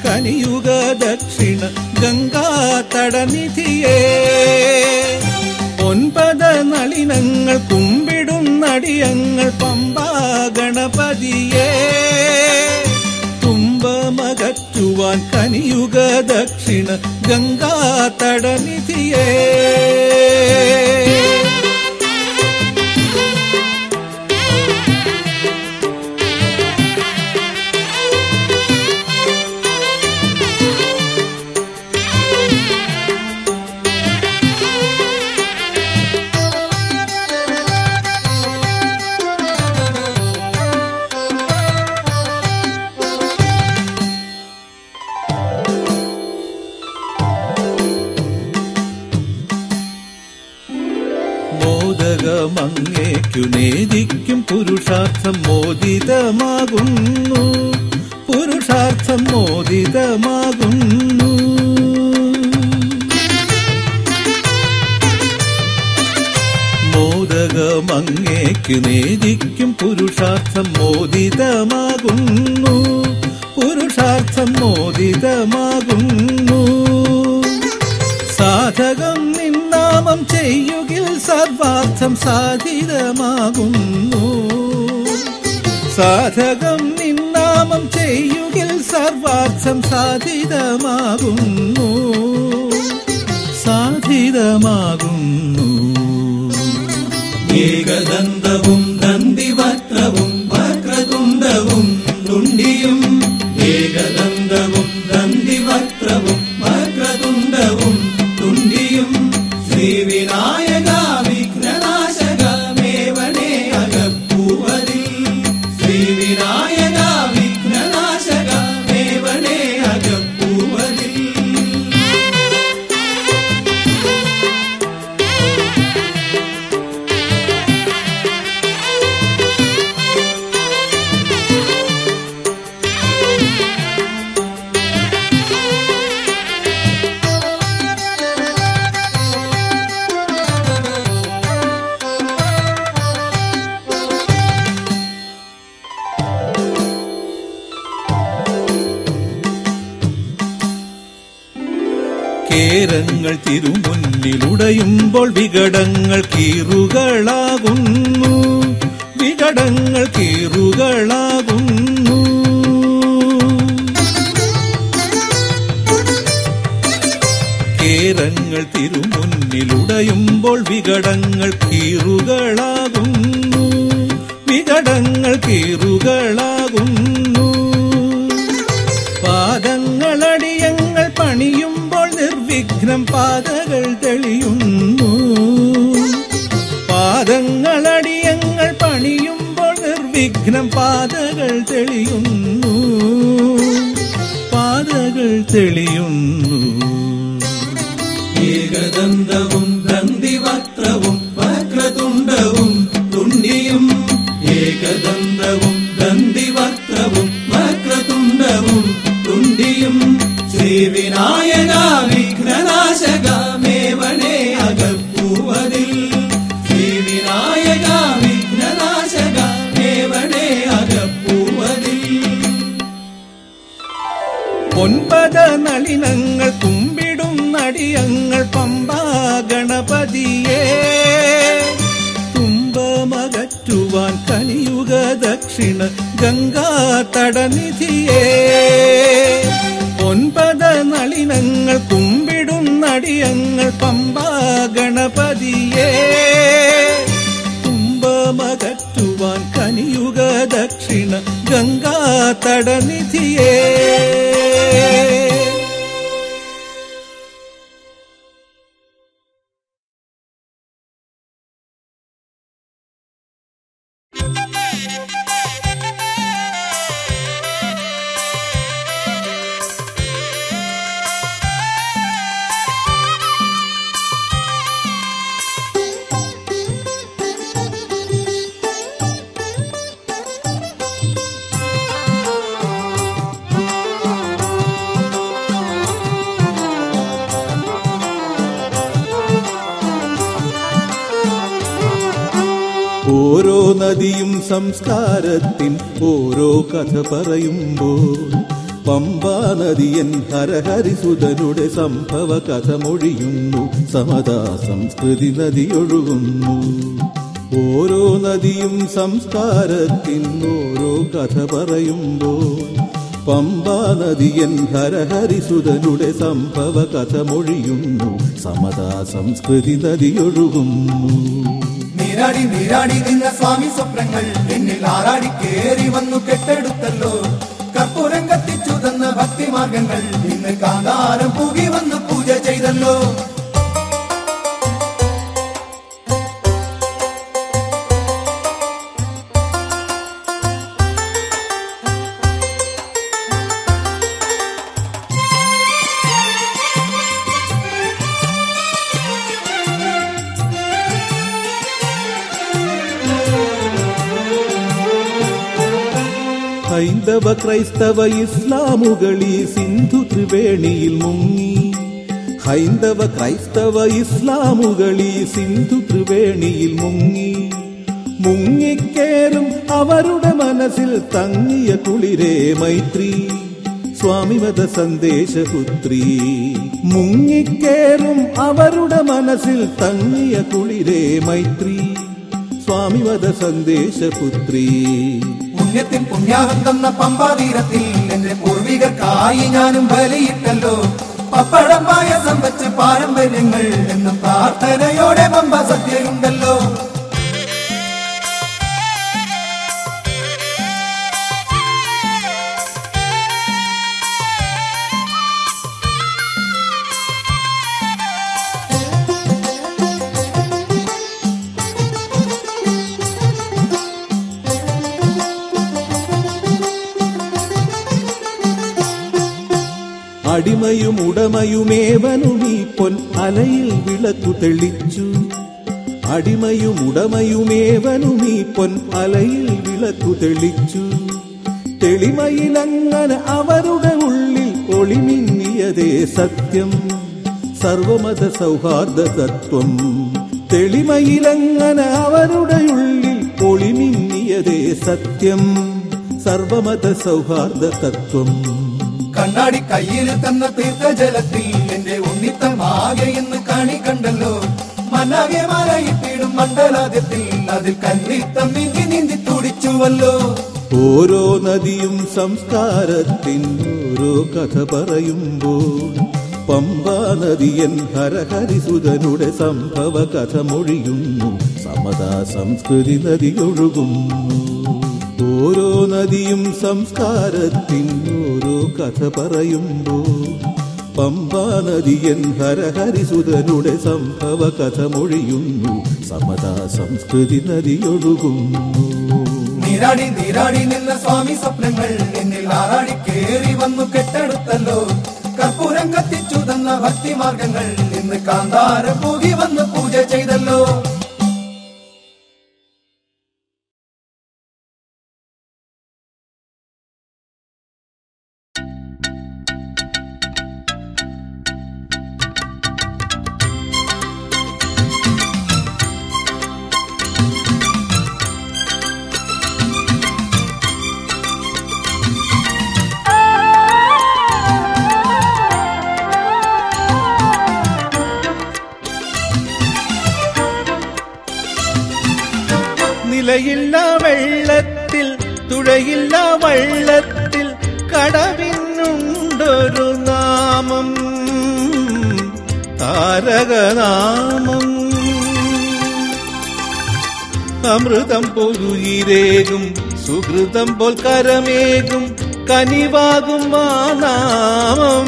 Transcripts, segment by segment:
കനിയുക ദക്ഷിണ ഗംഗാ തടനിധിയേ ഒൻപത് നളിനങ്ങൾ കുമ്പിടുന്നടിയങ്ങൾ പമ്പാ ഗണപതിയേ തുമ്പമകറ്റുവാൻ കനിയുക ദക്ഷിണ ഗംഗാ തടനിധിയേ മോദകമങ്ങേക്കു നേദിക്കും പുരുഷാർത്ഥം മോദിതമാകുന്നു പുരുഷാർത്ഥം മോദിതമാകുന്നു മോദകമങ്ങേക്കു നേദിക്കും പുരുഷാർത്ഥം മോദിതമാകുന്നു പുരുഷാർത്ഥം മോദിതമാകുന്നു സാധകം നിന്നാമം ചെയ്യുകിൽ സർവാർത്ഥം സാധിതമാകുന്നു സാധകം നിന്നാമം ചെയ്യുകിൽ സർവാർത്ഥം സാധിതമാകുന്നു സാധിതമാകുന്നു ഏകദന്തവും ദന്തിവക്രവും വക്രതുണ്ടവും തുണ്ടിയും ഏകദന്തവും ദന്തിവക്രവും വക്രതുണ്ടവും തുണ്ടിയും ശ്രീവിനായക വിഘ്നനാശക മേവനേ അകപ്പൂവതിൽ ശ്രീവിനായക വിഘ്നനാശക മേവനേ അകപ്പൂവതിൽ കേരങ്ങൾ തിരുമുന്നിലുടയുമ്പോൾ വികടങ്ങൾ കീറുകളാകുന്നു വികടങ്ങൾ കീറുകളാകുന്നു കേരങ്ങൾ തിരുമുന്നിലുടയുമ്പോൾ വികടങ്ങൾ കീറുകളാകുന്നു വികടങ്ങൾ കീറുകളാകുന്നു പാദങ്ങളടിയങ്ങൾ പണിയുമ്പോൾ നിർവിഘ്നം പാതകൾ തെളിയുന്നു പാദങ്ങളടിയങ്ങൾ പണിയുമ്പോൾ നിർവിഘ്നം പാതകൾ തെളിയുന്നു പാതകൾ തെളിയുന്നു ഏകദന്തവും ദന്തിവക്രവും വക്രതുണ്ടവും തുണ്ടിയും ഏകദന്തവും ദന്തിവക്രവും വക്രതുണ്ടവും തുണ്ടിയും ശ്രീവിനായക വിഘ്നനാശക മേവനേ അകപ്പൂവതിൽ ശ്രീവിനായക വിഘ്നനാശക മേവനേ അകപ്പൂവതിൽ ഒൻപത് നളിനങ്ങൾ കുമ്പിടും നടിയങ്ങൾ പമ്പാ ഗണപതിയേ തുമ്പമകറ്റുവാൻ കനിയുക ദക്ഷിണ ഗംഗാ തടനിധിയേ ഒൻപത് നളിനങ്ങൾ കുമ്പിടും നടിയങ്ങൾ പമ്പാ ഗണപതിയേ തുമ്പമകറ്റുവാൻ കനിയുക ദക്ഷിണ ഗംഗാ തടനിധിയേ ഓരോ നദിയും സംസ്കാരത്തിൻ ഓരോ കഥ പറയുമ്പോൾ പമ്പാ നദിയൻ ഹരഹരിസുതനുടെ സംഭവ കഥമൊഴിയുന്നു സമതാ സംസ്കൃതി നദിയൊഴുകുന്നു ഓരോ നദിയും സംസ്കാരത്തിൻ ഓരോ കഥ പറയുമ്പോൾ പമ്പാ നദിയൻ ഹരഹരിസുതനുടെ സംഭവ കഥമൊഴിയുന്നു സമതാ സംസ്കൃതി നദിയൊഴുകുന്നു നീരാടി നീരാടി നിന്ന സ്വാമി സ്വപ്നങ്ങൾ എന്നിൽ ആറാടി കേറി വന്നു കെട്ടെടുത്തല്ലോ കർപ്പൂരം കത്തിച്ചു തന്ന ഭക്തിമാർഗങ്ങൾ ഇന്ന് കാന്താരം പൂകി വന്ന് പൂജ ചെയ്തല്ലോ ഹൈന്ദവ ക്രൈസ്തവ ഇസ്ലാമുകളി സിന്ധു ത്രിവേണിയിൽ മുങ്ങി ഹൈന്ദവ ക്രൈസ്തവ ഇസ്ലാമുകളി സിന്ധു ത്രിവേണിയിൽ മുങ്ങി മുങ്ങിക്കേറും അവരുടെ മനസ്സിൽ തങ്ങിയ കുളിരേ മൈത്രി സ്വാമിമത സന്ദേശപുത്രി മുങ്ങിക്കേറും അവരുടെ മനസ്സിൽ തങ്ങിയ കുളിരേ മൈത്രി സ്വാമിമത സന്ദേശപുത്രി പുണ്യത്തിൻ പുണ്യാഹം തന്ന പമ്പാതീരത്തിൽ എന്റെ പൂർവികർക്കായി ഞാനും ബലിയിട്ടല്ലോ പപ്പടം പായസം വെച്ച് പാരമ്പര്യങ്ങൾ എന്നും പ്രാർത്ഥനയോടെ പമ്പ സദ്യയുണ്ടല്ലോ അടിമയും ഉടമയുമേവനുമീ പൊൻ അലയിൽ വിളക്കു തെളിച്ചു അടിമയും ഉടമയുമേവനുമീ പൊൻ അലയിൽ വിളക്കു തെളിച്ചു തെളിമയിലങ്ങനെ അവരുടെ ഉള്ളിൽ ഒളിമിന്നിയതേ സത്യം സർവമത സൗഹാർദ്ദ തത്വം തെളിമയിലങ്ങനെ അവരുടെ ഉള്ളിൽ ഒളിമിന്നിയതേ സത്യം സർവമത സൗഹാർദ്ദ തത്വം കണ്ണാടി കയ്യിൽ തന്ന തീർത്ഥജലത്തിൽ എന്റെ ഉണ്ണിത്തമാകെ എന്ന് കാണി കണ്ടല്ലോ മന്നാകെ മാലയിട്ടിടും മണ്ഡലാദ്യത്തിൽ അതിൽ കന്നിത്തം നീന്തി നീന്തി തുടിച്ചുവല്ലോ ഓരോ നദിയും സംസ്കാരത്തിൻ ഓരോ കഥ പറയുമ്പോൾ പമ്പാ നദിയൻ ഹരഹരിസുതനുടെ സംഭവ കഥ മൊഴിയുന്നു സമതാ സംസ്കൃതി നദിയൊഴുകുന്നു ഓരോ നദിയും സംസ്കാരത്തിൻ ഓരോ കഥ പറയുമ്പോൾ പമ്പാ നദിയൻ ഹരഹരിസുതനുടെ സംഭവ കഥ മൊഴിയുന്നു സമതാ സംസ്കൃതി നദിയൊഴുകുന്നു നീരാടി നീരാടി നിന്ന സ്വാമി സ്വപ്നങ്ങൾ എന്നിൽ ആറാടി കേറി വന്നു കെട്ടെടുത്തല്ലോ കർപ്പൂരം കത്തിച്ചു തന്ന ഭക്തിമാർഗങ്ങൾ ഇന്ന് കാന്താരം പൂകി വന്ന് പൂജ ചെയ്തല്ലോ നിലയില്ല വെള്ളത്തിൽ തുഴയില്ല വള്ളത്തിൽ കടവിനുണ്ടൊരു നാമം താരകനാമം അമൃതം പൊരുയിരേകും സുഹൃതം പോൽ കരമേകും കനിവാകും ആ നാമം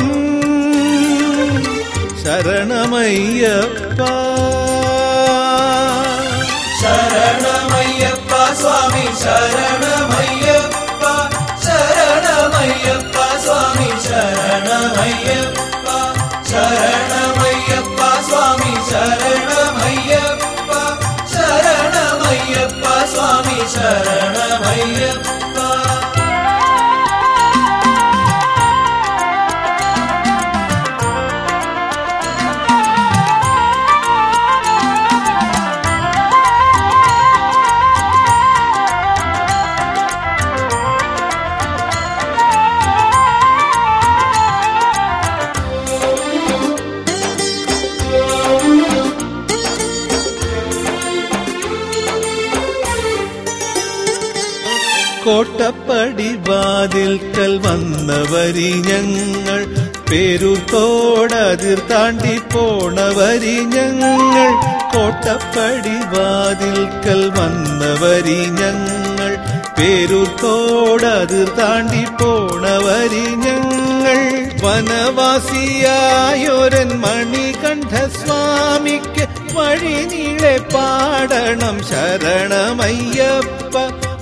ശരണമയ്യപ്പ ശരണമയ്യപ്പ സ്വാമി ശരണമയ്യപ്പ ശരണമയ്യപ്പ സ്വാമി ശരണമയ്യപ്പ ശരണമയ്യപ്പ സ്വാമി ശരണമയ്യപ്പ ശരണമയ്യപ്പ സ്വാമി ശരണമയ്യപ്പ കോട്ടപ്പടി വാതിൽക്കൽ വന്നവരി ഞങ്ങൾ പേരുത്തോടതിർ താണ്ടി പോണവരി ഞങ്ങൾ കോട്ടപ്പടി വാതിൽക്കൽ വന്നവരി ഞങ്ങൾ പേരുത്തോടതിർ താണ്ടി പോണവരി ഞങ്ങൾ വനവാസിയായൊരൻ മണികണ്ഠ സ്വാമിക്ക് വഴി നീളെ പാടണം ശരണമയ്യപ്പ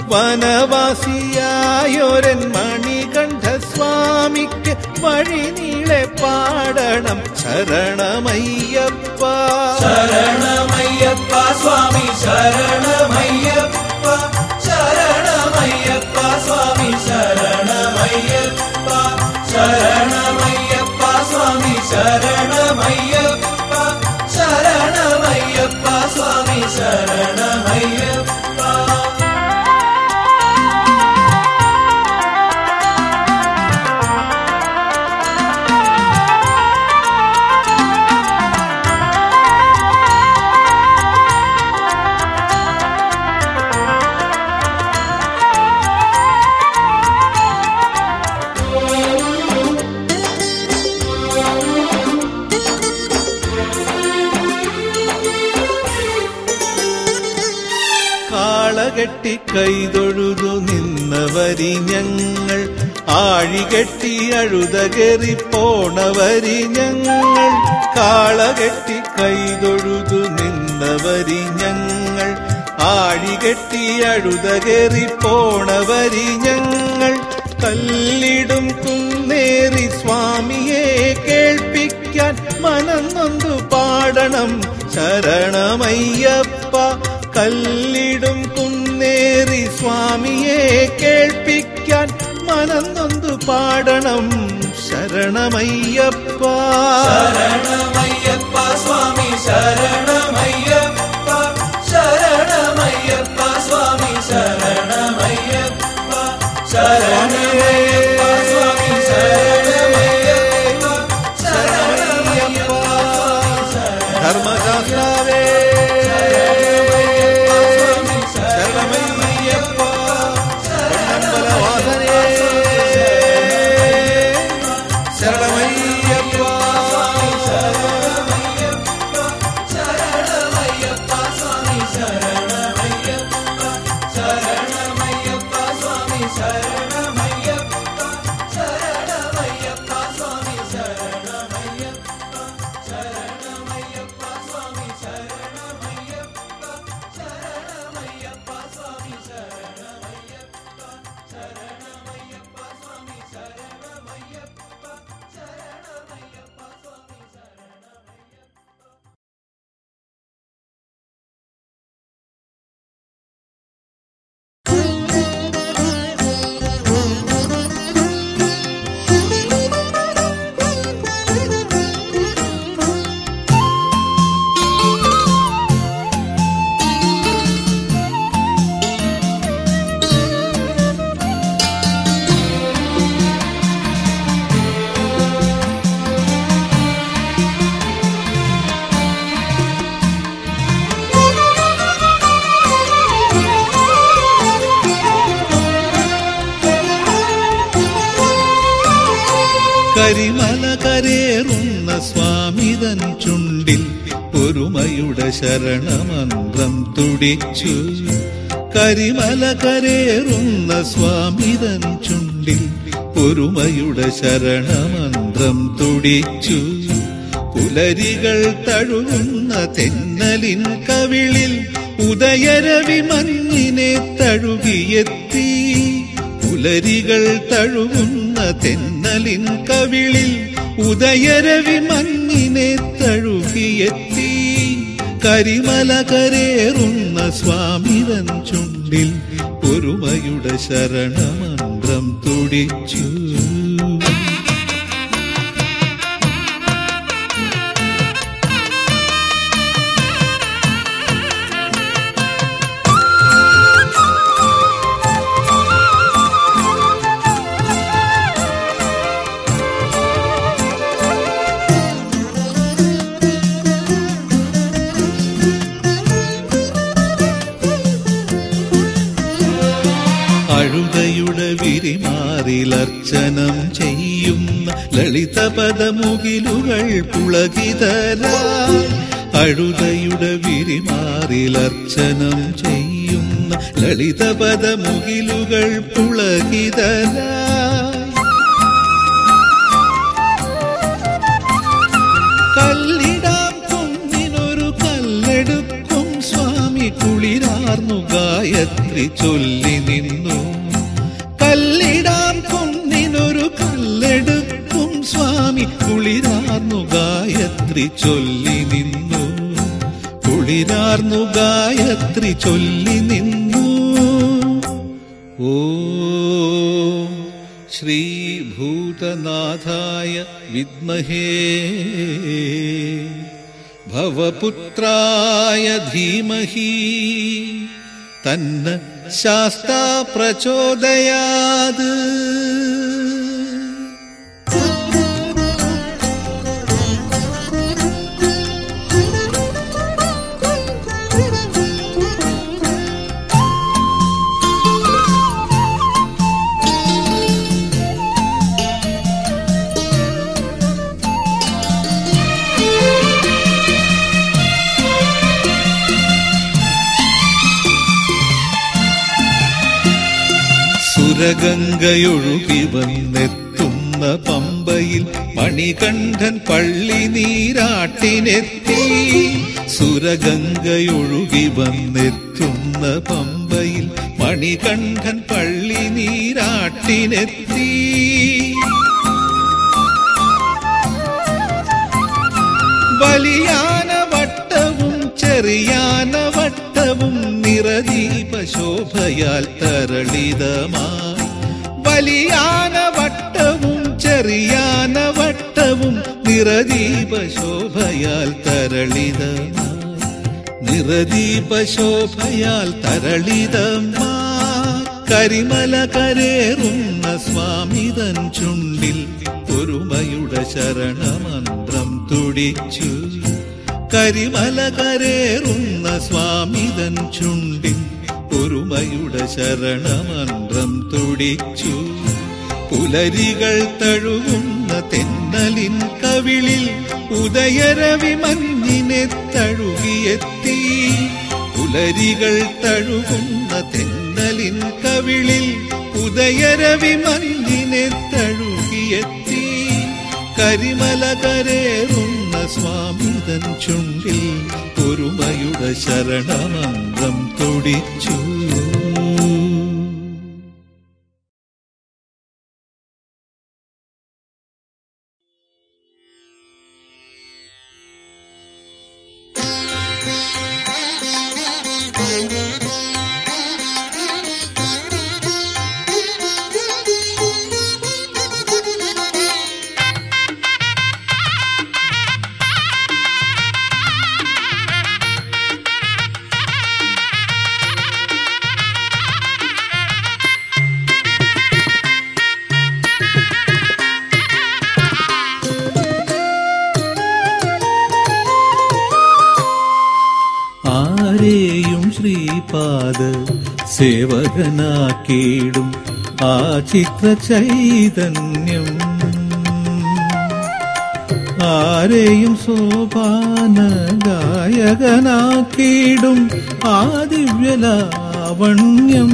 വനവാസിയായൊരൻ മണികണ്ഠ സ്വാമിക്ക് വഴി നീളെ പാടണം ശരണമയ്യപ്പ ശരണമയ്യപ്പ സ്വാമി ശരണമയ്യപ്പ ശരണമയ്യപ്പ സ്വാമി ശരണമയ്യപ്പ ശരണമയ്യപ്പ സ്വാമി ശരണമയ്യപ്പ ശരണമയ്യപ്പ സ്വാമി ശരണമയ്യപ്പ കാളകെട്ടി കൈതൊഴുതു നിന്നവരി ഞങ്ങൾ ആഴികെട്ടി അഴുതകേറി പോണവരി ഞങ്ങൾ കാളകെട്ടി കൈതൊഴുതു നിന്നവരി ഞങ്ങൾ ആഴികെട്ടി അഴുതകേറി പോണവരി ഞങ്ങൾ കല്ലിടും കുന്നേറി സ്വാമിയെ കേൾപ്പിക്കാൻ മനം നൊന്തു പാടണം ശരണമയ്യപ്പ കല്ലിടും കുന്നേറി സ്വാമിയെ കേൾപ്പിക്കാൻ മനം നൊന്തു പാടണം ശരണമയ്യപ്പ ശരണമയ്യപ്പ സ്വാമി ശരണമയ്യപ്പ ശരണമയ്യപ്പ സ്വാമി ശരണമയ്യപ്പ ശരണമയ്യപ്പ സ്വാമി ശരണമയ്യപ്പ ശരണമയ്യപ്പ ധർമ്മശാസ്താവേ ശരണമയ്യപ്പ പൊന്നമ്പലവാസനേ ശരണമയ്യപ്പ ശരണമയ്യപ്പ സ്വാമി ശരണമയ്യപ്പ ശരണമയ്യപ്പ സ്വാമി ശരണമയ്യപ്പ ശരണമയ്യപ്പ സ്വാമി ശരണമയ്യപ്പ ശരണമയ്യപ്പ സ്വാമി ശരണമയ്യപ്പ ശരണമയ്യപ്പ സ്വാമി ശരണമയ്യപ്പ ശരണമയ്യപ്പ സ്വാമി ശരണമയ്യപ്പ ശരണമയ്യപ്പ സ്വാമി ശരണമയ്യപ്പ കരിമല കരേറുന്ന സ്വാമിതൻ ചുണ്ടിൽ ഒരുമയുടെ ശരണമന്ത്രം തുടിച്ചു കരിമല കരേറുന്ന സ്വാമിതൻ ചുണ്ടിൽ ഒരുമയുടെ ശരണമന്ത്രം തുടിച്ചു പുലരികൾ തഴുകുന്ന തെന്നലിൻ കവിളിൽ ഉദയരവി മഞ്ഞിനെ തഴുകിയെത്തി പുലരികൾ തഴുകുന്ന തെന്നലിൻ കവിളിൽ ഉദയരവി മഞ്ഞിനെ തഴുകിയെത്തി കരിമല കരേറുന്ന സ്വാമിതൻ ചുണ്ടിൽ ഒരുമയുടെ ശരണമന്ത്രം തുടിച്ചു അഴുതയിൽ വിരിമാറിലർച്ചനം ചെയ്യുന്ന ലളിതപദമുകിലുകൾ പുളകിതരായി അഴുതയുടെ വിരിമാറിലർച്ചനം ചെയ്യുന്ന ലളിതപദമുകിലുകൾ പുളകിതരായി കല്ലിടാം കുന്നിനൊരു കല്ലെടുക്കും സ്വാമി കുളിരാർന്നു ഗായത്രി ചൊല്ലി നിന്നു കല്ലിടാം കുന്നിനൊരു കല്ലെടുക്കും സ്വാമി കുളിരാർന്നു ഗായത്രി ചൊല്ലി നിന്നു കുളിരാർന്നു ഗായത്രി ചൊല്ലി നിന്നു ഓ ശ്രീഭൂതനാഥായ വിദ്മഹേ ഭവപുത്രായ ധീമഹി തന്ന ശാസ്താ പ്രചോദയാത് സുരഗംഗയൊഴുകി വന്നെത്തുന്ന പമ്പയിൽ മണികണ്ഠൻ പള്ളി നീരാട്ടിനെത്തി സുരഗംഗയൊഴുകി വന്നെത്തുന്ന പമ്പയിൽ മണികണ്ഠൻ പള്ളി നീരാട്ടിനെത്തി വലിയാന വട്ടവും ചെറിയാന വട്ടവും നിറദീപ ശോഭയാൽ തരളിതമായി വലിയാന വട്ടവും ചെറിയാന വട്ടവും നിറദീപ ശോഭയാൽ തരളിതമായി നിറദീപ ശോഭയാൽ തരളിതമാ കരിമല കരേറുന്ന സ്വാമിതൻ ചുണ്ടിൽ ഒരുമയുടെ ശരണമന്ത്രം തുടിച്ചു കരിമല കരേറുന്ന സ്വാമിതൻ ചുണ്ടിൽ ഒരുമയുടെ ശരണമന്ത്രം തുടിച്ചു പുലരികൾ തഴുകുന്ന തെന്നലിൻ കവിളിൽ ഉദയരവി മഞ്ഞിനെ തഴുകിയെത്തി പുലരികൾ തഴുകുന്ന തെന്നലിൻ കവിളിൽ ഉദയരവി മഞ്ഞിനെ തഴുകിയെത്തി കരിമല കരേറുന്ന സ്വാമിതൻ ചുണ്ടിൽ ഒരുമയുടെ ശരണമന്ത്രം തുടിച്ചു ആരെയും ശ്രീപാദ സേവകനാക്കിയിടും ആ ചിത്ര ചൈതന്യം ആരെയും സോപാന ഗായകനാക്കിയിടും ആ ദിവ്യലാവണ്യം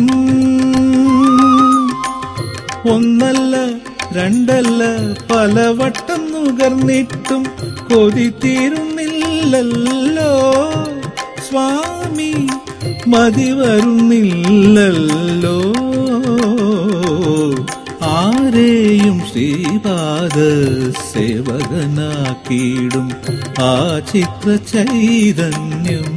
ഒന്നല്ല രണ്ടല്ല പലവട്ടം നുകർന്നിട്ടും കൊതി തീരുന്നില്ലല്ലോ സ്വാമി മതി വരുന്നില്ലല്ലോ ആരെയും ശ്രീപാദ സേവകനാക്കിയിടും ആ ചിത്ര ചൈതന്യം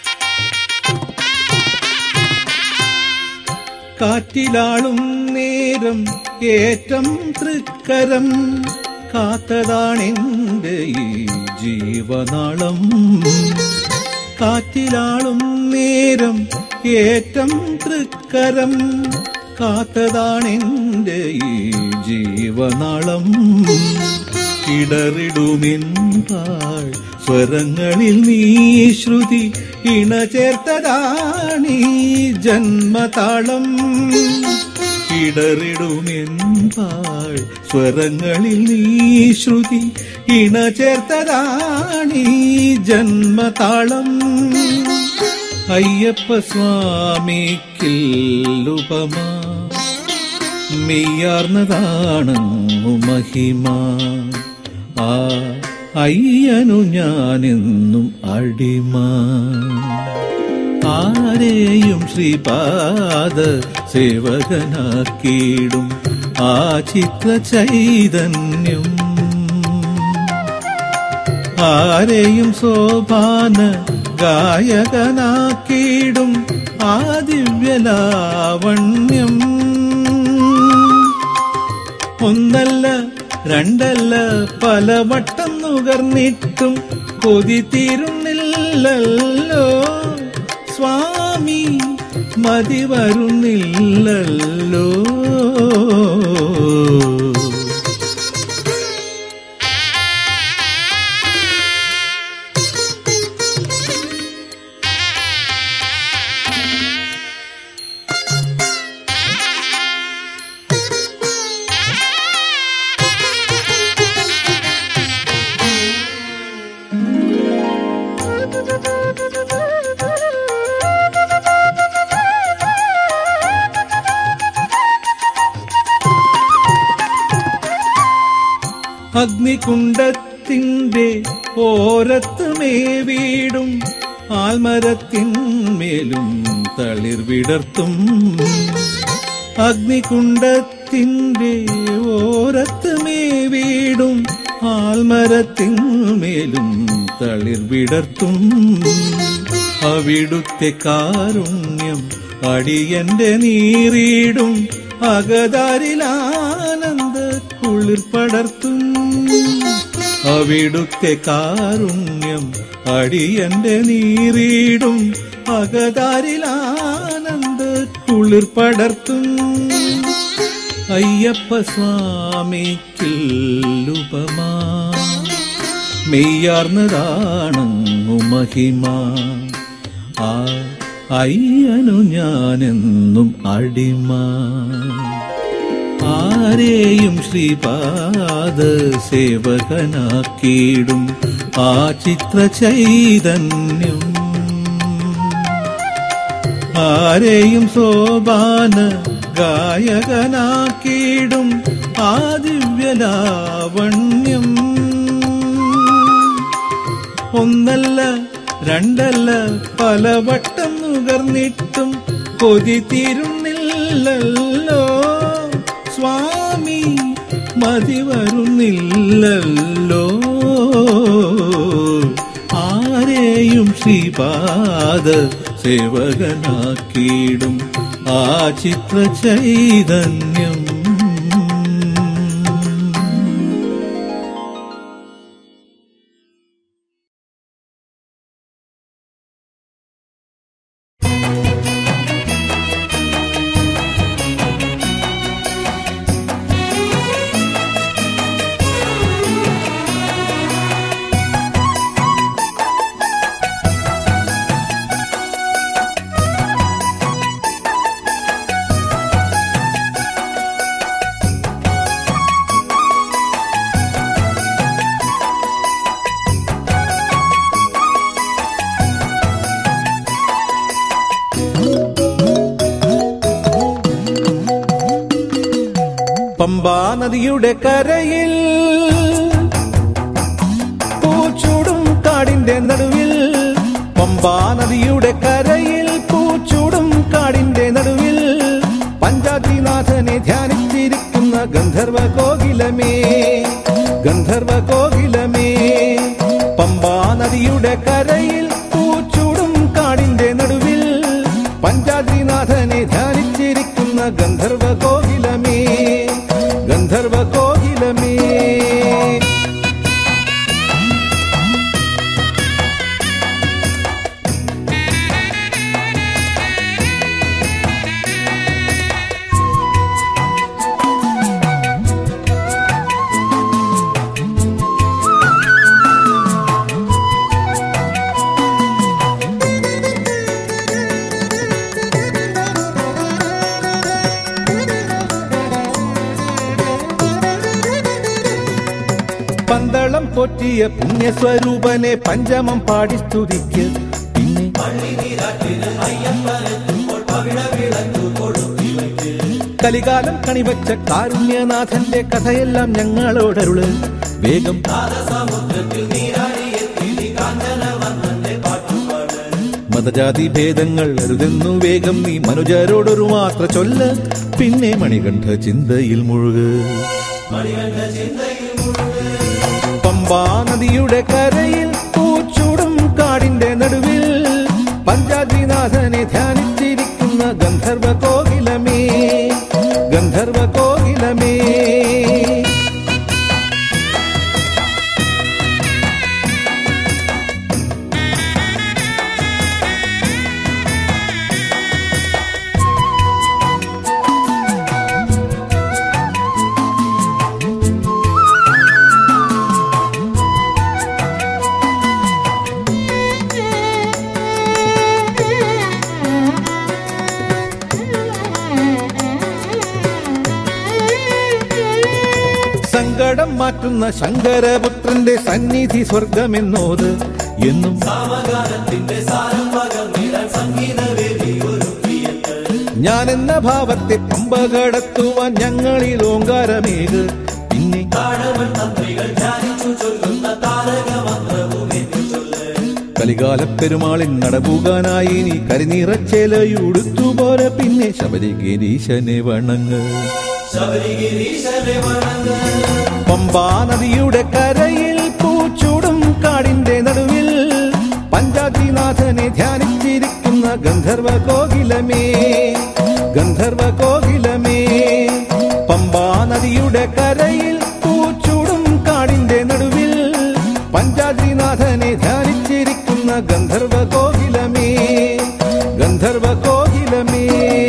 കാറ്റിലാളും നേരം നേരം ഏറ്റം തൃക്കരം കാത്തതാണെന്റെ ഈ ജീവനാളം കാറ്റിലാളും നേരം ഏറ്റം തൃക്കരം കാത്തതാണെന്റെ ഈ ജീവനാളം ഇടറിടുമെന്താൾ സ്വരങ്ങളിൽ നീ ശ്രുതി ഇണ ചേർത്തതാണീ ജന്മതാളം ഇടറിടുമെന്താൾ സ്വരങ്ങളിൽ നീ ശ്രുതി ഇണ ചേർത്തതാണീ ജന്മതാളം അയ്യപ്പ സ്വാമിക്കില്ലുപമ മെയ്യാർന്നതാണങ്ങു മഹിമ ആ അയ്യനു ഞാനെന്നും അടിമ ആരെയും ശ്രീപാദ സേവകനാക്കിയിടും ആ ചിത്ര ചൈതന്യം ആരെയും സോപാന ഗായകനാക്കിയിടും ആ ദിവ്യലാവണ്യം ഒന്നല്ല രണ്ടല്ല പലവട്ടം നുകർന്നിട്ടും കൊതി തീരുന്നില്ലല്ലോ സ്വാമി മതി വരുന്നില്ലല്ലോ അഗ്നികുണ്ടത്തിന്റെ ഓരത്ത് മേവീടും ആൽമരത്തിന്മേലും തളിർ വിടർത്തും അഗ്നികുണ്ടത്തിന്റെ ഓരത്ത് മേവീടും ആൽമരത്തിന്മേലും തളിർ വിടർത്തും അവിടുത്തെ കാരുണ്യം അടിയന്റെ നീറിയിടും അകതാരിലാനന്ദ കുളിർ പടർത്തും അവിടുത്തെ കാരുണ്യം അടിയന്റെ നീറിയിടും അകതാരിലാനന്ദ കുളിർ പടർത്തും അയ്യപ്പ സ്വാമിക്കുപമാ മെയ്യാർന്നതാണങ്ങു മഹിമ ആ അയ്യനു ഞാനെന്നും അടിമ ആരെയും ശ്രീപാദ സേവകനാക്കിയിടും ആ ചിത്ര ചൈതന്യം ആരെയും സോപാന ഗായകനാക്കിയിടും ആ ദിവ്യലാവണ്യം ഒന്നല്ല രണ്ടല്ല പലവട്ടം നുകർന്നിട്ടും കൊതി തീരുന്നില്ലല്ലോ സ്വാമി മതി വരുന്നില്ലല്ലോ ആരെയും ശ്രീപാദ സേവകനാക്കിയിടും ആ ചിത്ര ചൈതന്യം പമ്പാ നദിയുടെ കരയിൽ പൂച്ചൂടും കാടിന്റെ നടുവിൽ പമ്പാ നദിയുടെ കരയിൽ പൂച്ചൂടും കാടിന്റെ നടുവിൽ പഞ്ചാതിനാഥനെ ധ്യാനിച്ചിരിക്കുന്ന ഗന്ധർവ കോകിലമേ ഗന്ധർവ കോകിലമേ പമ്പാ നദിയുടെ കരയിൽ പൂച്ചൂടും കാടിന്റെ നടുവിൽ പഞ്ചാദ്രിനാഥനെ ധ്യാനിച്ചിരിക്കുന്ന ഗന്ധർവ കോകിലമേ പന്തളം പൊറ്റിയ പുണ്യസ്വരൂപനെ പഞ്ചമം പാടി സ്തുതിക്ക് പിന്നെ കലികാലം കണിവച്ച കാരുണ്യനാഥന്റെ കഥയെല്ലാം ഞങ്ങളോടരുള് വേഗം മതജാതി ഭേദങ്ങൾ അരുതെന്നു വേഗം നീ മനുജരോടൊരു മാത്ര ചൊല്ല് പിന്നെ മണികണ്ഠ ചിന്തയിൽ മുഴുക പമ്പാ നദിയുടെ കരയിൽ പൂച്ചൂടും കാടിന്റെ നടുവിൽ പഞ്ചാജിനാഥനെ ധ്യാനിച്ചിരിക്കുന്ന ഗന്ധർവ കോകിലമേ ഗന്ധർവ കോകിലമേ സങ്കടം മാറ്റുന്ന ശങ്കരപുത്രന്റെ സന്നിധി സ്വർഗമെന്നോത് എന്നും ഞാൻ എന്ന ഭാവത്തെ പമ്പ കടത്തുവാൻ ഞങ്ങളിൽ ഓങ്കാരമേത് പിന്നെ കലികാല പെരുമാളിൻ നടപൂകാനായി നീ കരിനീറച്ചേലയുടുത്തുപോലെ പിന്നെ ശബരിഗിരീശനെ വണങ്ങ് പമ്പാ നദിയുടെ കരയിൽ പൂച്ചൂടും കാടിന്റെ നടുവിൽ പഞ്ചാതിനാഥനെ ധ്യാനിച്ചിരിക്കുന്ന ഗന്ധർവ കോകിലമേ ഗന്ധർവ കോകിലമേ പമ്പാ നദിയുടെ കരയിൽ പൂച്ചൂടും കാടിന്റെ നടുവിൽ പഞ്ചാതിനാഥനെ ധ്യാനിച്ചിരിക്കുന്ന ഗന്ധർവ കോകിലമേ ഗന്ധർവ കോകിലമേ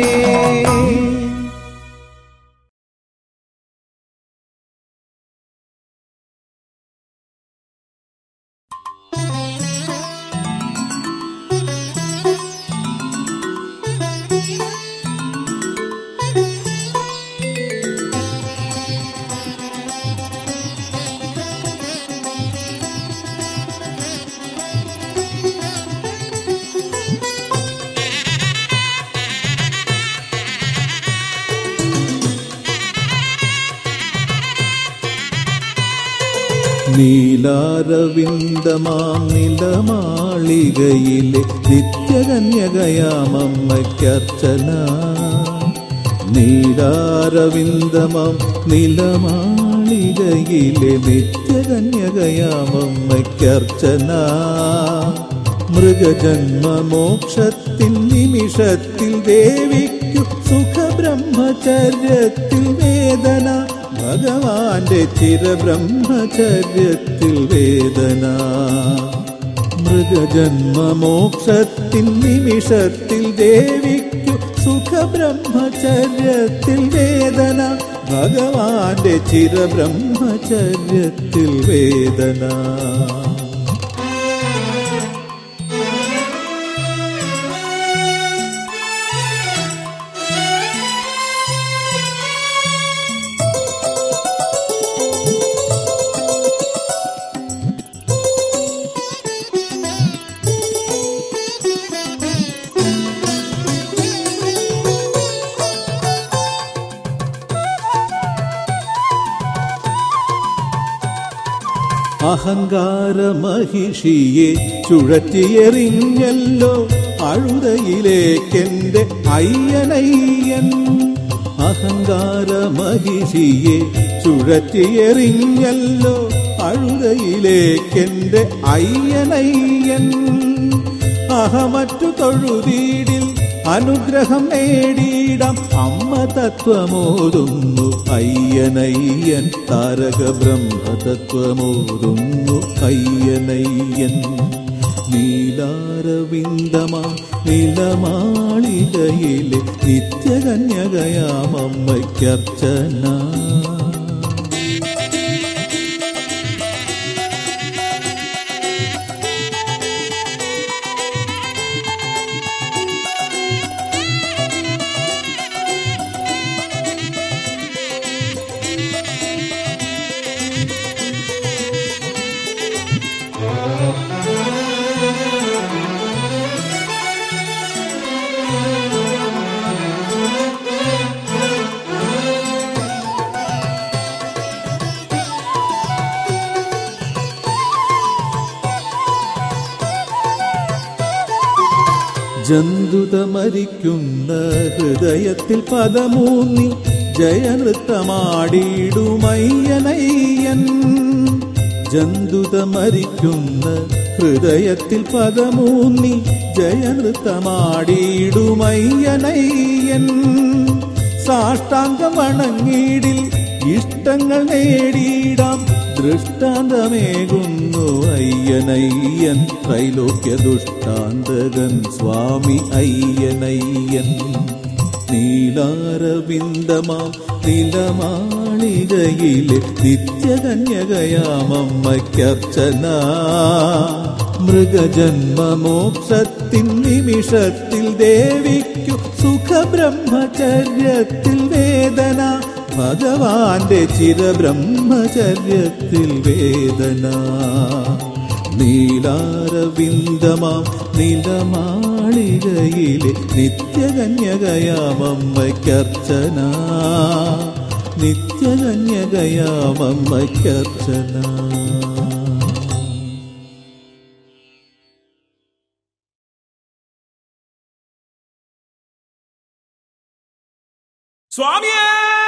നീലാരവിന്ദമാം നിലമാളികയിലെ നിത്യകന്യകയാമമ്മയ്ക്കർച്ചന നീലാരവിന്ദമാം നിലമാളികയിലെ നിത്യകന്യകയാമമ്മയ്ക്കർച്ചന മൃഗജന്മമോക്ഷത്തിൻ നിമിഷത്തിൽ ദേവിക്കു സുഖബ്രഹ്മചര്യത്തിൽ വേദന ഭഗവാന്റെ ചിരബ്രഹ്മചര്യത്തിൽ വേദന മൃഗജന്മമോക്ഷത്തിൻ നിമിഷത്തിൽ ദേവിക്കു സുഖബ്രഹ്മചര്യത്തിൽ വേദന ഭഗവാന്റെ ചിരബ്രഹ്മചര്യത്തിൽ വേദന അഹങ്കാരമഹിഷിയെ ചുഴറ്റിയെറിഞ്ഞല്ലോ അഴുതയിലേക്കെന്റെ അയ്യനയ്യൻ അഹങ്കാരമഹിഷിയെ ചുഴറ്റിയെറിഞ്ഞല്ലോ അഴുതയിലേക്കെന്റെ അയ്യനയ്യൻ അഹമറ്റു തൊഴുതീടിൽ അനുഗ്രഹം നേടിയിടാം അമ്മ തത്വമോതുന്നു അയ്യനയ്യൻ താരക ബ്രഹ്മതത്വമോതുന്നു അയ്യനയ്യൻ നീലാരവിന്ദമാ നിലമാളികയിലെ നിത്യകന്യകയാമമ്മയ്ക്കർച്ചന ജന്തുത മരിക്കുന്ന ഹൃദയത്തിൽ പദമൂന്നി ജയനൃത്തമാടിയിടുമയ്യനയ്യൻ ജന്തുത മരിക്കുന്ന ഹൃദയത്തിൽ പദമൂന്നി ജയനൃത്തമാടിയിടുമയ്യനയ്യൻ സാഷ്ടാംഗം വണങ്ങിടിൽ ഇഷ്ടങ്ങൾ നേടിയിടാം ദൃഷ്ടാന്തമേകുന്നു അയ്യനയ്യൻ ത്രൈലോക്യ ദുഷ്ടാന്തകൻ സ്വാമി അയ്യനയ്യൻ നീലാരവിന്ദമാം നിലമാളികയിലെ നിത്യകന്യകയാമമ്മയ്ക്കർച്ചന മൃഗജന്മമോക്ഷത്തിൻ നിമിഷത്തിൽ ദേവിക്കു സുഖബ്രഹ്മചര്യത്തിൽ വേദന ഭഗവാന്റെ ചിരബ്രഹ്മചര്യത്തിൽ വേദന നീലാരവിന്ദമാം നിലമാളികയിലെ നിത്യകന്യകയാമമ്മയ്ക്കർച്ചന നിത്യകന്യകയാമമ്മയ്ക്കർച്ചന സ്വാമിയേ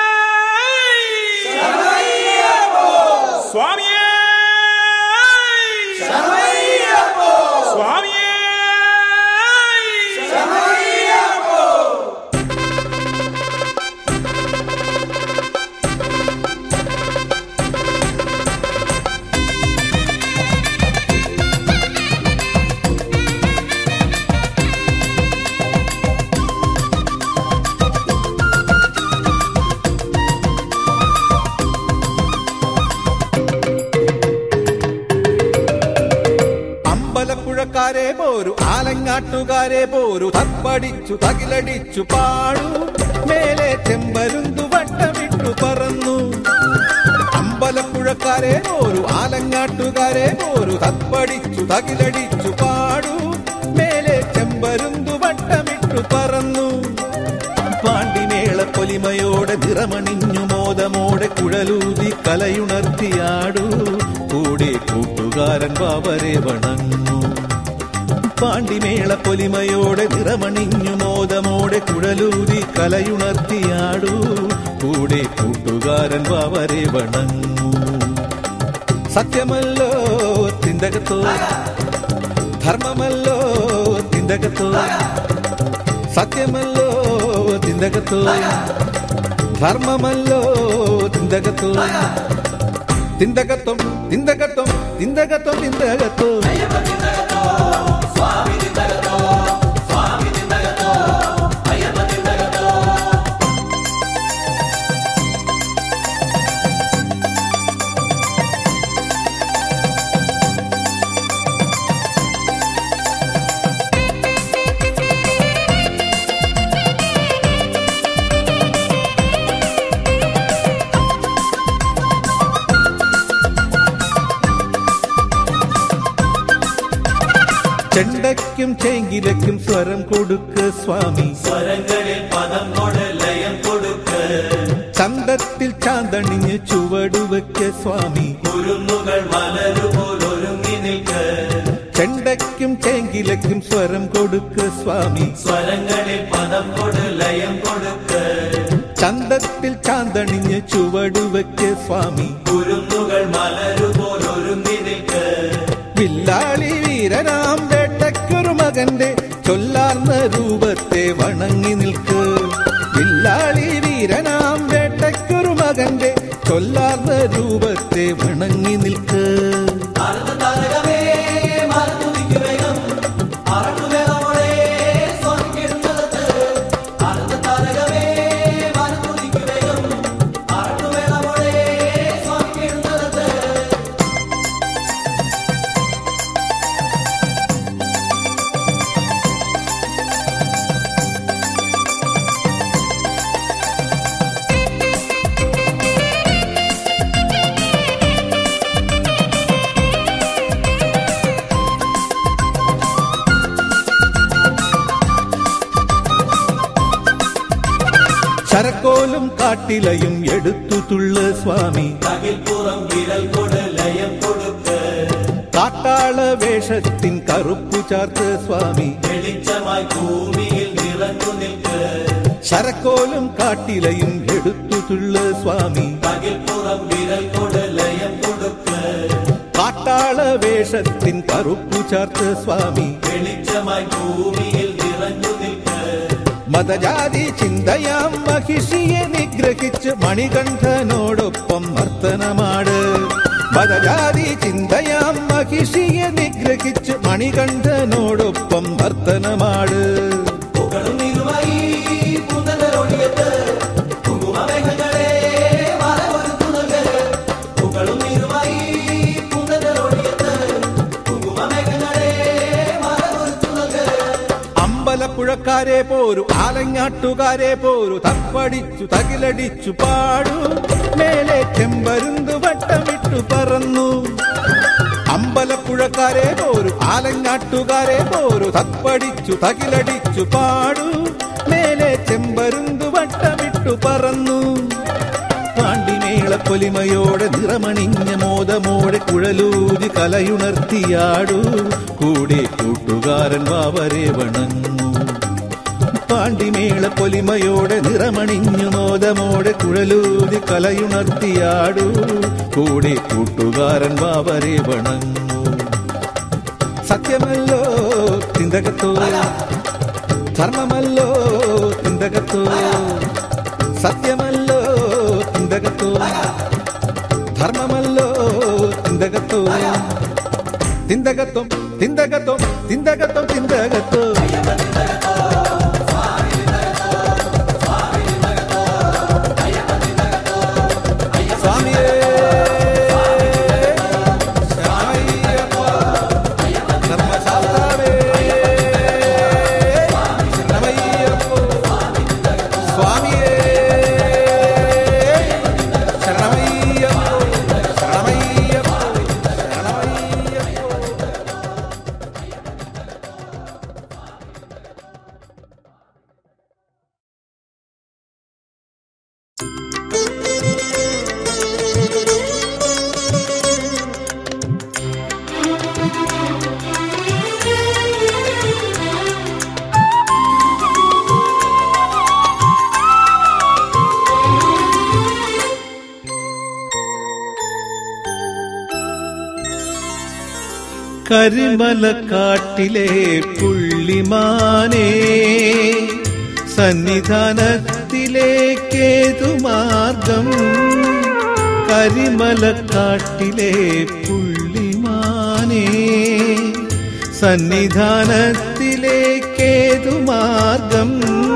സ്വാമിയേ സ്വാമിയേ അമ്പലപ്പുഴക്കാരെ പോരു ആലങ്ങാട്ടുകാരെ പോരു തപ്പടിച്ചു തകിലടിച്ചു പാടു മേലെ ചെമ്പരുന്തു വട്ടമിട്ടു പറന്നു അമ്പലപ്പുഴക്കാരെ പോരു ആലങ്ങാട്ടുകാരെ പോരു തപ്പടിച്ചു തകിലടിച്ചു പാടു മേലെ ചെമ്പരുന്തു വട്ടമിട്ടു പറന്നു പാണ്ടിമേള പൊലിമയോടെ നിറമണിഞ്ഞു മോദമോടെ കുഴലൂതി കലയുണർത്തിയാടൂ കൂടെ കൂട്ടുകാരൻ ബാബരെ വണങ്ങു പാണ്ടിമേള പൊലിമയോടെ നിറമണിഞ്ഞു മോദമോടെ കുഴലൂതി കലയുണർത്തിയാടൂ കൂടെ കൂട്ടുകാരൻ ബാബരെ വണങ്ങു സത്യമല്ലോ തിന്തകത്തോ ധർമ്മമല്ലോ തിന്തകത്തോ സത്യമല്ലോ തിന്തകത്തോ ധർമ്മമല്ലോ തിന്തകത്തോ തിന്തകത്വം തിന്തകത്വം തിന്തകത്വം തിന്തകത്തോ ചെണ്ടയ്ക്കും ചേങ്കിലയ്ക്കും സ്വരം കൊടുക്ക സ്വാമി സ്വരങ്ങളിൽ പദം കൊണ്ട് ലയം കൊടുക്ക് ചന്തത്തിൽ ചാന്തണിഞ്ഞ് ചുവടുവയ്ക്ക സ്വാമി കുരുന്നുകൾ മലരുപോലൊരുങ്ങി നിൽക്ക് ചെണ്ടയ്ക്കും ചേങ്കിലയ്ക്കും സ്വരം കൊടുക്ക സ്വാമി സ്വരങ്ങളിൽ പദം കൊണ്ട് ലയം കൊടുക്ക് ചന്തത്തിൽ ചാന്തണിഞ്ഞ് ചുവടുവയ്ക്ക സ്വാമി കുരുന്നുകൾ മലരുപോലൊരുങ്ങി നിൽക്ക് വില്ലാളി വീരനാം വേട്ടയ്ക്കൊരു മകന്റെ ചൊല്ലാർന്ന രൂപത്തെ വണങ്ങി നിൽക്ക് വില്ലാളി വീരനാം വേട്ടയ്ക്കൊരു മകന്റെ ചൊല്ലാർന്ന രൂപത്തെ വണങ്ങി നിൽക്ക് അറുത താരകമേ മറന്നുദിക്കു വേഗം അറട്ടുവേളമോടെ സ്വർഗിടുന്നത് അറുത താരകമേ മറന്നുദിക്കു വേഗം അറട്ടുവേളമോടെ സ്വർഗിടുന്നത് ശരക്കോലും കാട്ടിലയും എടുത്തു തുള്ള സ്വാമി തകിൽപ്പുറം വിരൽ കൊണ്ട് ലയം കൊടുക്ക് കാട്ടാള വേഷത്തിൻ കറുപ്പു ചാർത്ത് സ്വാമി വെളിച്ചമായി ഭൂമിയിൽ നിറഞ്ഞു നിൽക്ക് ശരക്കോലും കാട്ടിലയും എടുത്തു തുള്ള് സ്വാമി പകിൽപ്പുറം വിരൽ കൊണ്ട് ലയം കൊടുക്ക് കാട്ടാള വേഷത്തിൻ കറുപ്പു ചാർത്ത് സ്വാമി വെളിച്ചമായി ഭൂമിയിൽ നിറഞ്ഞു നിൽക്ക് മതജാതി ചിന്തയാം മഹിഷിയെ നിഗ്രഹിച്ച് മണികണ്ഠനോടൊപ്പം നർത്തനമാട് മതജാതി ചിന്തയാം മഹിഷിയെ നിഗ്രഹിച്ച് മണികണ്ഠനോടൊപ്പം നർത്തനമാട് പുകളും ഇരുമായി പുതലൊടിയത്ത് കുങ്കുമമേഘങ്ങളെ മറവൊരുക്കുന്നത് പുകളും ഇരുമായി പുതലൊടിയത്ത് കുങ്കുമമേഘങ്ങളെ മറവൊരുക്കുന്നത് അമ്പലപ്പുഴക്കാരെ പോരു ആലങ്ങാട്ടുകാരെ പോരു തപ്പടിച്ചു തകിലടിച്ചു പാടു മേലെ ചെമ്പരുന്തു വട്ടമിട്ടു പറന്നു അമ്പലപ്പുഴക്കാരെ പോരു ആലങ്ങാട്ടുകാരെ പോരു തപ്പടിച്ചു തകിലടിച്ചു പാടു മേലെ ചെമ്പരുന്തു വട്ടമിട്ടു പറന്നു പാണ്ടിമേള പൊലിമയോടെ നിറമണിഞ്ഞ മോദമോടെ കുഴലൂതി കലയുണർത്തിയാടു കൂടെ കൂട്ടുകാരൻ വാവരെ വണങ്ങു പാണ്ടിമേള പൊലിമയോടെ നിറമണിഞ്ഞു മോദമോടെ കുഴലൂതി കലയുണർത്തിയാടു കൂടെ കൂട്ടുകാരൻ വാവരെ വണങ്ങു സത്യമല്ലോ ചിന്തകത്തോ ധർമ്മമല്ലോ ചിന്തകത്തോ സത്യമല്ലോ ചിന്തകത്തോ ധർമ്മമല്ലോ ചിന്തകത്തോ തിന്തകത്വം തിന്തകത്വം തിന്തകത്വം തിന്തകത്തോ സ്വാമിയേ ശരണമയ്യപ്പ ധർമ്മശാസ്താവേ ശരണമയ്യപ്പോ സ്വാമിയേ ശരണമയ്യപ്പോ ശരണമയ്യപ്പോ ശരണമയ്യപ്പോ കരിമലക്കാട്ടിലെ പുള്ളിമാനേ സന്നിധാനത്തിലേക്കേതു മാർഗം കരിമലക്കാട്ടിലെ പുള്ളിമാനേ സന്നിധാനത്തിലേക്കേതു മാർഗം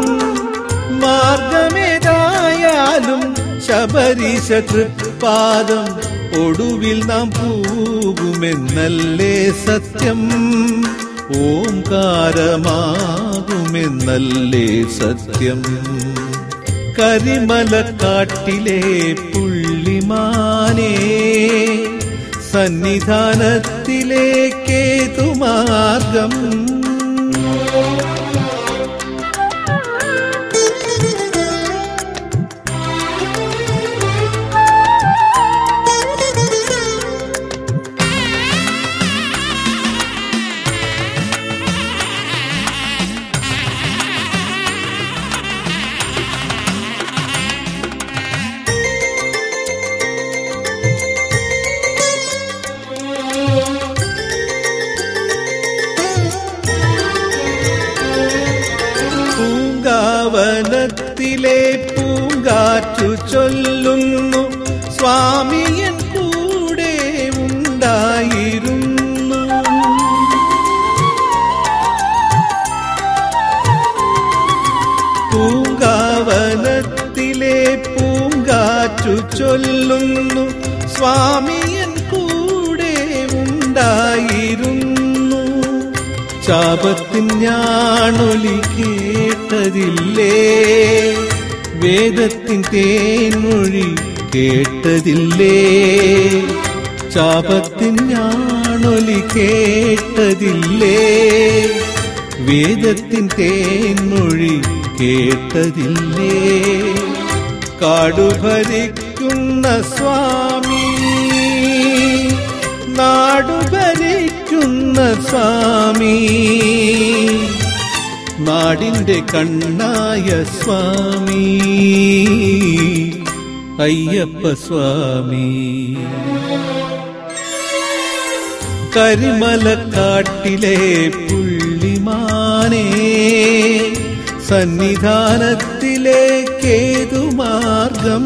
മാർഗമേതായാലും ശബരീശ തൃപ്പാദം ഒടുവിൽ നാം പോകുമെന്നല്ലേ സത്യം ഓംകാരമാകുമെന്നല്ലേ സത്യം കരിമലക്കാട്ടിലെ പുള്ളിമാനേ സന്നിധാനത്തിലേക്കേതു മാർഗം പൂങ്കാവനത്തിലെ പൂങ്കാറ്റു ചൊല്ലുന്നു സ്വാമിയൻ കൂടെ ഉണ്ടായിരുന്നു പൂങ്കാവനത്തിലെ പൂങ്കാറ്റു ചൊല്ലുന്നു സ്വാമിയൻ കൂടെ ഉണ്ടായിരുന്നു ശാപത്തിൻ ഞാണൊലി കേട്ടതില്ലേ വേദത്തിൻ തേൻമൊഴി കേട്ടതില്ലേ ശാപത്തിൻ ഞാണൊലി കേട്ടതില്ലേ വേദത്തിൻ തേൻമൊഴി കേട്ടതില്ലേ കാടുഭരിക്കുന്ന സ്വാമി നാടു ഭരിക്കുന്ന സ്വാമി നാടിന്റെ കണ്ണായ സ്വാമി അയ്യപ്പ സ്വാമി കരിമലക്കാട്ടിലെ പുള്ളിമാനേ സന്നിധാനത്തിലേക്കേതു മാർഗം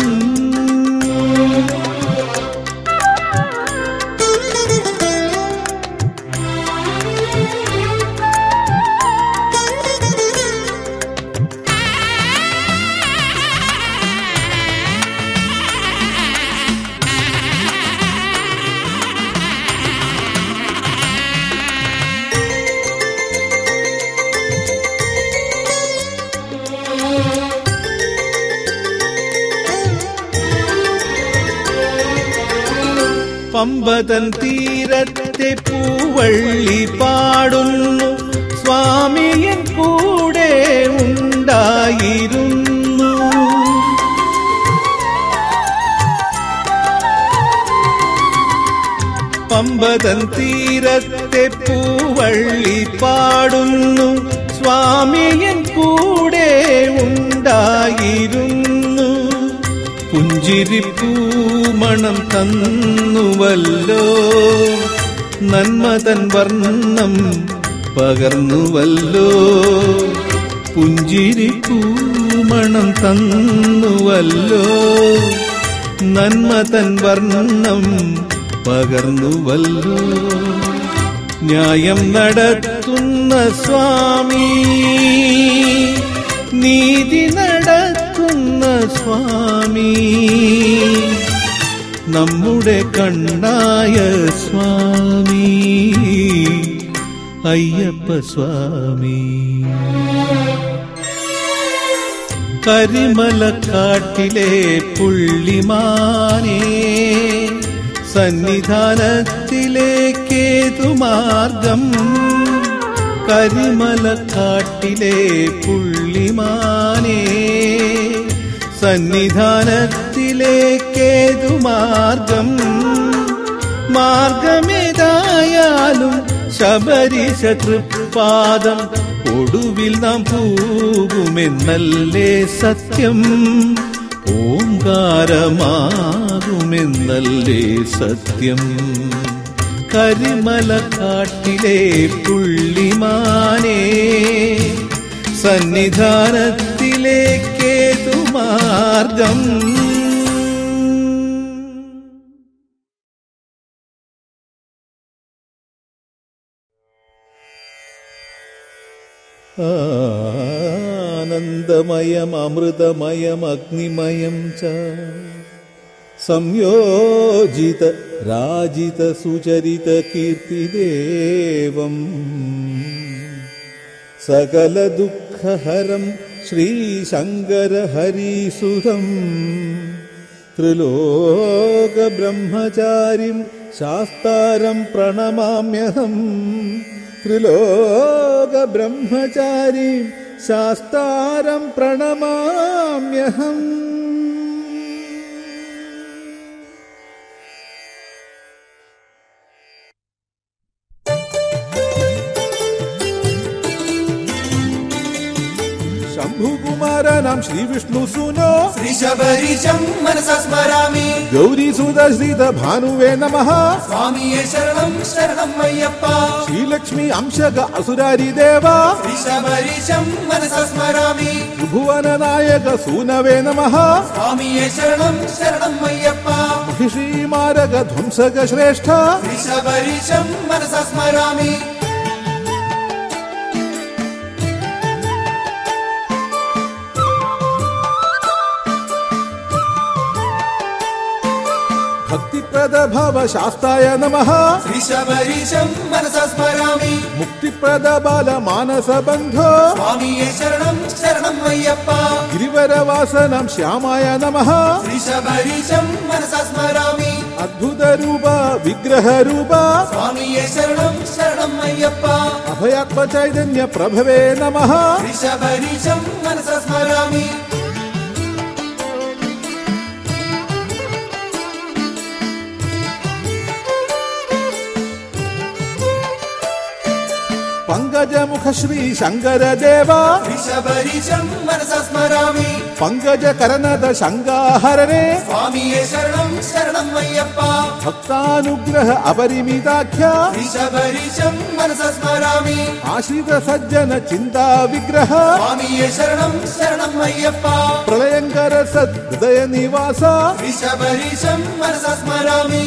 പമ്പതൻ തീരത്തെ പൂവള്ളി പാടുന്നു സ്വാമിയൻ കൂടെ ഉണ്ടായിരുന്നു പമ്പതൻ തീരത്തെ പൂവള്ളി പാടുന്നു സ്വാമിയൻ കൂടെ ഉണ്ടായിരുന്നു പുഞ്ചിരിപ്പൂമണം തന്നുവല്ലോ നന്മതൻ വർണ്ണം പകർന്നുവല്ലോ പുഞ്ചിരിപ്പൂമണം തന്നുവല്ലോ നന്മതൻ വർണ്ണം പകർന്നുവല്ലോ ന്യായം നടത്തുന്ന സ്വാമി നീതി നടത്തുന്ന സ്വാമി നമ്മുടെ കണ്ണായ സ്വാമി അയ്യപ്പ സ്വാമി കരിമലക്കാട്ടിലെ പുള്ളിമാനേ സന്നിധാനത്തിലേക്കേതു മാർഗം കരിമലക്കാട്ടിലെ പുള്ളിമാനേ സന്നിധാനത്തിലേക്കേതു മാർഗം മാർഗമേതായാലും ശബരിശ തൃപ്പാദം ഒടുവിൽ നാം പോകുമെന്നല്ലേ സത്യം ഓങ്കാരമാകുമെന്നല്ലേ സത്യം കരിമലക്കാട്ടിലെ പുള്ളിമാനേ സന്നിധാനത്തിലേക്കേതു മാർഗം ആനന്ദമയം അമൃതമയം അഗ്നിമയം ച സംയോജിത രാജിത സുചരിത കീർത്തിദേവം സകല ദുഃഖഹരം ശ്രീശങ്കര ഹരീസുതം ത്രിലോക ബ്രഹ്മചാരിം ശാസ്താരം പ്രണമാമ്യഹം ത്രിലോക ബ്രഹ്മചാരിം ശാസ്താരം പ്രണമാമ്യഹം ശംഭുകുമാരനാം ശ്രീവിഷ്ണു സുനോ ശ്രീശബരീശം മനസാ സ്മരാമി ഗൗരീസുത ശ്രീത ഭാനുവേ നമഃ സ്വാമിയെ ശരണം ശരണം അയ്യപ്പ ശ്രീലക്ഷ്മി അംശക അസുരാരി ദേവ ശ്രീശബരീശം മനസാ സ്മരാമി ത്രിഭുവന നായക സൂനവേ നമഃ സ്വാമിയെ ശരണം ശരണം അയ്യപ്പ മഹിഷീമാരക ധ്വംസക ശ്രേഷ്ഠ ശ്രീശബരീശം മനസാ സ്മരാമി ഭക്തിപ്രദ ഭവ ശാസ്തായ നമഃ ശ്രീശബരീശം മനസാ സ്മരാമി മുക്തിപ്രദ ബാല മാനസ ബന്ധോ സ്വാമിയെ ശരണം ശരണം അയ്യപ്പ ഗിരിവരവാസനം ശ്യാമായ നമഃ ശ്രീശബരീശം മനസാ സ്മരാമി അദ്ഭുത രൂപ വിഗ്രഹ രൂപ സ്വാമിയെ ശരണം ശരണം അയ്യപ്പ അഭയാത്മ ചൈതന്യ പ്രഭവേ നമഃ ശ്രീശബരീശം മനസാ സ്മരാമി പങ്കജമുഖ ശ്രീ ശങ്കരദേവ ഋഷഭരീശം മനസ സ്മരാമി പങ്കജ കരനത ശങ്കാഹരനെ സ്വാമിയെ ശരണം ശരണം അയ്യപ്പ ഭക്താനുഗ്രഹ അപരിമിതാഖ്യ ഋഷഭരീശം മനസ സ്മരാമി ആശ്രിത സജ്ജന ചിന്താ വിഗ്രഹ സ്വാമിയെ ശരണം ശരണം അയ്യപ്പ പ്രളയങ്കര സത് ഹൃദയ നിവാസ ഋഷഭരീശം മനസ സ്മരാമി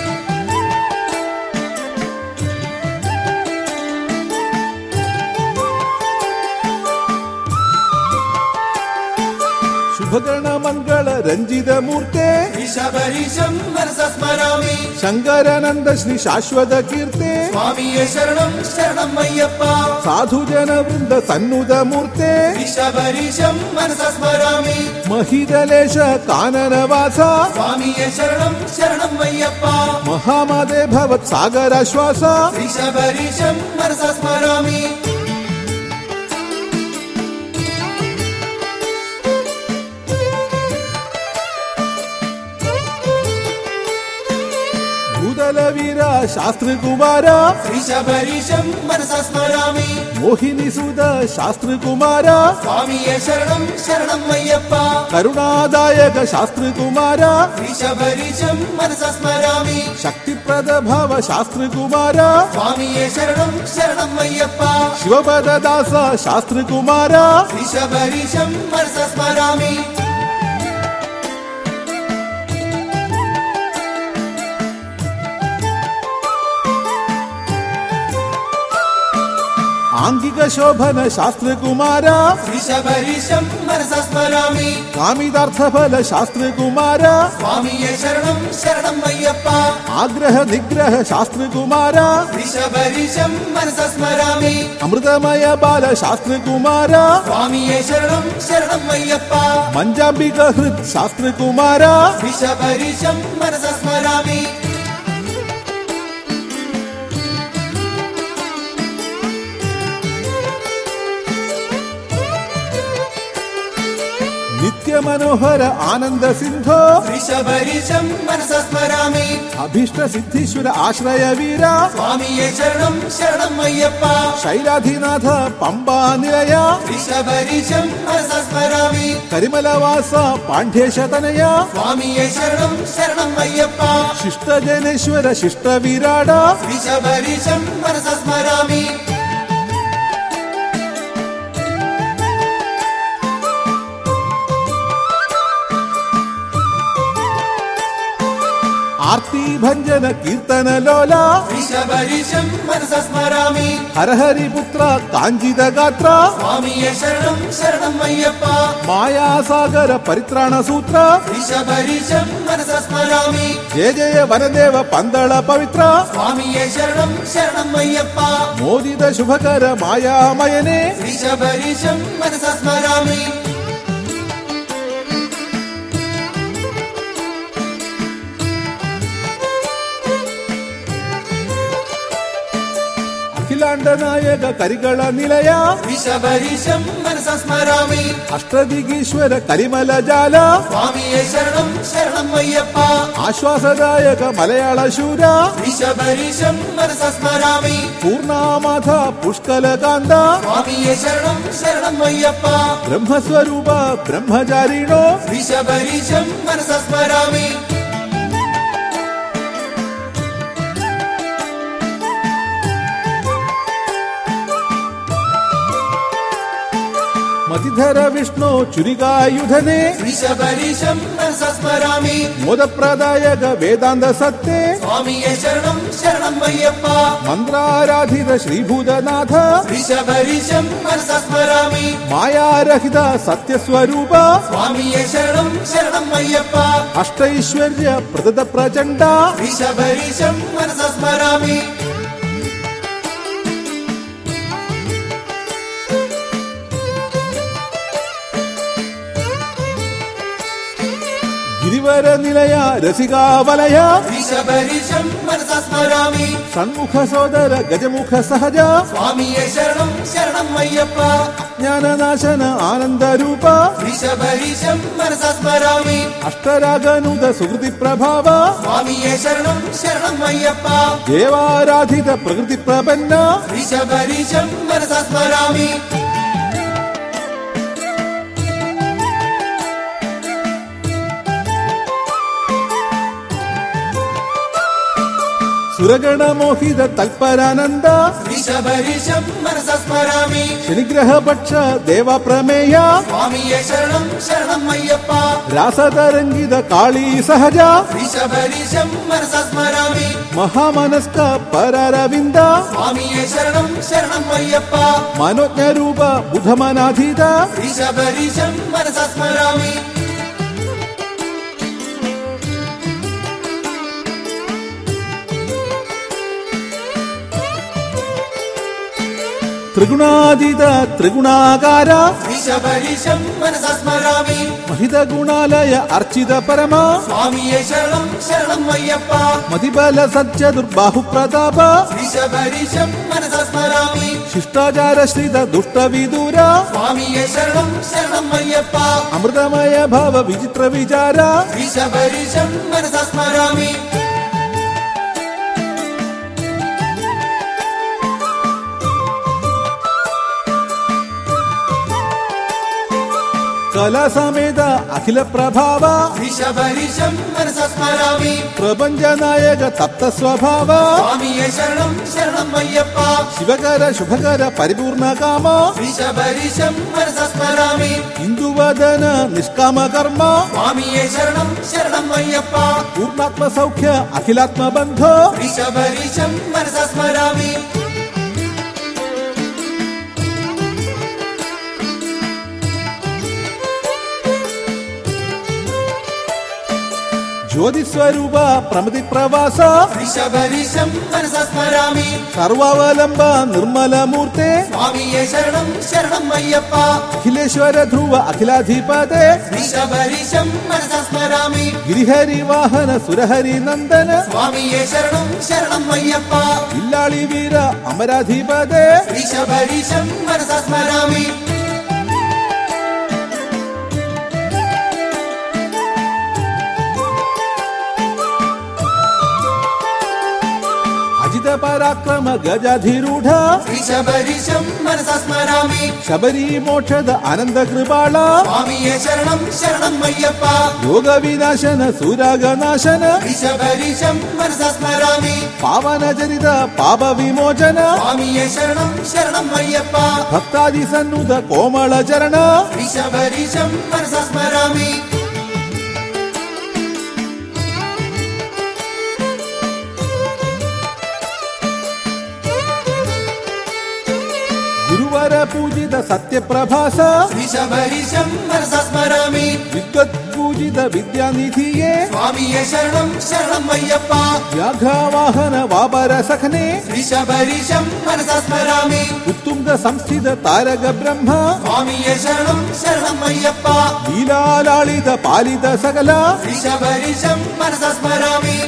ശുഭകരണ മംഗള രഞ്ജിത മൂർത്തെ ഋഷഭരീശം മനസ സ്മരാമി ശങ്കരാനന്ദ ശ്രീ ശാശ്വത കീർത്തെ സ്വാമിയെ ശരണം ശരണം അയ്യപ്പ സാധുജന വൃന്ദ സന്നുത മൂർത്തെ ഋഷഭരീശം മനസ സ്മരാമി മഹിതലേശ കാനനവാസ സ്വാമിയെ ശരണം ശരണം അയ്യപ്പ മഹാമതേ ഭവത് സാഗരാശ്വാസ ഋഷഭരീശം മനസ സ്മരാമി ഭൂതലവീര ശാസ്ത്രകുമാര ഋഷഭരീശം മനസ സ്മരാമി മോഹിനി സുത ശാസ്ത്രകുമാര സ്വാമിയെ ശരണം ശരണം അയ്യപ്പ കരുണാദായക ശാസ്ത്രകുമാര ഋഷഭരീശം മനസ സ്മരാമി ശക്തിപ്രദ ഭവ ശാസ്ത്രകുമാര സ്വാമിയെ ശരണം ശരണം അയ്യപ്പ ശിവപദദാസ ശാസ്ത്രകുമാര ഋഷഭരീശം മനസ സ്മരാമി ആംഗിക ശോഭന ശാസ്ത്രകുമാര ഋഷഭരീശം മനസ സ്മരാമി കാമിതാർത്ഥഫല ശാസ്ത്രകുമാര സ്വാമിയെ ശരണം ശരണം അയ്യപ്പ ആഗ്രഹ നിഗ്രഹ ശാസ്ത്രകുമാര ഋഷഭരീശം മനസ സ്മരാമി അമൃതമയ ബാല ശാസ്ത്രകുമാര സ്വാമിയെ ശരണം ശരണം അയ്യപ്പ മഞ്ചാംബിക ഹൃത് ശാസ്ത്രകുമാര ഋഷഭരീശം മനസ സ്മരാമി നിത്യമനോഹര ആനന്ദ സിന്ധോ ഋഷഭരീശം മനസ സ്മരാമി അഭീഷ്ട സിദ്ധീശ്വര ആശ്രയ വീര സ്വാമിയെ ശരണം ശരണം അയ്യപ്പ ശൈലാധിനാഥ പമ്പാ നിലയ ഋഷഭരീശം മനസ സ്മരാമി കരിമലവാസ പാണ്ഡ്യേശതനയ സ്വാമിയെ ശരണം ശരണം അയ്യപ്പ ശിഷ്ടജനേശ്വര ശിഷ്ടവിരാട ഋഷഭരീശം മനസ സ്മരാമി ആർത്തി ഭഞ്ജന കീർത്തന ലോല ഋഷഭരീശം മനസ സ്മരാമി ഹരഹരിപുത്ര കാഞ്ചിത ഗാത്ര സ്വാമിയെ ശരണം ശരണം അയ്യപ്പ മായാസാഗര പരിത്രാണ സൂത്ര ഋഷഭരീശം മനസ സ്മരാമി ജയ ജയ വനദേവ പന്തള പവിത്ര സ്വാമിയെ ശരണം ശരണം അയ്യപ്പ മോദിത ശുഭകര മായാമയനെ ഋഷഭരീശം മനസ സ്മരാമി അഖിലാണ്ട നായക കരികള നിലയ ഋഷഭരീശം മനസ സ്മരാമി അഷ്ടദിഗീശ്വര കരിമല ജാല സ്വാമിയെ ശരണം ശരണം അയ്യപ്പ ആശ്വാസദായക മലയാള ശൂര ഋഷഭരീശം മനസ സ്മരാമി പൂർണാമാധ പുഷ്കലകാന്ത സ്വാമിയെ ശരണം ശരണം അയ്യപ്പ ബ്രഹ്മസ്വരൂപ ബ്രഹ്മചാരിണോ ഋഷഭരീശം മനസ സ്മരാമി മതിധര വിഷ്ണു ചുരികായുധനെ ഋഷഭരീശം മനസ സ്മരാമി മോദപ്രദായക വേദാന്ത സത്തേ സ്വാമിയെ ശരണം ശരണം അയ്യപ്പ മന്ത്രാരാധിത ശ്രീഭൂതനാഥ ഋഷഭരീശം മനസ സ്മരാമി മായാരഹിത സത്യസ്വരൂപ സ്വാമിയെ ശരണം ശരണം അയ്യപ്പ അഷ്ടൈശ്വര്യ പ്രദത പ്രചണ്ഡ ഋഷഭരീശം മനസ സ്മരാമി ശ്രീവര നിലയ രസികാവലയ ഋഷഭരിഷം മനസാ സ്മരാമി ഷൺമുഖ സോദര ഗജമുഖ സഹജ സ്വാമിയെ ശരണം ശരണം അയ്യപ്പ ജ്ഞാനനാശന ആനന്ദരൂപ ഋഷഭരിഷം മനസാ സ്മരാമി അഷ്ടരാഗനുത സുഹൃതി പ്രഭാവ സ്വാമിയെ ശരണം ശരണം അയ്യപ്പ ദേവാരാധിത പ്രകൃതി പ്രപന്ന ഋഷഭരിഷം മനസാ സ്മരാമി സുരഗണമോഹിത തൽപരാനന്ദ ഋഷഭരിഷം മനസാ സ്മരാമി ശനിഗ്രഹപക്ഷ ദേവപ്രമേയ സ്വാമിയെ ശരണം ശരണം അയ്യപ്പ രാസതരംഗിത കാളീ സഹജ ഋഷഭരിഷം മനസാ സ്മരാമി മഹാമനസ്ക പരരവിന്ദ സ്വാമിയെ ശരണം ശരണം അയ്യപ്പ മനോജ്ഞരൂപ ബുധമനാധീത ഋഷഭരിഷം മനസാ സ്മരാമി ത്രിഗുണാതീത ത്രിഗുണാകാര ഋഷഭരിഷം മനസാ സ്മരാമി മഹിത ഗുണാലയ അർച്ചിത പരമ സ്വാമിയെ ശരണം ശരണം അയ്യപ്പ മതിബല സജ്ജ ദുർബാഹു പ്രതാപ ഋഷഭരിഷം മനസാ സ്മരാമി ശിഷ്ടാചാര ശ്രിത ദുഷ്ടവിദൂര സ്വാമിയെ ശരണം ശരണം അയ്യപ്പ അമൃതമയ ഭാവ വിചിത്ര വിചാര ഋഷഭരിഷം മനസാ സ്മരാമി കലാസമേത അഖില പ്രഭാവ ഋഷഭരിഷം മനസാ സ്മരാമി പ്രപഞ്ചനായക തപ്ത സ്വഭാവ സ്വാമിയെ ശരണം ശരണം അയ്യപ്പ ശിവകര ശുഭകര പരിപൂർണ കാമ ഋഷഭരിഷം മനസാ സ്മരാമി ഹിന്ദുവദന നിഷ്കാമ കർമ്മ സ്വാമിയെ ശരണം ശരണം അയ്യപ്പ പൂർണാത്മ സൗഖ്യ അഖിലാത്മ ബന്ധോ ഋഷഭരിഷം മനസാ സ്മരാമി ജ്യോതിസ്വരൂപ പ്രമതി പ്രവാസ ഋഷഭരിഷം മനസാ സ്മരാമി സർവാവലംബ നിർമ്മലമൂർത്തെ സ്വാമിയെ ശരണം ശരണം അയ്യപ്പ അഖിലേശ്വര ധ്രുവ അഖിലാധിപതേ ഋഷഭരിഷം മനസാ സ്മരാമി ഗിരിഹരി വാഹന സുരഹരി നന്ദന സ്വാമിയെ ശരണം ശരണം അയ്യപ്പ ഇല്ലാളി വീര അമരാധിപതേ ഋഷഭരിഷം മനസാ സ്മരാമി അജിത പരാക്രമ ഗജാധിരൂഢ ഋഷഭരിഷം മനസാ സ്മരാമി ശബരി മോക്ഷദ അനന്ത കൃപാള സ്വാമിയെ ശരണം ശരണം അയ്യപ്പ യോഗവിനാശന സുരാഗനാശന ഋഷഭരിഷം മനസാ സ്മരാമി പാവനചരിത പാപവിമോചന സ്വാമിയെ ശരണം ശരണം അയ്യപ്പ ഭക്താദി സന്നുത കോമള ചരണ ഋഷഭരിഷം മനസാ സ്മരാമി ഗുരുവര പൂജിത സത്യപ്രഭാസ ഋഷഭരിഷം മനസാ സ്മരാമി വിദ്വത് പൂജിത വിദ്യാനിധിയെ സ്വാമിയെ ശരണം ശരണം അയ്യപ്പ വ്യാഘ്രവാഹന വാപര സഖനെ ഋഷഭരിഷം മനസാ സ്മരാമി ഉത്തുംഗ സംസ്ഥിത താരക ബ്രഹ്മ സ്വാമിയെ ശരണം ശരണം അയ്യപ്പ ലീലാലാളിത പാലിത സകല ഋഷഭരിഷം മനസാ സ്മരാമി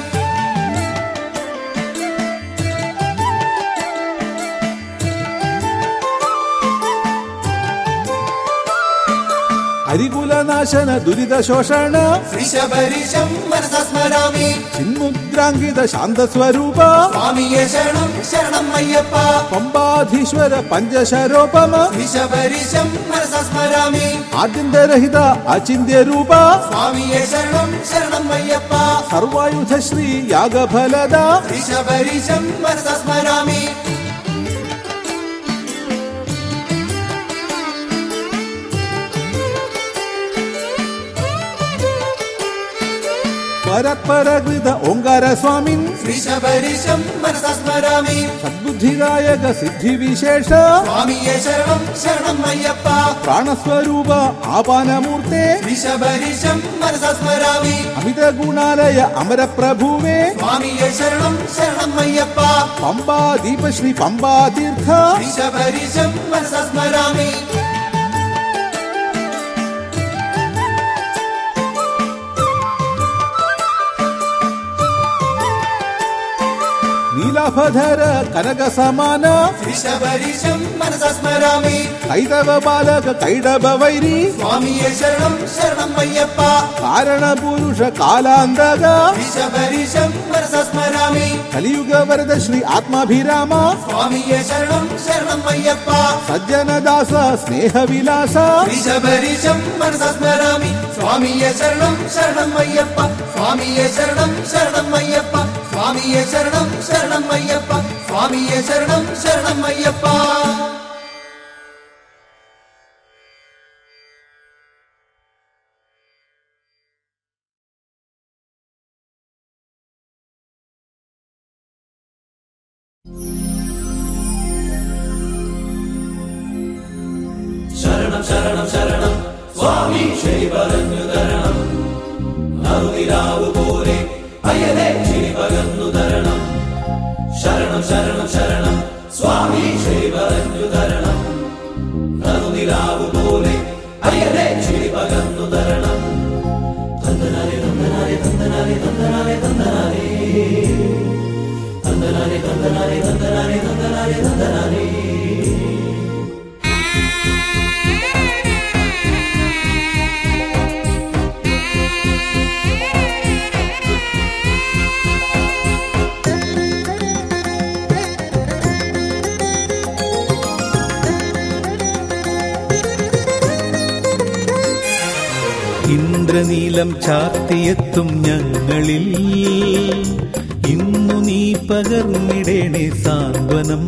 അരികുലനാശന ദുരിത ശോഷണ ഋഷഭരിഷം മനസാ സ്മരാമി ചിന്മുദ്രാങ്കിത ശാന്തസ്വരൂപ സ്വാമിയെ ശരണം ശരണം അയ്യപ്പ പമ്പാധീശ്വര പഞ്ചശരോപമ ഋഷഭരിഷം മനസാ സ്മരാമി ആദ്യന്തരഹിത അചിന്യ രൂപ സ്വാമിയെ ശരണം ശരണം അയ്യപ്പ സർവായുധ ശ്രീ യാഗഫലദ ഋഷഭരിഷം മനസാ സ്മരാമി പരത്പരകൃത ഓങ്കാര സ്വാമിൻ ഋഷഭരിഷം മനസാ സ്മരാമി സദ്ബുദ്ധിദായക സിദ്ധിവിശേഷ സ്വാമിയെ ശരണം ശരണം അയ്യപ്പ പ്രാണസ്വരൂപ ആപാനമൂർത്തെ ഋഷഭരിഷം മനസാ സ്മരാമി അമിത ഗുണാലയ അമരപ്രഭുവേ സ്വാമിയെ ശരണം ശരണം അയ്യപ്പ പമ്പാ ദീപശ്രീ പമ്പാ തീർത്ഥ ഋഷഭരിഷം മനസാ സ്മരാമി വൃഷഭധര കനക സമാന ഋഷഭരീശം മനസാ സ്മരാമി കൈതവ ബാലക കൈടഭ വൈരി സ്വാമിയെ ശരണം ശരണം അയ്യപ്പ കാരണപുരുഷ കാലാന്തക ഋഷഭരീശം മനസാ സ്മരാമി കലിയുഗ വരദ ശ്രീ ആത്മാഭിരാമ സ്വാമിയെ ശരണം ശരണം അയ്യപ്പ സജ്ജനദാസ സ്നേഹവിലാസ ഋഷഭരീശം മനസാ സ്മരാമി സ്വാമിയെ ശരണം ശരണം അയ്യപ്പ സ്വാമിയെ ശരണം ശരണം അയ്യപ്പ സ്വാമിയെ ശരണം ശരണം അയ്യപ്പ സ്വാമിയെ ശരണം ശരണം അയ്യപ്പ ശരണം ശരണം ശരണം സ്വാമി ശരി പറഞ്ഞു തരണം നറുനിലാവ് പോലെ അയ്യനെ ചിരി പകർന്നു തരണം ശരണം ശരണം ശരണം സ്വാമി ശരി പറഞ്ഞു തരണം നറുനിലാവ് പോലെ അയ്യനെ ചിരി പകർന്നു തരണം തന്തനാരെ തന്തനാരെ തന്തനാരെ തന്തനാരെ തന്തനാരെ തന്തനാരെ തന്തനാരെ തന്തനാരെ തന്തനാരെ തന്തനാരെ ഇന്ദ്രനീലം ചാർത്തിയെത്തും ഞങ്ങളിൽ ഇന്നു നീ പകർന്നിടേണേ സാന്ത്വനം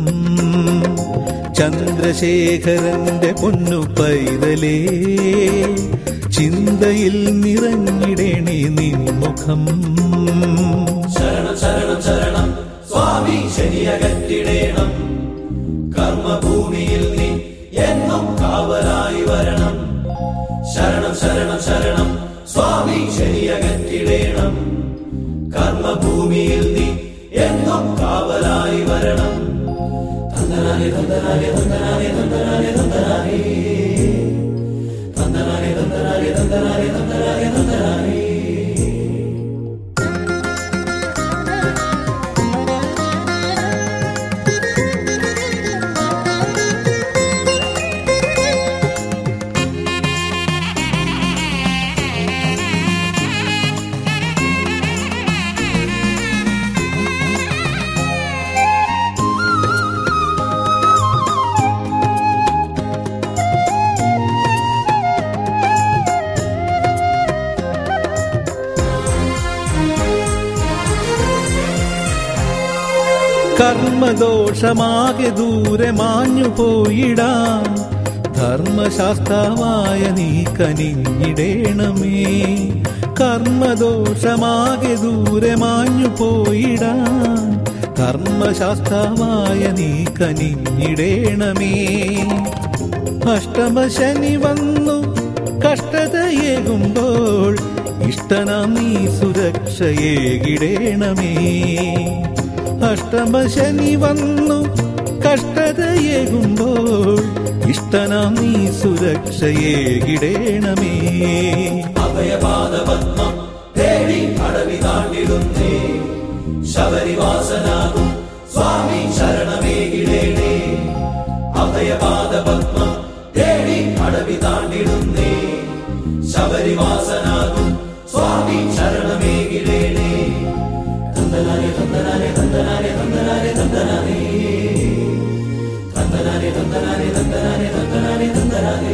ചന്ദ്രശേഖരന്റെ പൊന്നു പൈതലേ ചിന്തയിൽ നിറഞ്ഞിടേണേ നിൻമുഖം ശരണം ശരണം ശരണം സ്വാമി ശനിയകറ്റിടേണം കർമ്മഭൂമിയിൽ നീ എന്നും കാവലായി വരണം ശരണം ശരണം ശരണം സ്വാമി ശനിയകറ്റിടേണം കർമ്മഭൂമിയിൽ നീ എന്നും കാവലായി വരണം തന്തനാനെ തന്തനാനെ തന്തനാനെ തന്തനാനെ തന്തനാനെ തന്തനാനെ തന്തനാനെ തന്തനാനെ തന്തനാനെ തന്തനാനെ കർമ്മദോഷമാകെ ദൂരെ മാഞ്ഞു പോയിടാം ധർമ്മശാസ്താവായ നീ കനിഞ്ഞിടേണമേ കർമ്മദോഷമാകെ ദൂരെ മാഞ്ഞു പോയിടാൻ ധർമ്മശാസ്താവായ നീ കനിഞ്ഞിടേണമേ അഷ്ടമശനി വന്നു കഷ്ടതയേകുമ്പോൾ ഇഷ്ടനാം നീ സുരക്ഷയേകിടേണമേ അഷ്ടമശനി വന്നു കഷ്ടതയേകുമ്പോൾ ഇഷ്ടനാം നീ സുരക്ഷയേകിടേണമേ അഭയപാദ പത്മം തേടി അടവി താണ്ടിടുന്നേ ശബരിവാസനാകും സ്വാമി ശരണമേകിടേണേ അഭയപാദ പത്മം തേടി അടവി താണ്ടിടുന്നേ ശബരിവാസനാകും സ്വാമി ശരണമേകിടേണേ തന്തനാനെ തന്തനാനെ തന്തനാനെ തന്തനാനെ തന്തനാനെ തന്തനാനെ തന്തനാനെ തന്തനാനെ തന്തനാനെ തന്തനാനെ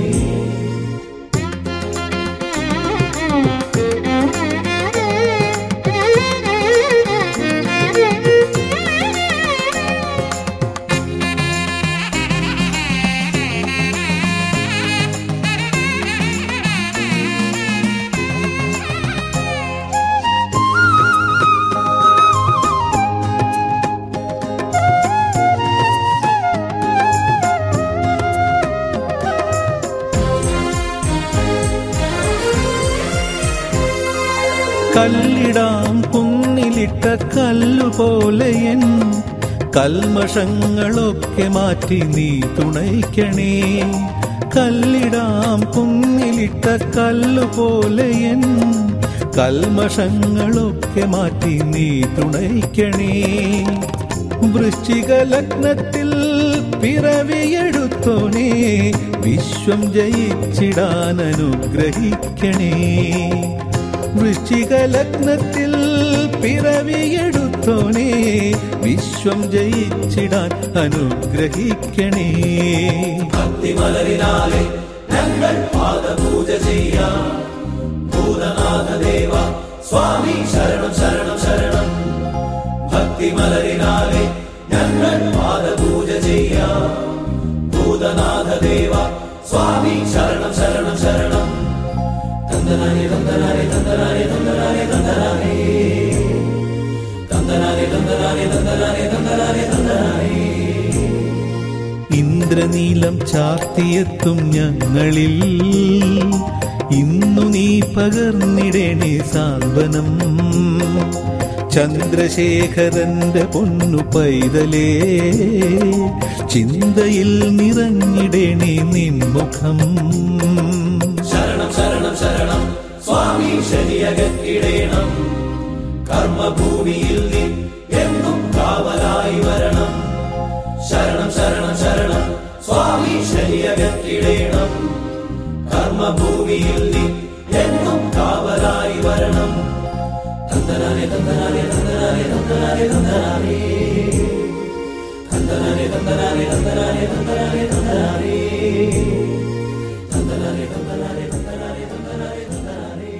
കല്ലിടാം കുന്നിലിട്ട കല്ലുപോലെയൻ കൽമഷങ്ങളൊക്കെ മാറ്റി നീ തുണയ്ക്കണേ കല്ലിടാം കുന്നിലിട്ട കല്ലുപോലെയൻ കൽമഷങ്ങളൊക്കെ മാറ്റി നീ തുണയ്ക്കണേ വൃശ്ചിക ലഗ്നത്തിൽ പിറവിയെടുത്തോണേ വിശ്വം ജയിച്ചിടാൻ അനുഗ്രഹിക്കണേ വൃശ്ചിക ലഗ്നത്തിൽ പിറവിയെടുത്തോണേ വിശ്വം ജയിച്ചിടാൻ അനുഗ്രഹിക്കണേ ഭക്തിമലരിനാലെ ഞങ്ങൾ പാദപൂജ ചെയ്യാം ഭൂതനാഥ ദേവ സ്വാമി ശരണം ശരണം ശരണം ഭക്തിമലരിനാലെ ഞങ്ങൾ പാദപൂജ ചെയ്യാം ഭൂതനാഥ ദേവ സ്വാമി ശരണം ശരണം ശരണം തന്തനാനെ തന്തനാനെ തന്തനാനെ തന്തനാനെ തന്തനാനെ തന്തനാനെ തന്തനാനെ തന്തനാനെ തന്തനാനെ തന്തനാനെ ഇന്ദ്രനീലം ചാർത്തിയെത്തും ഞങ്ങളിൽ ഇന്നു നീ പകർന്നിടേണേ സാന്ത്വനം ചന്ദ്രശേഖരന്റെ പൊന്നു പൈതലേ ചിന്തയിൽ നിറഞ്ഞിടേണേ നിൻമുഖം ശരണം ശരണം ശരണം സ്വാമി ശരിയകത്തിടേണം കർമ്മഭൂമിയിൽ നീ എന്നും കാവലായി വരണം ശരണം ശരണം ശരണം സ്വാമി ശരിയകത്തിടേണം കർമ്മഭൂമിയിൽ നീ എന്നും കാവലായി വരണം തന്തനാനെ തന്തനാനെ തന്തനാനെ തന്തനാനെ തന്തനാനെ തന്തനാനെ തന്തനാനെ തന്തനാനെ തന്തനാനെ തന്തനാനെ തന്തനാനെ തന്തനാനെ തന്തനാനെ തന്തനാനെ തന്തനാനെ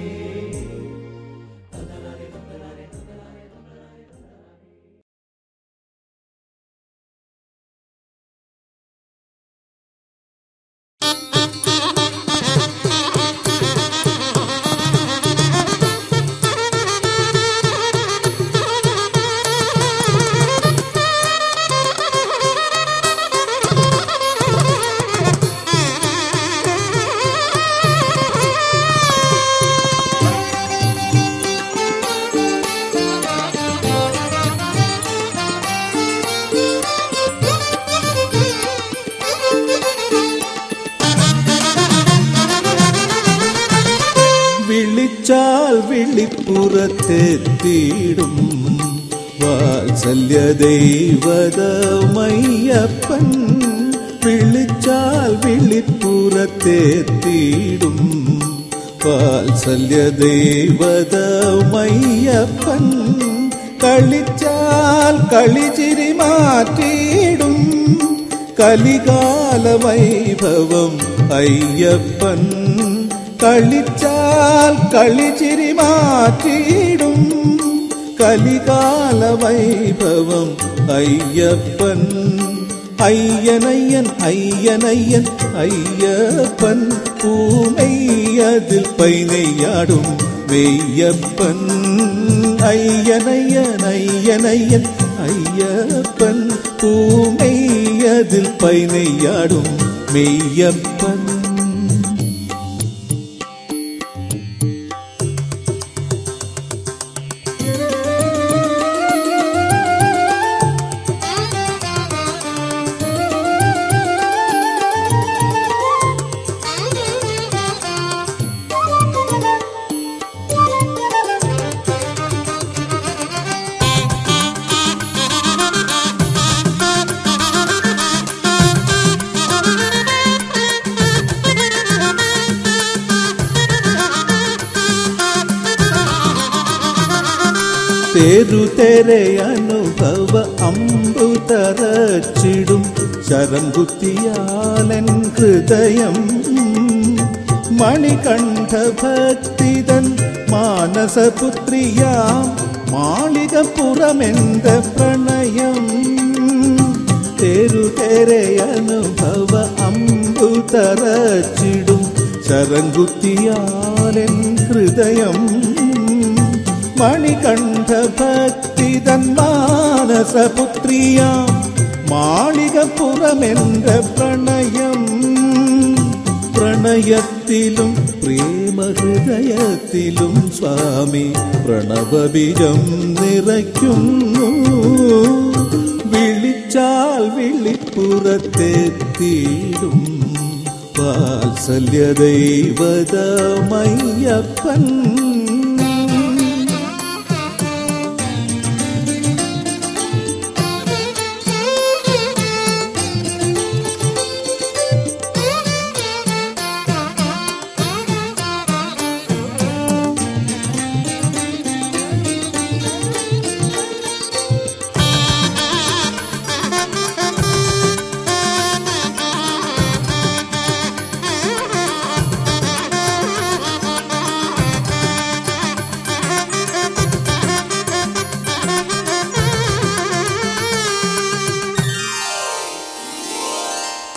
വിളിച്ചാൽ വിളിപ്പുറത്തെത്തിയിടും വാത്സല്യ ദൈവതമയ്യപ്പൻ വിളിച്ചാൽ വിളിപ്പുറത്തെത്തിയിടും വാത്സല്യ ദൈവതമയ്യപ്പൻ കളിച്ചാൽ കളിച്ചിരി മാറ്റിയിടും കലികാല വൈഭവം അയ്യപ്പൻ കളിച്ചാൽ കളിച്ചിരി മാറ്റിയിടും കലികാല വൈഭവം അയ്യപ്പൻ അയ്യനയ്യൻ അയ്യനയ്യൻ അയ്യപ്പൻ പൂമെയ്യതിൽ പൈനെയ്യാടും വെയ്യപ്പൻ അയ്യനയ്യൻ അയ്യനയ്യൻ അയ്യപ്പൻ പൂമെയ്യതിൽ പൈനെയ്യാടും മെയ്യപ്പൻ തേരുതെരെ അനുഭവ അമ്പു തറച്ചിടും ശരം കുത്തിയാലൻ ഹൃദയം മണികണ്ഠ ഭക്തിതൻ മാനസപുത്രിയാം മാളികപ്പുറമെന്ത പ്രണയം തേരുതെരെ അനുഭവ അമ്പു തറച്ചിടും ശരം കുത്തിയാലൻ ഹൃദയം മണികണ്ഠ ഭക്തിതൻ മാനസപുത്രിയാം മാളികപ്പുറമെന്റെ പ്രണയം പ്രണയത്തിലും പ്രേമഹൃദയത്തിലും സ്വാമി പ്രണവബീജം നിറയ്ക്കുന്നു വിളിച്ചാൽ വിളിപ്പുറത്തെത്തിയിടും വാത്സല്യ ദൈവതമയ്യപ്പൻ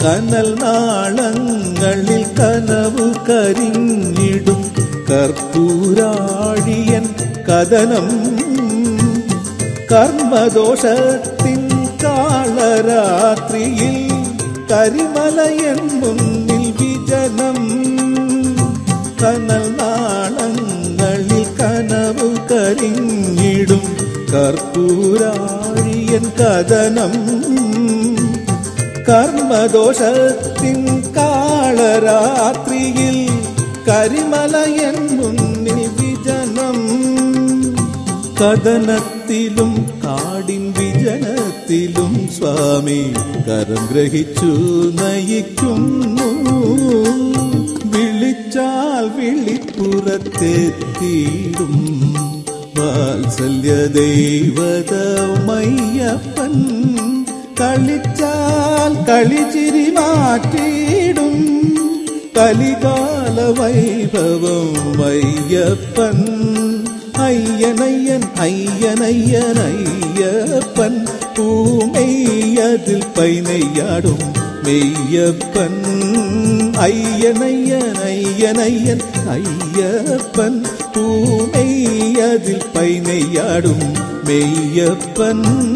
കനൽ നാളങ്ങളിൽ കനവു കരിഞ്ഞിടും കർപ്പൂരാഴിയൻ കഥനം കർമ്മദോഷത്തിൻ കാളരാത്രിയിൽ കരിമലയൻ മുന്നിൽ വിജനം കനൽ നാളങ്ങളിൽ കനവു കരിഞ്ഞിടും കർപ്പൂരാഴിയൻ കഥനം കർമ്മദോഷത്തിൻ കാളരാത്രിയിൽ കരിമലയൻ മുന്നിൽ വിജനം കഥനത്തിലും കാടിൻ വിജനത്തിലും സ്വാമി കരം ഗ്രഹിച്ചു നയിക്കുന്നു വിളിച്ചാൽ വിളിപ്പുറത്തെത്തിയിടും വാത്സല്യ ദൈവതമയ്യപ്പൻ കളിച്ചാൽ കളിച്ചിരി മാറ്റിയിടും കലികാല വൈഭവം വയ്യപ്പൻ അയ്യനയ്യൻ അയ്യനയ്യൻ അയ്യപ്പൻ പൂമെയ്യതിൽ പൈനെയ്യാടും മെയ്യപ്പൻ അയ്യനയ്യൻ അയ്യനയ്യൻ അയ്യപ്പൻ പൂമെയ്യതിൽ പൈനെയ്യാടും മെയ്യപ്പൻ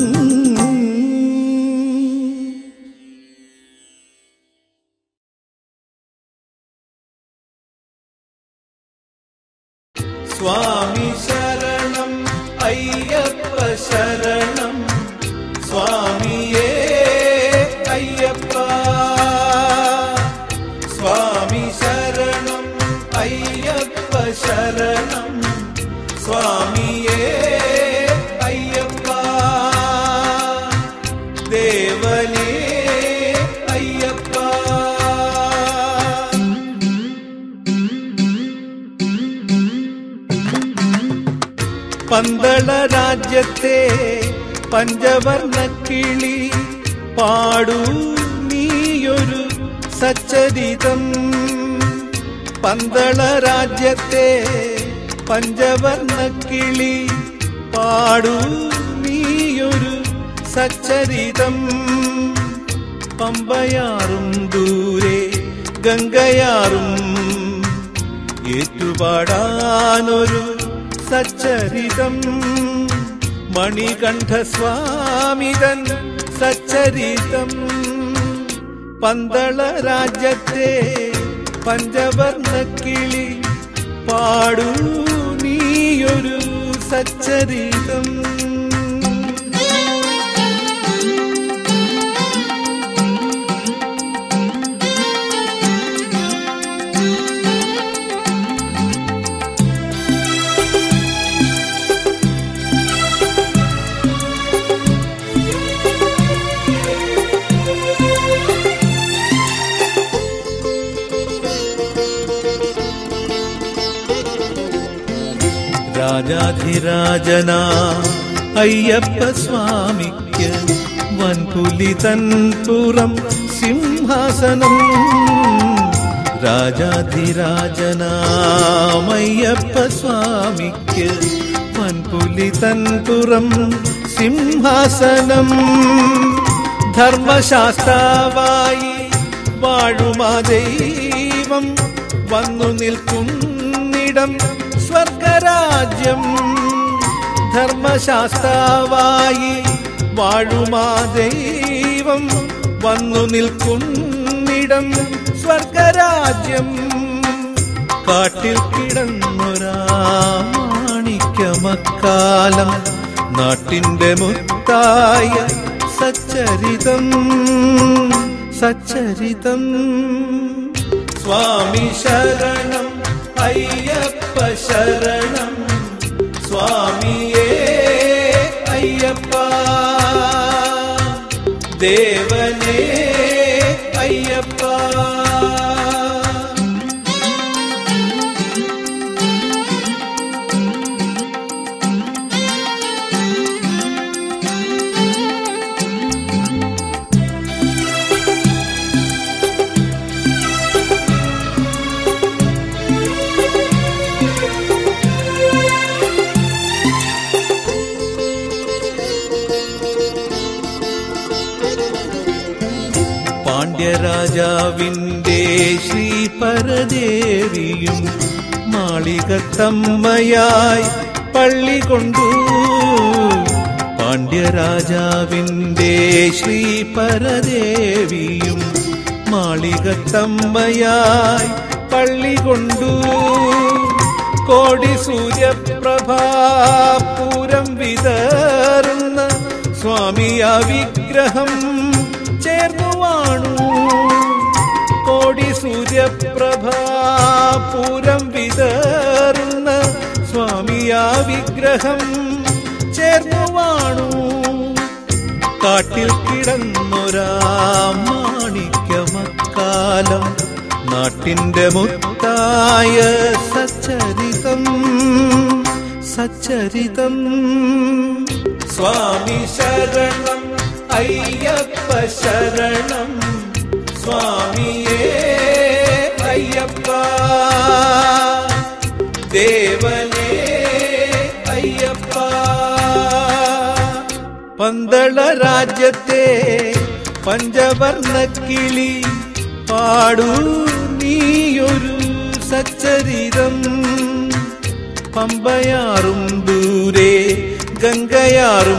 സ്വാമി ശരണം അയ്യപ്പ ശരണം സ്വാമിയേ അയ്യപ്പ സ്വാമി ശരണം അയ്യപ്പ ശരണം സ്വാമിയേ അയ്യപ്പ ദേവനേ അയ്യപ്പ പന്തള രാജ്യത്തെ പഞ്ചവർണ്ണ കിളി പാടൂ നീയൊരു സച്ചരിതം പന്തള രാജ്യത്തെ പഞ്ചവർണ്ണ കിളി പാടൂ നീയൊരു സച്ചരിതം പമ്പയാറും ദൂരെ ഗംഗയാറും ഏറ്റുപാടാനൊരു സച്ചരിതം മണികണ്ഠസ്വാമിതൻ സച്ചരിതം പന്തള രാജ്യത്തെ പഞ്ചവർണ്ണ കിളി പാടൂ നീയൊരു സച്ചരിതം രാജാധിരാജനാ അയ്യപ്പ സ്വാമിക്ക് വൻപുലി തൻ പുറം സിംഹാസനം രാജാധിരാജനാമയ്യപ്പ സ്വാമിക്ക് വൻപുലി തൻ പുറം സിംഹാസനം ധർമ്മശാസ്താവായി വാഴുമാ ദൈവം വന്നു നിൽക്കുന്നിടം സ്വർഗരാജ്യം ധർമ്മശാസ്താവായി വാഴുമാ ദൈവം വന്നു നിൽക്കുന്നിടം സ്വർഗരാജ്യം കാട്ടിൽ കിടന്നൊരാണിക്കമക്കാലം നാട്ടിന്റെ മുത്തായ സച്ചരിതം സച്ചരിതം സ്വാമി ശരണം അയ്യപ്പ ശരണം സ്വാമിയേ അയ്യപ്പ ദേവനേ അയ്യപ്പ പാണ്ഡ്യരാജാവിൻ്റെ ശ്രീ പരദേവിയും മാളികത്തമ്മയായി പള്ളി കൊണ്ടു പാണ്ഡ്യരാജാവിൻ്റെ ശ്രീ പരദേവിയും മാളികത്തമ്മയായി പള്ളി കൊണ്ടു കോടി സൂര്യപ്രഭാപൂരം വിതറുന്ന സ്വാമിയ വിഗ്രഹം ചേർന്നു വാണു കോടി സൂര്യപ്രഭാപൂരം വിതറുന്ന സ്വാമിയ വിഗ്രഹം ചേർന്നു വാണു കാട്ടിൽ കിടന്നൊരാ മാണിക്യമക്കാലം നാട്ടിന്റെ മുത്തായ സച്ചരിതം സച്ചരിതം സ്വാമി ശരണം അയ്യപ്പ ശരണം സ്വാമിയേ അയ്യപ്പ ദേവനേ അയ്യപ്പ പന്തള രാജ്യത്തെ പഞ്ചവർണ്ണ കിളി പാടൂ നീയൊരു സച്ചരിതം പമ്പയാറും ദൂരെ ഗംഗയാറും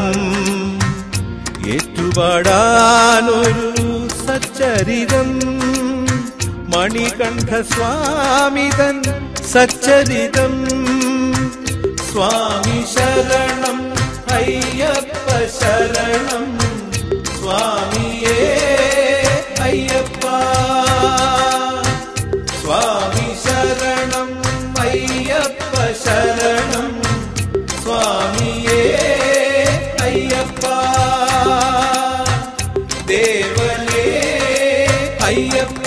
ഏറ്റുപാടാനൊരു സച്ചരിതം മണികണ്ഠ സ്വാമിതൻ സച്ചരിതം സ്വാമി ശരണം അയ്യപ്പ ശരണം സ്വാമിയേ അയ്യപ്പ സ്വാമി ശരണം അയ്യപ്പ ശരണം സ്വാമിയേ അയ്യപ്പ ദേവനേ അയ്യപ്പ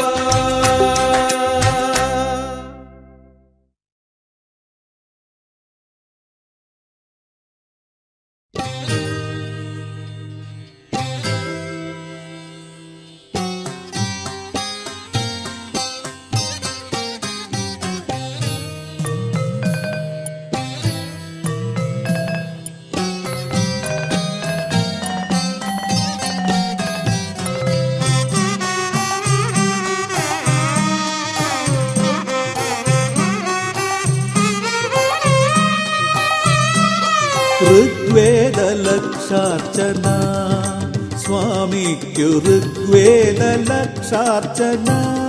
ഋഗ്വേദലക്ഷാർച്ചന സ്വാമിക്കു ഋഗ്വേദലക്ഷാർച്ചന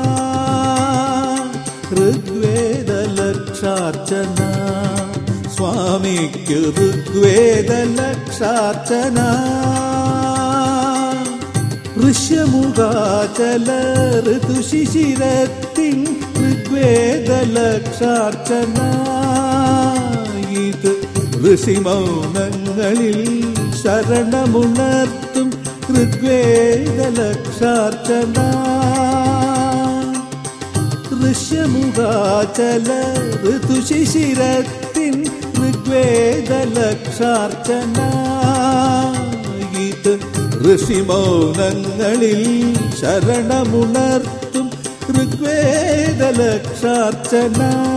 ഋഗ്വേദലക്ഷാർച്ചന സ്വാമിക്കു ഋഗ്വേദലക്ഷാർച്ചന ഋഷ്യമുഖാചല ഋതുശിശിരത്തിൻ ഋഗ്വേദലക്ഷാർച്ചന ഇത് ഋഷിമൗനങ്ങളിൽ ശരണമുണർത്തും ഋഗ്വേദലക്ഷാർച്ചന ഋഷ്യമുഖാചല ഋതുശിശിരത്തിൻ ഋഗ്വേദലക്ഷാർച്ചന ഇത് ഋഷിമൗനങ്ങളിൽ ശരണമുണർത്തും ഋഗ്വേദലക്ഷാർച്ചന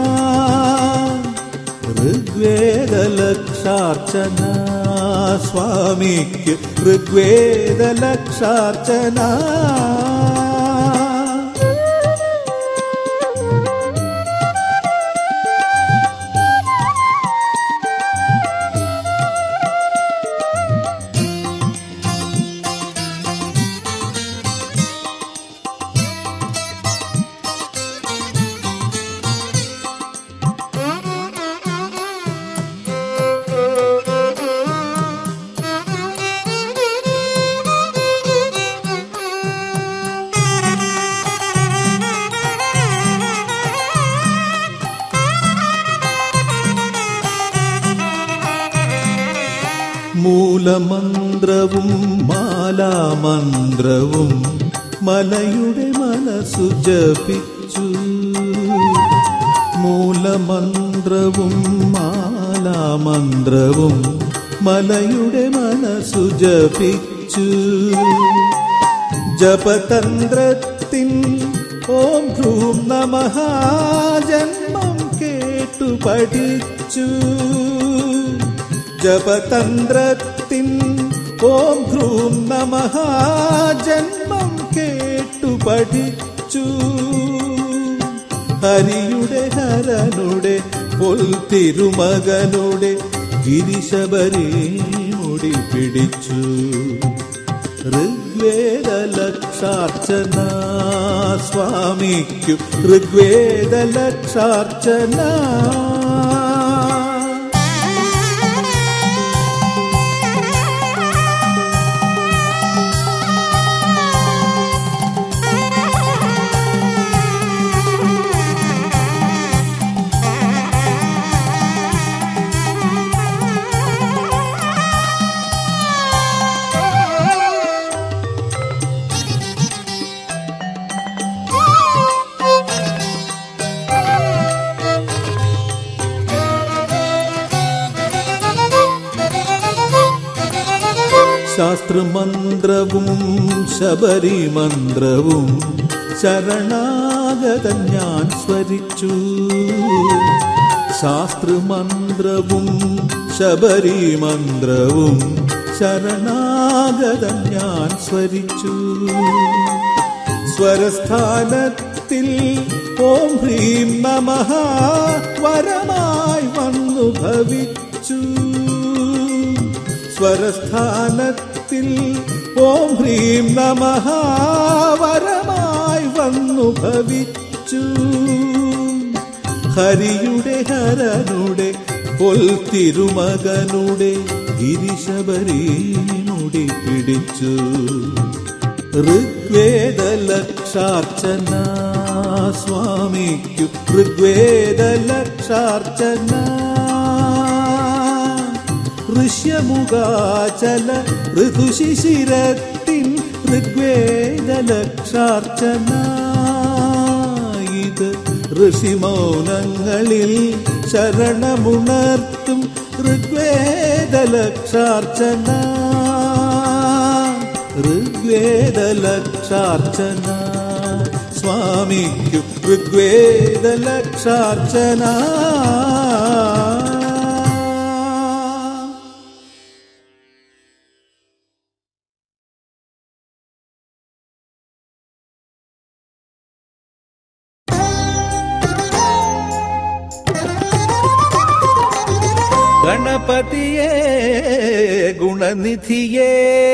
ഋഗ്വേദലക്ഷാർച്ചന സ്വാമിക്ക് ഋഗ്വേദലക്ഷാർച്ചന മൂലമന്ത്രവും മാലാമന്ത്രവും മലയുടെ മനസ്സു ജപിച്ചു മൂലമന്ത്രവും മാലാമന്ത്രവും മലയുടെ മനസ്സു ജപിച്ചു ജപതന്ത്രത്തിൻ ഓം ഭ്രൂം നമഃ ജന്മം കേട്ടു പഠിച്ചു ജപതന്ത്രത്തിൻ ഓം ഭ്രൂം നമഃ ജന്മം കേട്ടു പഠിച്ചു ഹരിയുടെ ഹരനുടെ പൊൽത്തിരുമകനുടെ ഗിരിശബരി മുടി പിടിച്ചു ഋഗ്വേദ ലക്ഷാർച്ചന സ്വാമിക്കു ഋഗ്വേദ ലക്ഷാർച്ചന ശാസ്ത്രമന്ത്രവും ശബരിമന്ത്രവും ശരണാഗതൻ ഞാൻ സ്വരിച്ചു ശാസ്ത്രമന്ത്രവും ശബരിമന്ത്രവും ശരണാഗതൻ ഞാൻ സ്വരിച്ചു സ്വരസ്ഥാനത്തിൽ ഓം ഹ്രീം നമഃ വരമായി വന്നു ഭവിച്ചു സ്വരസ്ഥാനത്തിൽ ഓം ഹ്രീം നമഃ വരമായി വന്നു ഭവിച്ചു ഹരിയുടെ ഹരനുടെ പൊൽത്തിരുമകനുടെ ഗിരിശബരീനുടി പിടിച്ചു ഋഗ്വേദ ലക്ഷാർച്ചന സ്വാമിക്കു ഋഗ്വേദ ലക്ഷാർച്ചന ഋഷ്യമുഖാചല ഋതുശിശിരത്തിൻ ഋഗ്വേദ ലക്ഷാർച്ചന ഇത് ഋഷിമൗനങ്ങളിൽ ശരണമുണർത്തും ഋഗ്വേദ ലക്ഷാർച്ചന ഋഗ്വേദ ലക്ഷാർച്ചന സ്വാമിക്കു ഋഗ്വേദ ലക്ഷാർച്ചന ഗണപതിയേ ഗുണനിധിയേ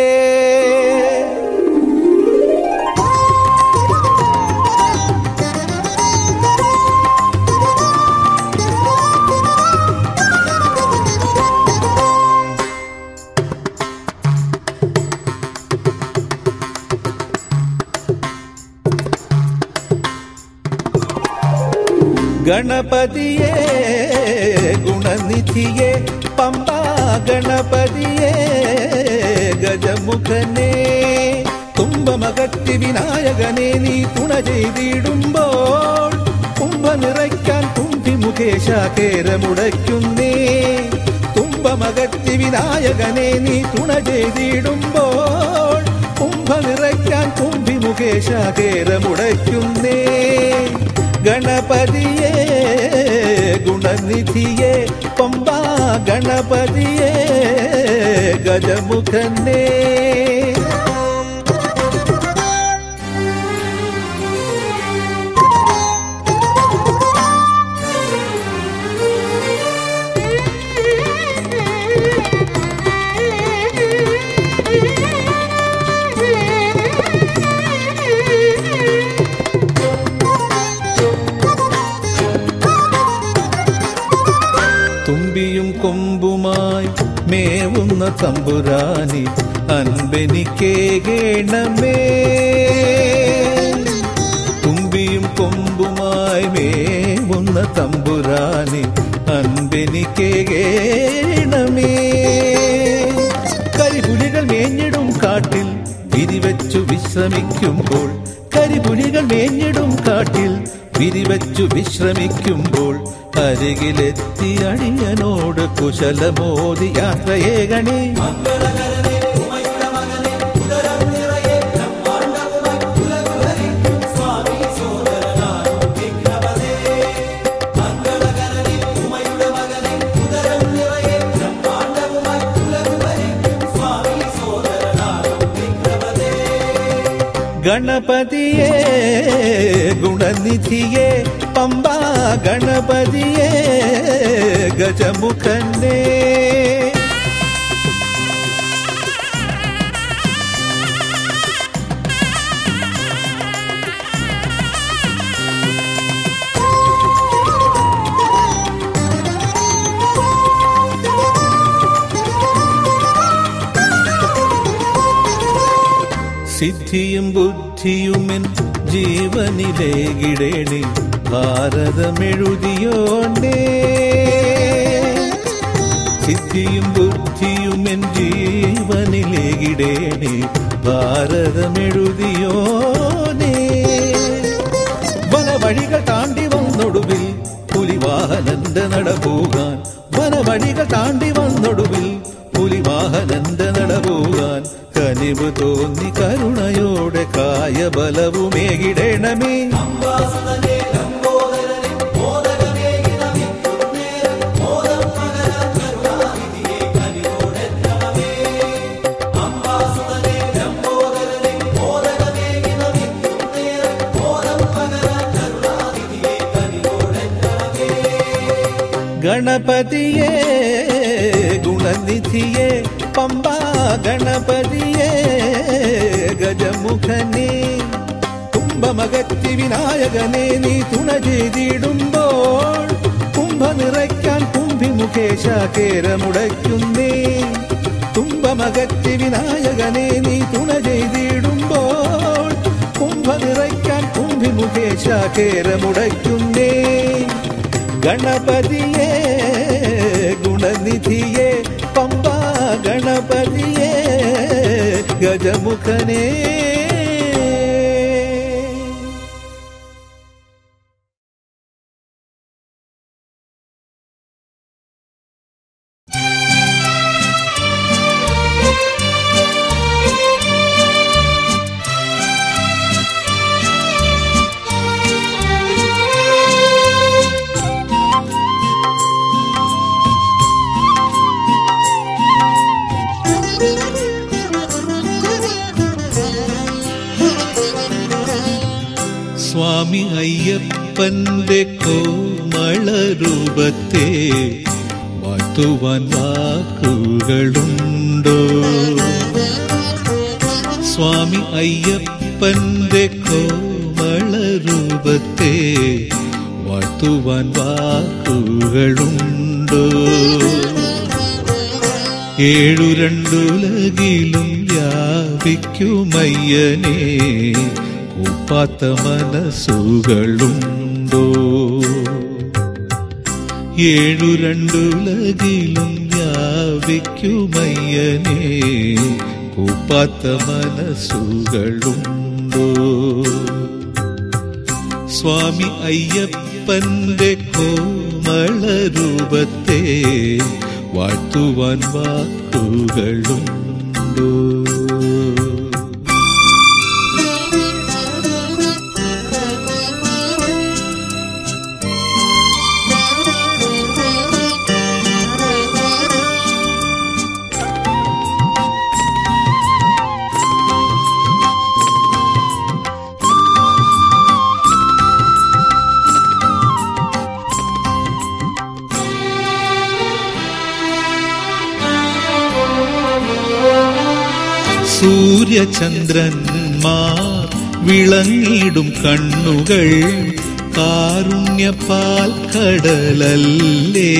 ഗണപതിയേ ഗുണനിധിയേ പമ്പ ഗണപതിയേ ഗജമുഖനേ തുമ്പമകത്തി വിനായകനെ നീ തുണ ചെയ്തിടുമ്പോൾ കുംഭ നിറയ്ക്കാൻ കുംഭി മുഖേശ കേരമുടയ്ക്കുന്നേ തുമ്പമകത്തി വിനായകനെ നീ തുണ ചെയ്തിടുമ്പോൾ കുംഭ നിറയ്ക്കാൻ കുംഭി മുഖേശ കേരമുടയ്ക്കുന്നേ ഗണപതിയേ ഗുണനിധിയേ പമ്പ ഗണപതിയേ ഗജമുഖനേ തുമ്പിയും കൊമ്പുമായി മേവുന്ന തമ്പുരാനി അൻപെനിക്കേകേണമേ തുമ്പിയും കൊമ്പുമായി മേവുന്ന തമ്പുരാനി അൻപെനിക്കേകേണമേ കരിപുലികൾ മേഞ്ഞിടും കാട്ടിൽ വിരിവച്ചു വിശ്രമിക്കുമ്പോൾ കരിപുലികൾ മേഞ്ഞിടും കാട്ടിൽ വിരിവച്ചു വിശ്രമിക്കുമ്പോൾ അരികിലെത്തി അണിയനോട് കുശലമോദി യാത്രയേകണേ ഗണപതിയേ ഗുണനിധിയേ പമ്പ ഗണപതിയേ ഗജമുഖനേ സിദ്ധിയും ബുദ്ധിയുമെൻ ജീവനിലേകിടേണി ഭാരതമെഴുതിയോണ്ടേ സിദ്ധിയും ബുദ്ധിയുമെൻ ജീവനിലേകിടേണി ഭാരതമെഴുതിയോനേ വനവഴികൾ താണ്ടി വന്നൊടുവിൽ പുലിവാഹനന്റെ നടപോകാൻ വനവഴികൾ താണ്ടി വന്നൊടുവിൽ പുലിവാഹനന്റെ നടപോകാൻ കനിവ് തോന്നി കരുണയോടെ കായബലവുമേകിടേണമേ ഗണപതിയേ ഗുണനിധിയേ പമ്പ ഗണപതിയേ ഗജമുഖനേ കുംഭമകത്തി വിനായകനെ നീ തുണ ചെയ്തിടുമ്പോൾ കുംഭ നിറയ്ക്കാൻ കുംഭിമുഖേശ കേരമുടയ്ക്കുന്നേ കുംഭമകത്തി വിനായകനെ നീ തുണ ചെയ്തിടുമ്പോൾ കുംഭ നിറയ്ക്കാൻ കുംഭിമുഖേശ കേരമുടയ്ക്കുന്നേ ഗണപതിയേ ഗുണനിധിയേ പമ്പ ഗണപതിയേ ഗജമുഖനേ സ്വാമി അയ്യപ്പന്റെ കോമളരൂപത്തെ വാഴ്ത്തുവാൻ വാക്കുകളുണ്ടോ സ്വാമി അയ്യപ്പന്റെ കോമളരൂപത്തെ വാഴ്ത്തുവാൻ വാക്കുകളുണ്ടോ ഏഴു രണ്ടുലകിലും വ്യാപിക്കുമയ്യനെ കൂപ്പാത്ത മനസ്സുകളുണ്ടോ ഏഴു രണ്ടുലകിലും വ്യാപിക്കുമയ്യനെ കൂപ്പാത്ത മനസ്സുകളുണ്ടോ സ്വാമി അയ്യപ്പന്റെ കോമളരൂപത്തെ വാഴ്ത്തുവാൻ വാക്കുകളുണ്ടോ സൂര്യചന്ദ്രന്മാർ വിളങ്ങിടും കണ്ണുകൾ കാരുണ്യപാൽ കടലല്ലേ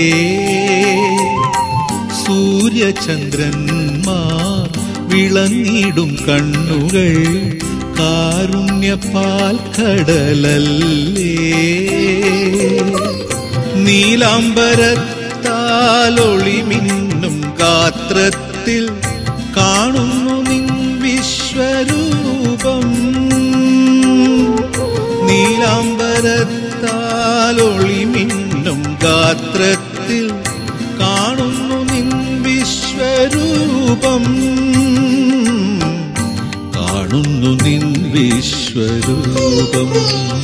സൂര്യചന്ദ്രന്മാർ വിളങ്ങിടും കണ്ണുകൾ കാരുണ്യപാൽ കടലല്ലേ നീലാംബരത്താലൊളി മിന്നും ഗാത്രത്തിൽ കാണുന്നു നിൻ വിശ്വരൂപം നീലാംബരത്താലൊളി മിന്നും ഗാത്രത്തിൽ കാണുന്നു നിൻ വിശ്വരൂപം കാണുന്നു നിൻ വിശ്വരൂപം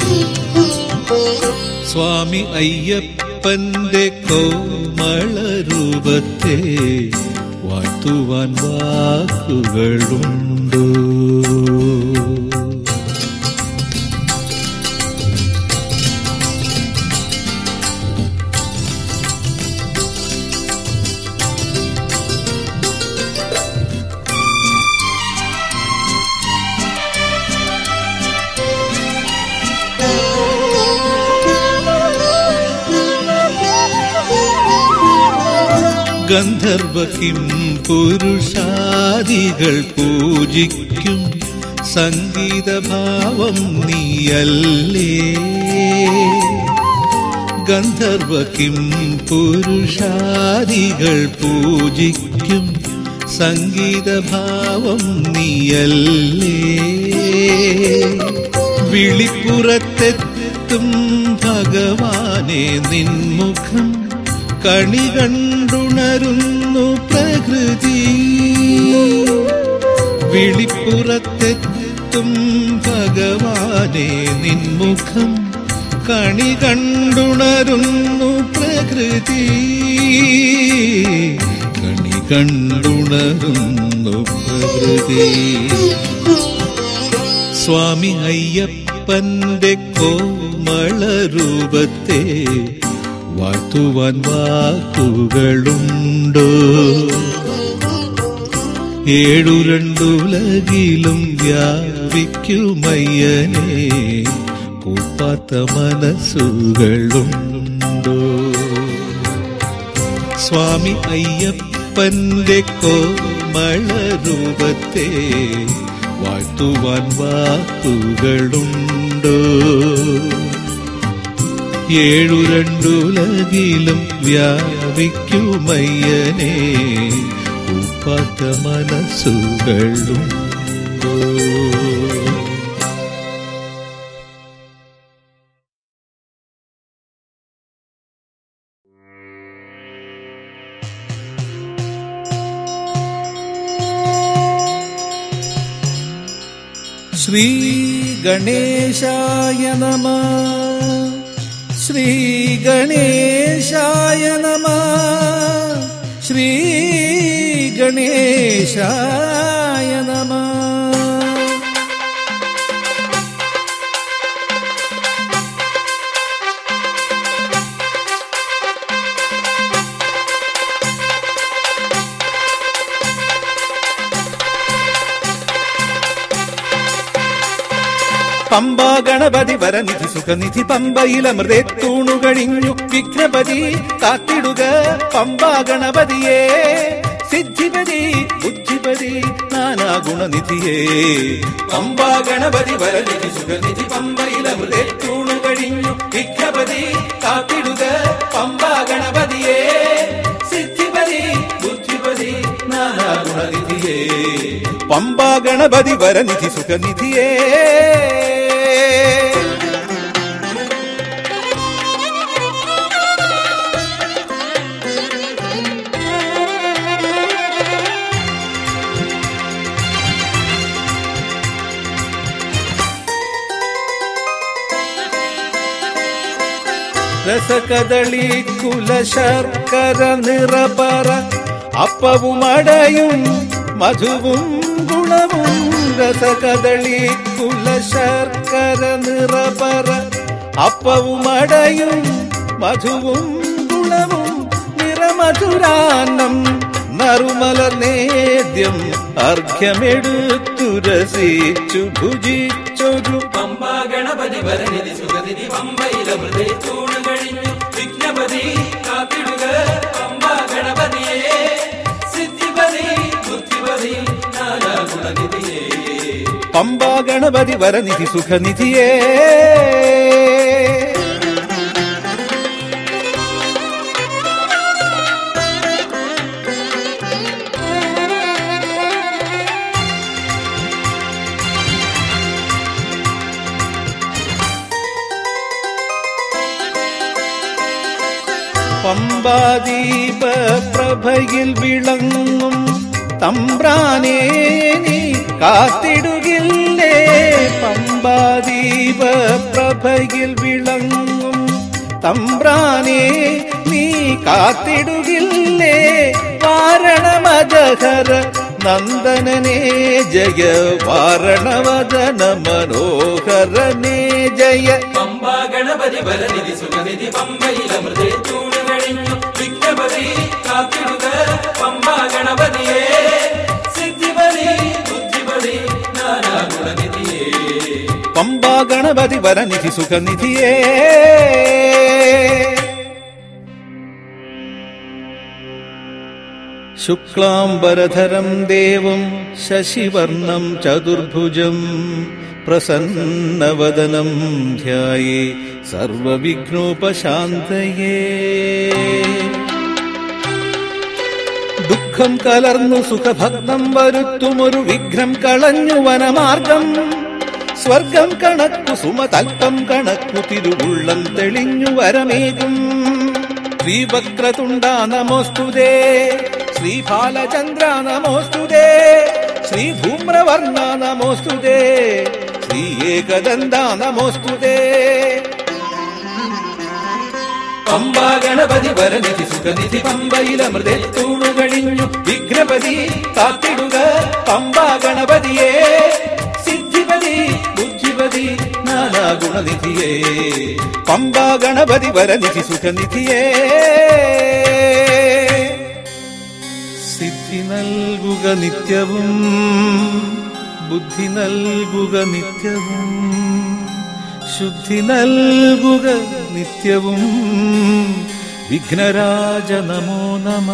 സ്വാമി അയ്യപ്പന്റെ കോമളരൂപത്തെ വാഴ്ത്തുവാൻ വാക്കുകളുണ്ടോ ഗന്ധർവ കിം പുരുഷാദികൾ പൂജിക്കും സംഗീതഭാവം നീയല്ലേ ഗന്ധർവ കിം പുരുഷാദികൾ പൂജിക്കും സംഗീതഭാവം നീയല്ലേ വിളിപ്പുറത്തെത്തും ഭഗവാനെ നിൻമുഖം കണി കണ്ടുണരുന്നു പ്രകൃതി വിളിപ്പുറത്തെത്തും ഭഗവാനെ നിൻമുഖം കണി കണ്ടുണരുന്നു പ്രകൃതി കണി കണ്ടുണരുന്നു പ്രകൃതി സ്വാമി അയ്യപ്പന്റെ കോമളരൂപത്തെ വാഴ്ത്തുവാൻ വാക്കുകളുണ്ടോ ഏഴു രണ്ടുലകിലും വ്യാപിക്കുമയ്യനെ കൂപ്പാത്ത മനസ്സുകളുണ്ടോ സ്വാമി അയ്യപ്പന്റെ കോമളരൂപത്തെ വാഴ്ത്തുവാൻ വാക്കുകളുണ്ടോ ഏഴു രണ്ടുലകിലും വ്യാപിക്കുമയ്യനെ ഉപ്പാത്ത മനസ്സുകളുണ്ടോ श्रीगणेशाय नमः श्रीगणेशाय नमः श्रीगणेशाय नमः പമ്പാ ഗണപതി വരനിധി സുഖനിധി പമ്പയിലമൃതേ തൂണുകഴിഞ്ഞു വിഘ്നപതി കാത്തിടുക പമ്പാ ഗണപതിയേ സിദ്ധിപതി ബുദ്ധിപതി നാനാ ഗുണനിധിയേ പമ്പാ ഗണപതി വരനിധി സുഖനിധി പമ്പയിലമൃതേ തൂണുകഴിഞ്ഞു വിഘ്നപതി കാത്തിടുക പമ്പാ ഗണപതിയേ സിദ്ധിപതി ബുദ്ധിപതി നാനാ ഗുണനിധിയേ പമ്പാ ഗണപതി വരനിധി സുഖനിധിയേ രസകദളി കുല ശർക്കര നിറപറ അപ്പവും അടയും മധുവും ഗുണവും രസകദളി കുല ശർക്കര നിറപറ അപ്പവും അടയും മധുവും ഗുണവും നിറമധുരാന്നം നറുമലർ നേദ്യം അർഘ്യമെടുത്തു രസിച്ചു ഭുജിച്ചൊരു പമ്പാ ഗണപതി വരനിധി സുഖനിധി പമ്പയിലമൃതേ തൂണ് കഴിഞ്ഞു വിഘ്നപതി കാത്തിടുക പമ്പാ ഗണപതിയേ സിദ്ധിപതി ബുദ്ധിപതി നാനാ ഗുണനിധിയേ പമ്പാ ഗണപതി വരനിധി സുഖനിധിയേ പമ്പാദീപ പ്രഭയിൽ വിളങ്ങും തമ്പ്രാനേ നീ കാത്തിടുകില്ലേ പമ്പാദീപ പ്രഭയിൽ വിളങ്ങും തമ്പ്രാനേ നീ കാത്തിടുകില്ലേ വാരണമജഹര നന്ദനനേ ജയ വാരണവദന മനോഹരനേ ജയ പമ്പാ ഗണപതി വരനിധി സുഖനിധി പമ്പയിലമൃതേ തൂണ് കഴിഞ്ഞു വിഘ്നപതി കാത്തിടുക പമ്പാ ഗണപതിയേ സിദ്ധിപതി ബുദ്ധിപതി നാനാ ഗുണനിധിയേ പമ്പാ ഗണപതി വരനിധി സുഖനിധിയേ ശുക്ലാംബരധരം ദേവം ശശിവർണം ചതുർഭുജം പ്രസന്നവദനം ധ്യായേ സർവവിഘ്നോപശാന്തയേ ദുഃഖം കലർന്നു സുഖഭക്തം വരുത്തുമൊരു വിഘ്നം കളഞ്ഞു വനമാർഗം സ്വർഗം കണക്കു സുമതൽപ്പം കണക്കു തിരുവുള്ളം തെളിഞ്ഞു വരമേകും ശ്രീവക്രതുണ്ട നമോസ്തുതേ ശ്രീബാലചന്ദ്ര നമോസ്തുതേ ശ്രീധൂമ്രവർണ്ണ നമോസ്തുതേ ശ്രീ ഏകദന്ത നമോസ്തുതേ പമ്പ ഗണപതി വരനിധി സുഖനിധി പമ്പയിലമൃതെ തൂണുകഴിഞ്ഞു വിഘ്നപതി കാത്തിടുക പമ്പ ഗണപതിയെ സിദ്ധിപതി ബുദ്ധിപതി നാനാ ഗുണനിധിയേ പമ്പ ഗണപതി വരനിധി സുഖനിധിയേ സിദ്ധി നൽകുക നിത്യവും ബുദ്ധി നൽകുക നിത്യവും ശുദ്ധി നൽകുക നിത്യവും വിഘ്നരാജ നമോ നമ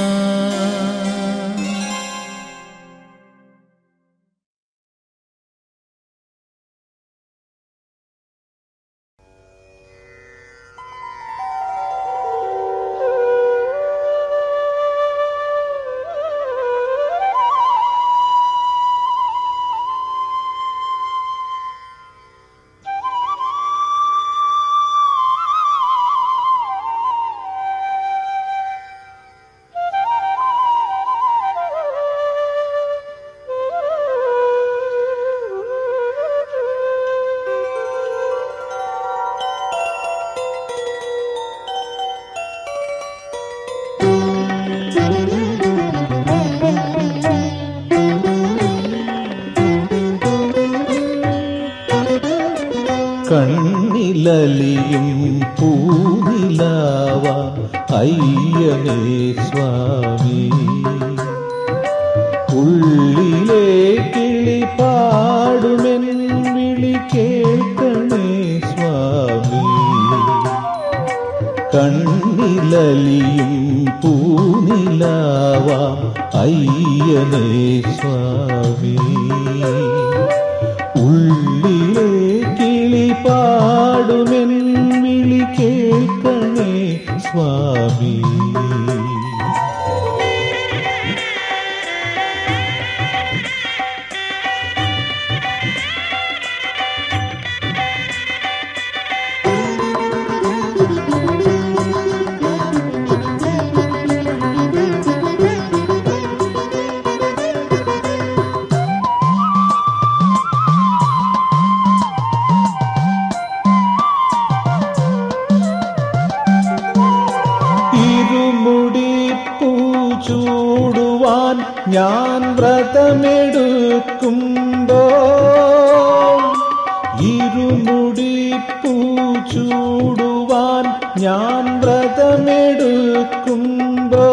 കണ്ണിലലിയും പൂനിലാവ അയ്യനേ സ്വാമി ഉള്ളിലെ കിളി പാടുമെൻ വിളി കേൾക്കണേ സ്വാമി കണ്ണിലലിയും പൂനിലാവ അയ്യനേ സ്വാമി ഉള്ളിലെ കിളി പാടുമെൻ വിളി കേൾക്കണേ സ്വാമി ഇരുമുടി പൂച്ചൂടുവാൻ ഞാൻ വ്രതമെടുക്കുമ്പോ ഇരുമുടി പൂച്ചൂടുവാൻ ഞാൻ വ്രതമെടുക്കുമ്പോ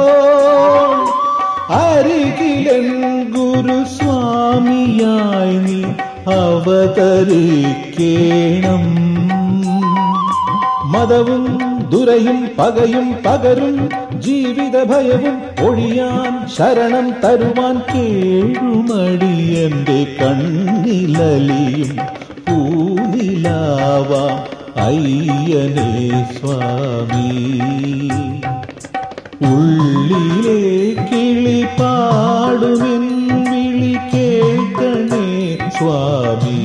അരികിലൻ ഗുരുസ്വാമിയായി നീ അവതരിക്കേണം മതവും ദുരയും പകയും പകരും ജീവിത ഭയവും ഒഴിയാൻ ശരണം തരുവാൻ കേഴുമടിയന്റെ കണ്ണിലലിയും പൂനിലാവാം അയ്യനേ സ്വാമി ഉള്ളിലെ കിളി പാടുമെൻ വിളി കേൾക്കണേ സ്വാമി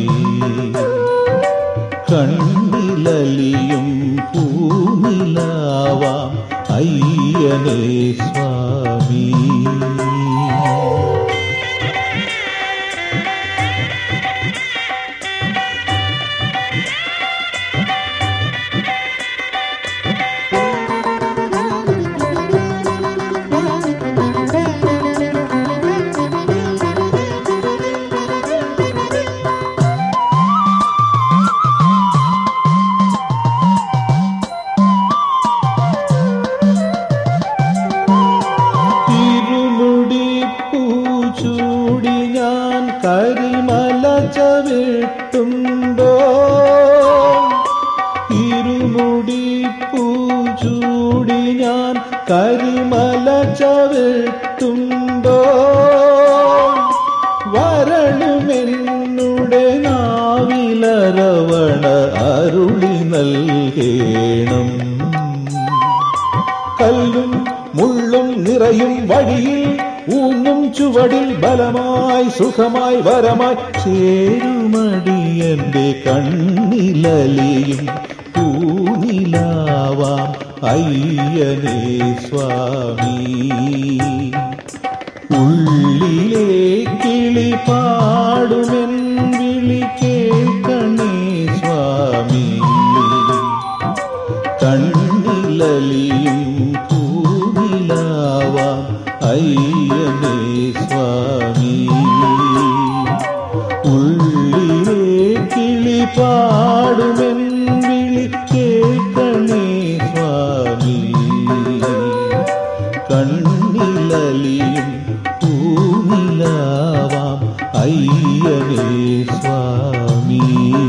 കണ്ണിലലിയും പൂനിലാവാം അയ്യനേ സ്വാമി നിറയും വഴിയിൽ ഊന്നും ചുവടിൽ ബലമായി സുഖമായി വരമായി ചേരുമടിയന്റെ കണ്ണിലലിയും പൂനിലാവാം അയ്യനേ സ്വാമി ഉള്ളിലെ കിളി പാടുമെൻ വിളി കേൾക്കണേ സ്വാമി കണ്ണിലലിയും പൂനിലാവാം അയ്യനേ സ്വാമി ഉള്ളിലെ കിളി പാടുമെൻ വിളി കേൾക്കണേ സ്വാമി കണ്ണിലലിയും പൂനിലാവാം അയ്യനേ സ്വാമി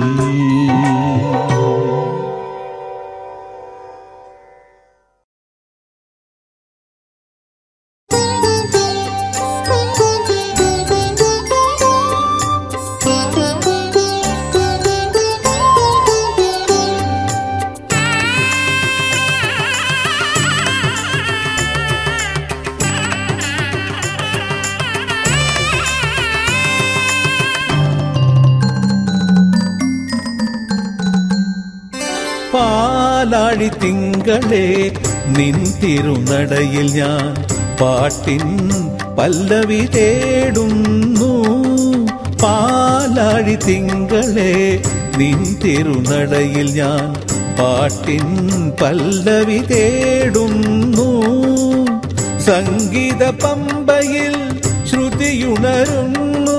പാലാഴി തിങ്കളെ നിൻ തിരുനടയിൽ ഞാൻ പാട്ടിൻ പല്ലവി തേടുന്നു പാലാഴി തിങ്കളെ നിൻ തിരുനടയിൽ ഞാൻ പാട്ടിൻ പല്ലവി തേടുന്നു സംഗീത പമ്പയിൽ ശ്രുതിയുണരുന്നു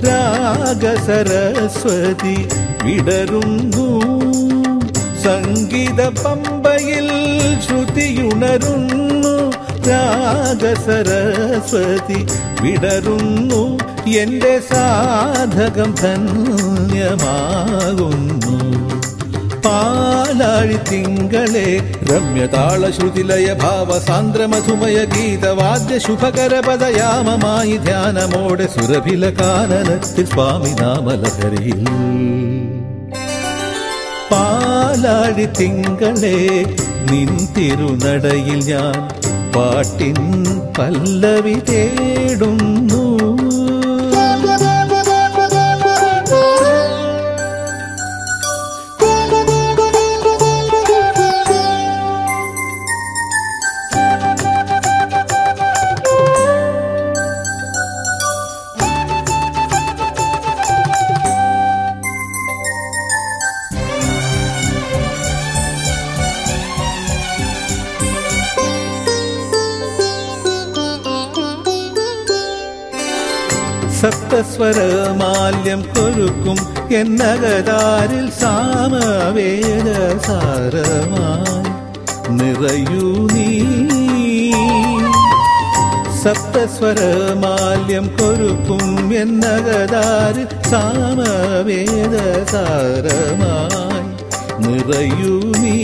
രാഗസരസ്വതി വിടരുന്നു സംഗീത പമ്പയിൽ ശ്രുതിയുണരുന്നു രാഗസരസ്വതി വിടരുന്നു എന്റെ സാധകം ധന്യമാകുന്നു പാലാഴി തിങ്കളെ രമ്യതാള ശ്രുതിലയ ഭാവ സാന്ദ്ര മധുമയ ഗീതവാദ്യ ശുഭകര പദയാമമായി ധ്യാനമോടെ സുരഭില കാനനത്തിൽ സ്വാമി നാമലഹരിയിൽ പാലാഴി തിങ്കളെ നിൻ തിരുനടയിൽ ഞാൻ പാട്ടിൻ പല്ലവി തേടുന്നു സപ്തസ്വരമാല്യം കൊരുക്കും എന്നകതാരിൽ സാമവേദ സാരമായി നിറയൂ നീ സപ്തസ്വരമാല്യം കൊരുക്കും എന്നകതാരിൽ സാമവേദ സാരമായി നിറയൂ നീ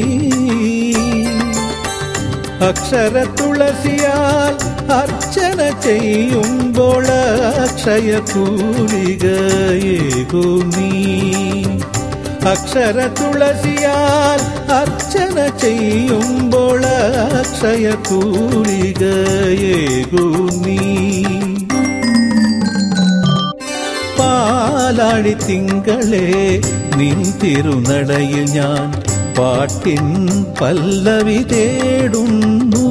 അക്ഷര തുളസിയാൽ അർച്ചന ചെയ്യുമ്പോൾ അക്ഷയ കൂലികയേകൂ നീ അക്ഷര തുളസിയാൽ അർച്ചന ചെയ്യുമ്പോൾ അക്ഷയ കൂലികയേകൂ നീ പാലാഴി തിങ്കളെ നിൻ തിരുനടയിൽ ഞാൻ പാട്ടിൻ പല്ലവി തേടുന്നു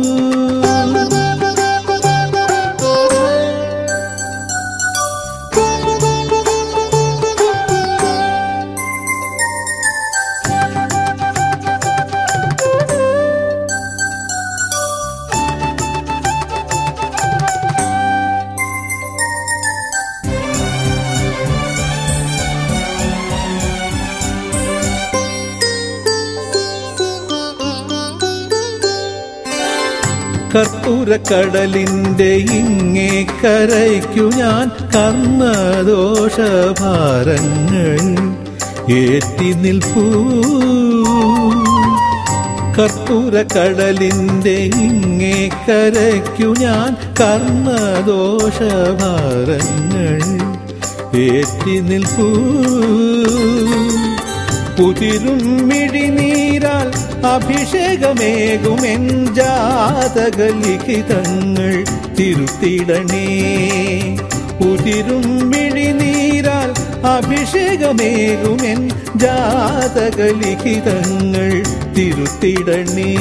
കർപ്പൂരക്കടലിന്റെ ഇങ്ങേ കരയ്ക്കു ഞാൻ കർമ്മദോഷഭാരങ്ങൾ ഏറ്റി നിൽപ്പൂ കർപ്പൂരക്കടലിന്റെ ഇങ്ങേ കരയ്ക്കു ഞാൻ കർമ്മദോഷഭാരങ്ങൾ ഏറ്റി നിൽപ്പൂ കുതിരും മിഴിനീരാൽ അഭിഷേകമേകുമെൻ ജാതകലിഖിതങ്ങൾ തിരുത്തിടണേ ഉതിരും മിഴിനീരാൽ അഭിഷേകമേകുമെൻ ജാതകലിഖിതങ്ങൾ തിരുത്തിടണേ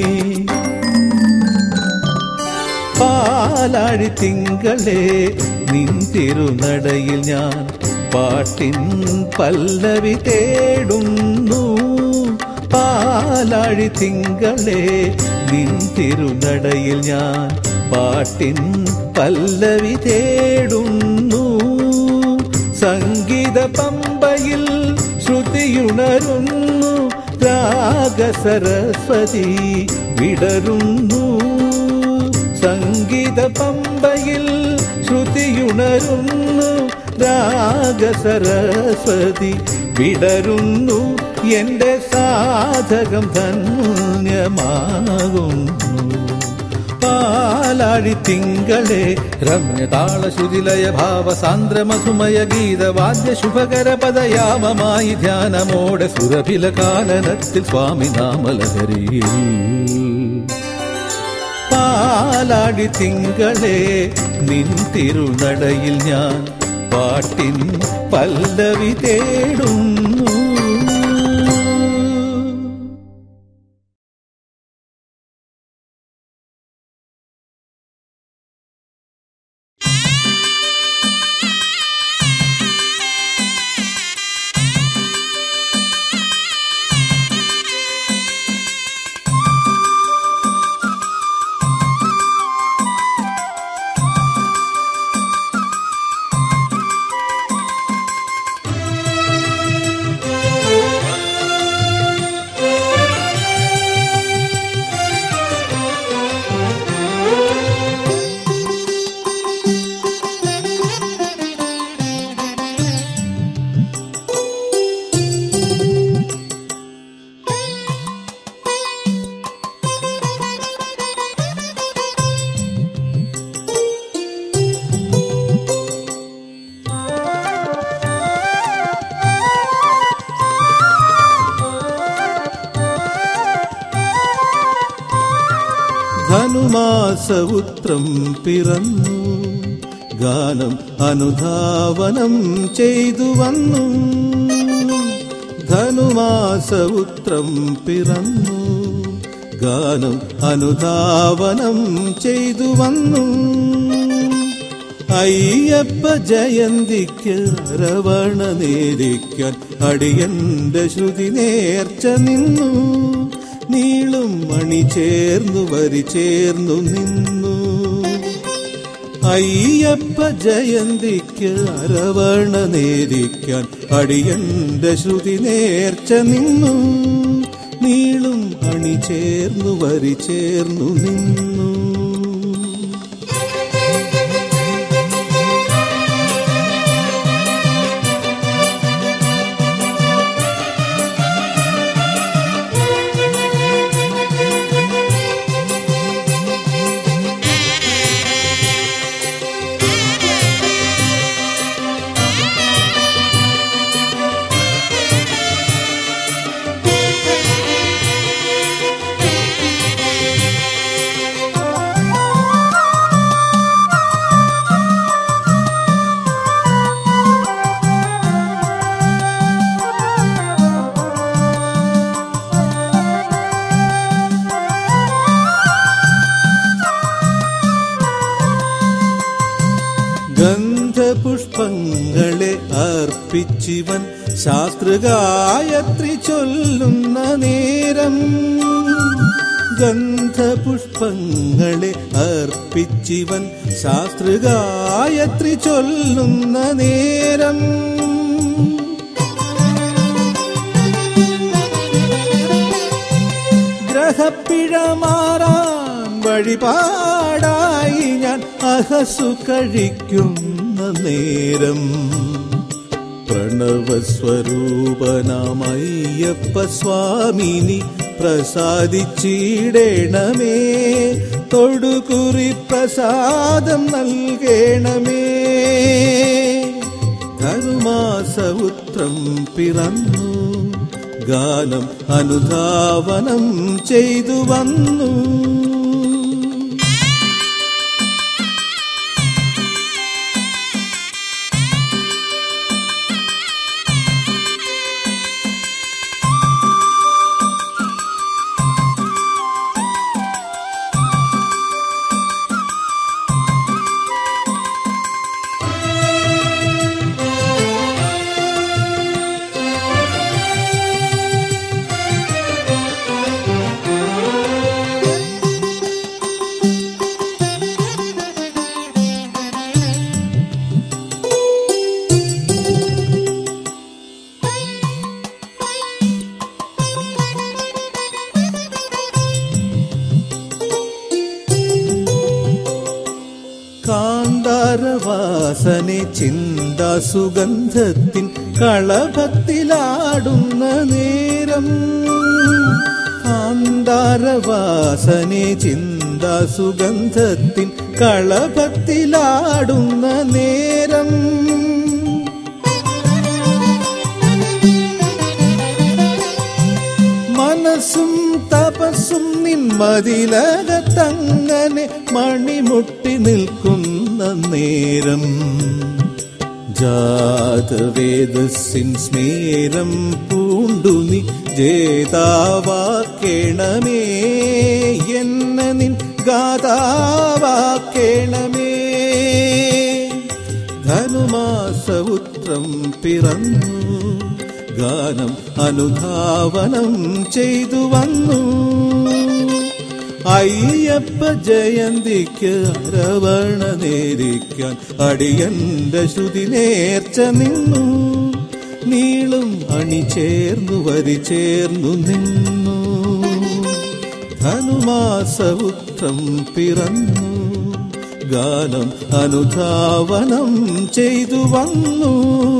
പാലാഴി തിങ്കളെ നിൻ തിരുനടയിൽ ഞാൻ പാട്ടിൻ പല്ലവി തേടുന്നു പാലാഴി തിങ്കളെ നിൻ തിരുനടയിൽ ഞാൻ പാട്ടിൻ പല്ലവി തേടുന്നു സംഗീത പമ്പയിൽ ശ്രുതിയുണരുന്നു രാഗസരസ്വതി വിടരുന്നു സംഗീത പമ്പയിൽ ശ്രുതിയുണരുന്നു രാഗസരസ്വതി വിടരുന്നു എന്റെ സാധകം ധന്യമാകുന്നു പാലാഴി തിങ്കളെ രമ്യതാള ശുതിലയ ഭാവ സാന്ദ്ര മധുമയ ഗീത വാദ്യ ശുഭകര പദയാമമായി ധ്യാനമോടെ സുരഭില കാലനത്തിൽ സ്വാമി നാമലഹരിയിൽ പാലാടി തിങ്കളെ നിൻ തിരുനടയിൽ ഞാൻ പാട്ടിൻ പല്ലവി തേടുന്നു ധനുമാസവുത്രം പിറന്നു ഗാനം അനുധാവനം ചെയ്തു വന്നു ധനുമാസവുത്രം പിറന്നു ഗാനം അനുധാവനം ചെയ്തു വന്നു അയ്യപ്പ ജയന്തിക്ക് രവണ നേരിക്കാൻ അടിയന്റെ ശ്രുതി നേർച്ച നിന്നു നീളും മണി ചേർന്നു വരി ചേർന്നു നിന്നു അയ്യപ്പ ജയന്തിക്ക് അരവണ നേരിക്കാൻ അടിയന്റെ ശ്രുതി നേർച്ച നിന്നു നീളും അണി ചേർന്നു വരി ചേർന്നു നിന്നു ഗന്ധപുഷ്പങ്ങളെ അർപ്പിച്ചിവൻ ശാസ്ത്രഗായത്രി ചൊല്ലുന്ന നേരം ഗന്ധപുഷ്പങ്ങളെ അർപ്പിച്ചിവൻ ശാസ്ത്രഗായത്രി ചൊല്ലുന്ന നേരം ഗ്രഹപ്പിഴ മാറാൻ വഴിപാടായി ഞാൻ അഹസു കഴിക്കുന്ന നേരം പ്രണവസ്വരൂപനാമയ്യപ്പ സ്വാമിനി പ്രസാദിച്ചിടേണമേ തൊടുകുറി പ്രസാദം നൽകേണമേ ധനുമാസവുത്രം പിറന്നു ഗാനം അനുധാവനം ചെയ്തു വന്നു കാന്താരവാസനെ ചിന്താ സുഗന്ധത്തിൻ കളഭത്തിലാടുന്ന നേരം കാന്താരവാസനെ ചിന്താ സുഗന്ധത്തിൻ കളഭത്തിലാടുന്ന നേരം മനസ്സും തപസ്സും നിന്മതിലകത്തങ്ങനെ മണിമുട്ടി നിൽക്കുന്ന നേരം ജാതവേദസിൻ സ്മേരം പൂണ്ടു നീ ജേതാവാക്കേണമേ എന്ന നിൻ ഗാതാവാക്കേണമേ ധനുമാസവുത്രം പിറന്നു ഗാനം അനുധാവനം ചെയ്തു വന്നു അയ്യപ്പ ജയന്തിക്ക് അരവണ നേരിക്കാൻ അടിയന്റെ ശ്രുതി നേർച്ച നിന്നു നീളും അണി ചേർന്നു വരി ചേർന്നു നിന്നു ധനുമാസവുത്രം പിറന്നു ഗാനം അനുധാവനം ചെയ്തു വന്നു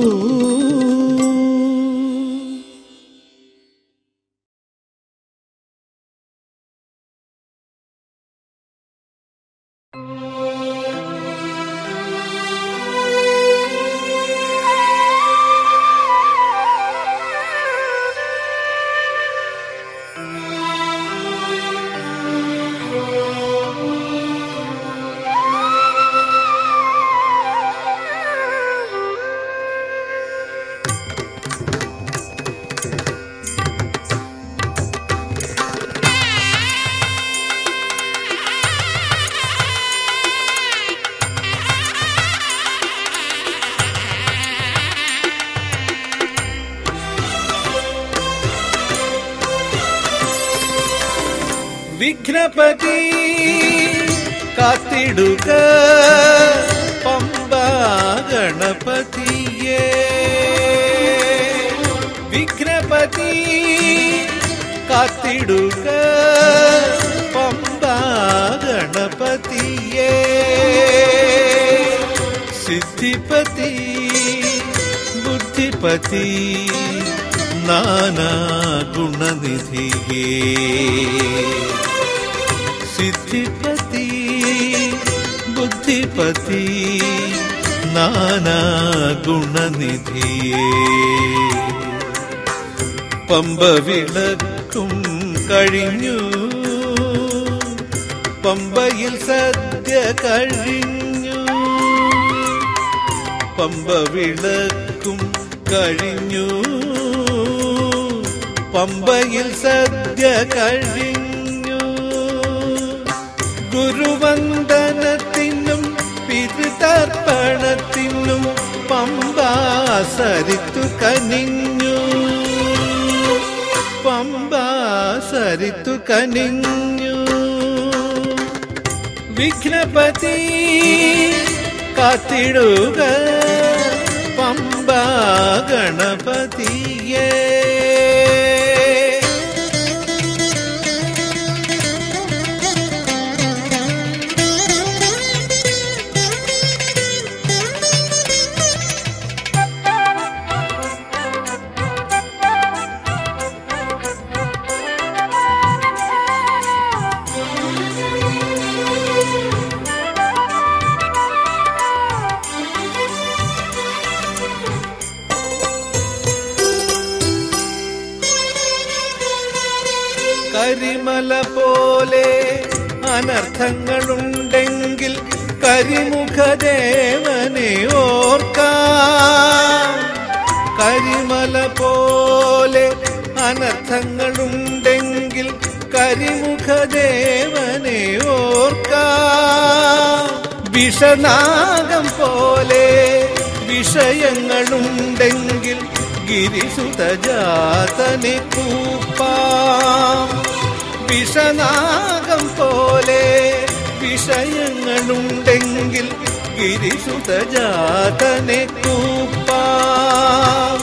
വിഘ്നപതി കാത്തിടുക പമ്പ ഗണപതിയേ വിഘ്നപതി കാത്തിടുക പമ്പ ഗണപതിയേ സിദ്ധിപതി ബുദ്ധിപതി നാനാ ഗുണനിധിയേ സിദ്ധിപതി ബുദ്ധിപതി നാനാ ഗുണനിധിയേ പമ്പ വിളക്കും കഴിഞ്ഞു പമ്പയിൽ സദ്യ കഴിഞ്ഞു പമ്പ വിളക്കും കഴിഞ്ഞു പമ്പയിൽ സദ്യ കഴിഞ്ഞു ഗുരുവന്ദനത്തിനും പിതൃതർപ്പണത്തിനും പമ്പ സരിത്തു കനിഞ്ഞു പമ്പ സരിത്തു കനിഞ്ഞു വിഘ്നപതി കാത്തിടുക പമ്പ ഗണപതിയേ കരിമല പോലെ അനർത്ഥങ്ങളുണ്ടെങ്കിൽ കരിമുഖദേവനെ ഓർക്കാം കരിമല പോലെ അനർത്ഥങ്ങളുണ്ടെങ്കിൽ കരിമുഖദേവനെ ഓർക്കാം വിഷനാഗം പോലെ വിഷയങ്ങളുണ്ടെങ്കിൽ ഗിരിസുതജാതനെ കൂപ്പാം വിഷനാഗം പോലെ വിഷയങ്ങളുണ്ടെങ്കിൽ ഗിരിസുതജാതനെ കൂപ്പാം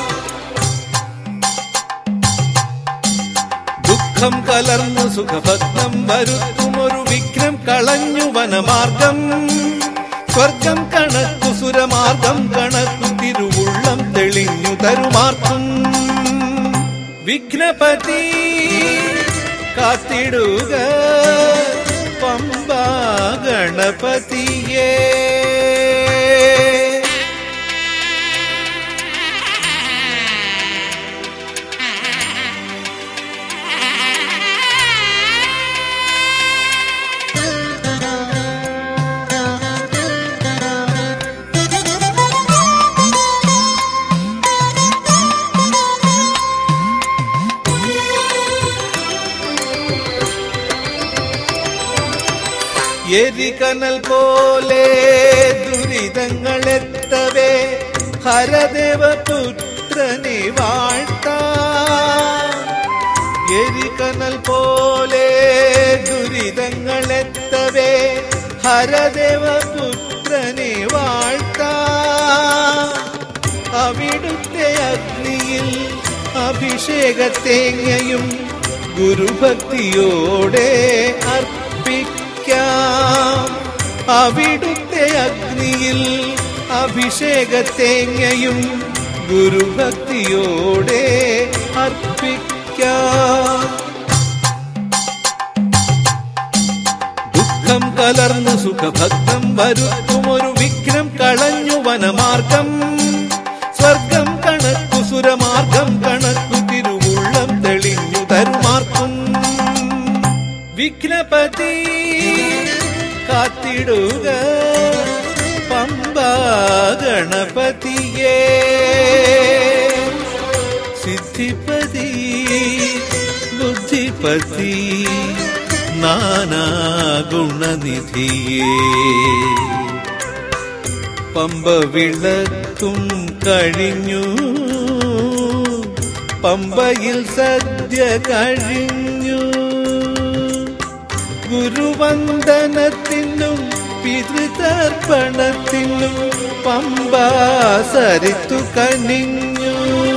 ദുഃഖം കലർന്നു സുഖഭഗ്നം വരുത്തുമൊരു വിഘ്നം കളഞ്ഞു വനമാർഗം സ്വർഗം കണക്കു സുരമാർഗം കണക്കു തിരുവുള്ളം തെളിഞ്ഞു തരുമാർക്കും വിഘ്നപതി കാത്തിടുക പമ്പ ഗണപതിയേ എരികനൽ പോലെ ദുരിതങ്ങളെത്തവേ ഹരദേവപുത്രനെ വാഴ്ത്താം എരികനൽ പോലെ ദുരിതങ്ങളെത്തവേ ഹരദേവപുത്രനെ വാഴ്ത്താം അവിടുത്തെ അഗ്നിയിൽ അഭിഷേകത്തേങ്ങയും ഗുരുഭക്തിയോടെ അർപ്പിക്കാം അവിടുത്തെ അഗ്നിയിൽ അഭിഷേകത്തേങ്ങയും ഗുരുഭക്തിയോടെ അർപ്പിക്കാം ദുഃഖം കലർന്നു സുഖഭക്തം വരുത്തുമൊരു വിഘ്നം കളഞ്ഞു വനമാർഗം സ്വർഗം കണക്കു സുരമാർഗം കണക്കു തിരുവുള്ളം തെളിഞ്ഞു തരുമാർക്കും വിഘ്നപതി കാത്തിടുക പമ്പ ഗണപതിയേ സിദ്ധിപതി ബുദ്ധിപതി നാനാഗുണനിധിയേ പമ്പ വിളക്കും കഴിഞ്ഞു പമ്പയിൽ സദ്യ കഴിഞ്ഞു ഗുരുവന്ദനത്തിനും പിതൃതർപ്പണത്തിനും പമ്പ സരിത്തു കനിഞ്ഞു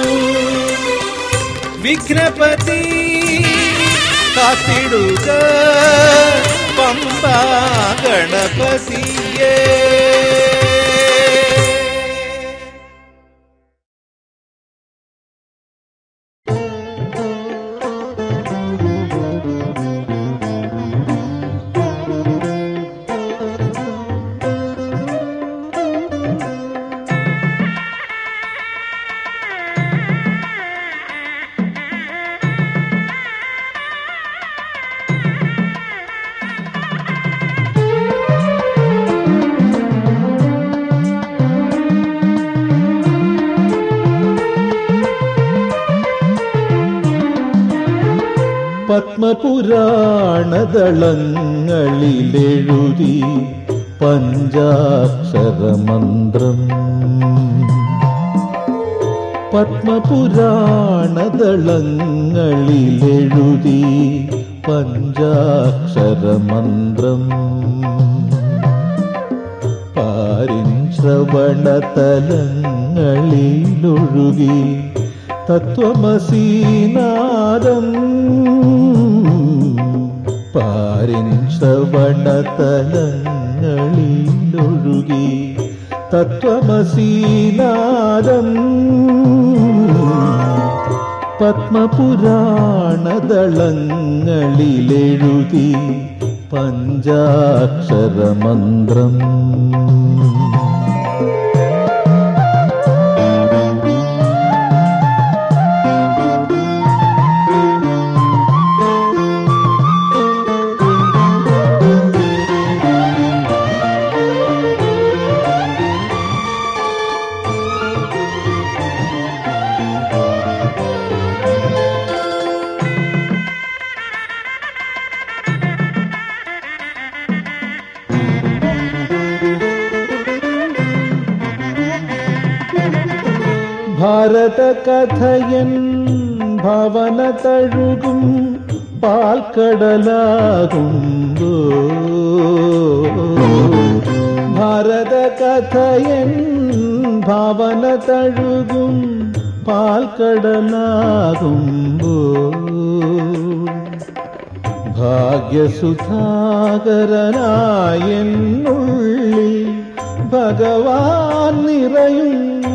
വിഘ്നപതി കാത്തിടുക പമ്പ ഗണപതിയേ പത്മപുരാണദളങ്ങളിലെഴുതി പഞ്ചാക്ഷരമന്ത്രം പത്മപുരാണദളങ്ങളിലെഴുതി പഞ്ചാക്ഷരമന്ത്രം പാരിൻ ശ്രവണതലങ്ങളിലൊഴുകി തത്വമസീനാദം പാരിൻ ശ്രവണതലങ്ങളിലൊഴുകി തത്വമസീനാദം പത്മപുരാണദളങ്ങളിലെഴുതി പഞ്ചാക്ഷരമന്ത്രം ഭാരത കഥയൻ ഭവന തഴുകും പാൽക്കടലാകുമ്പോ ഭാരത കഥയൻ ഭാവന തഴുകും പാൽക്കടലാകുമ്പോ ഭാഗ്യസുധാകരനായെന്നുള്ളിൽ ഭഗവാൻ നിറയുന്നു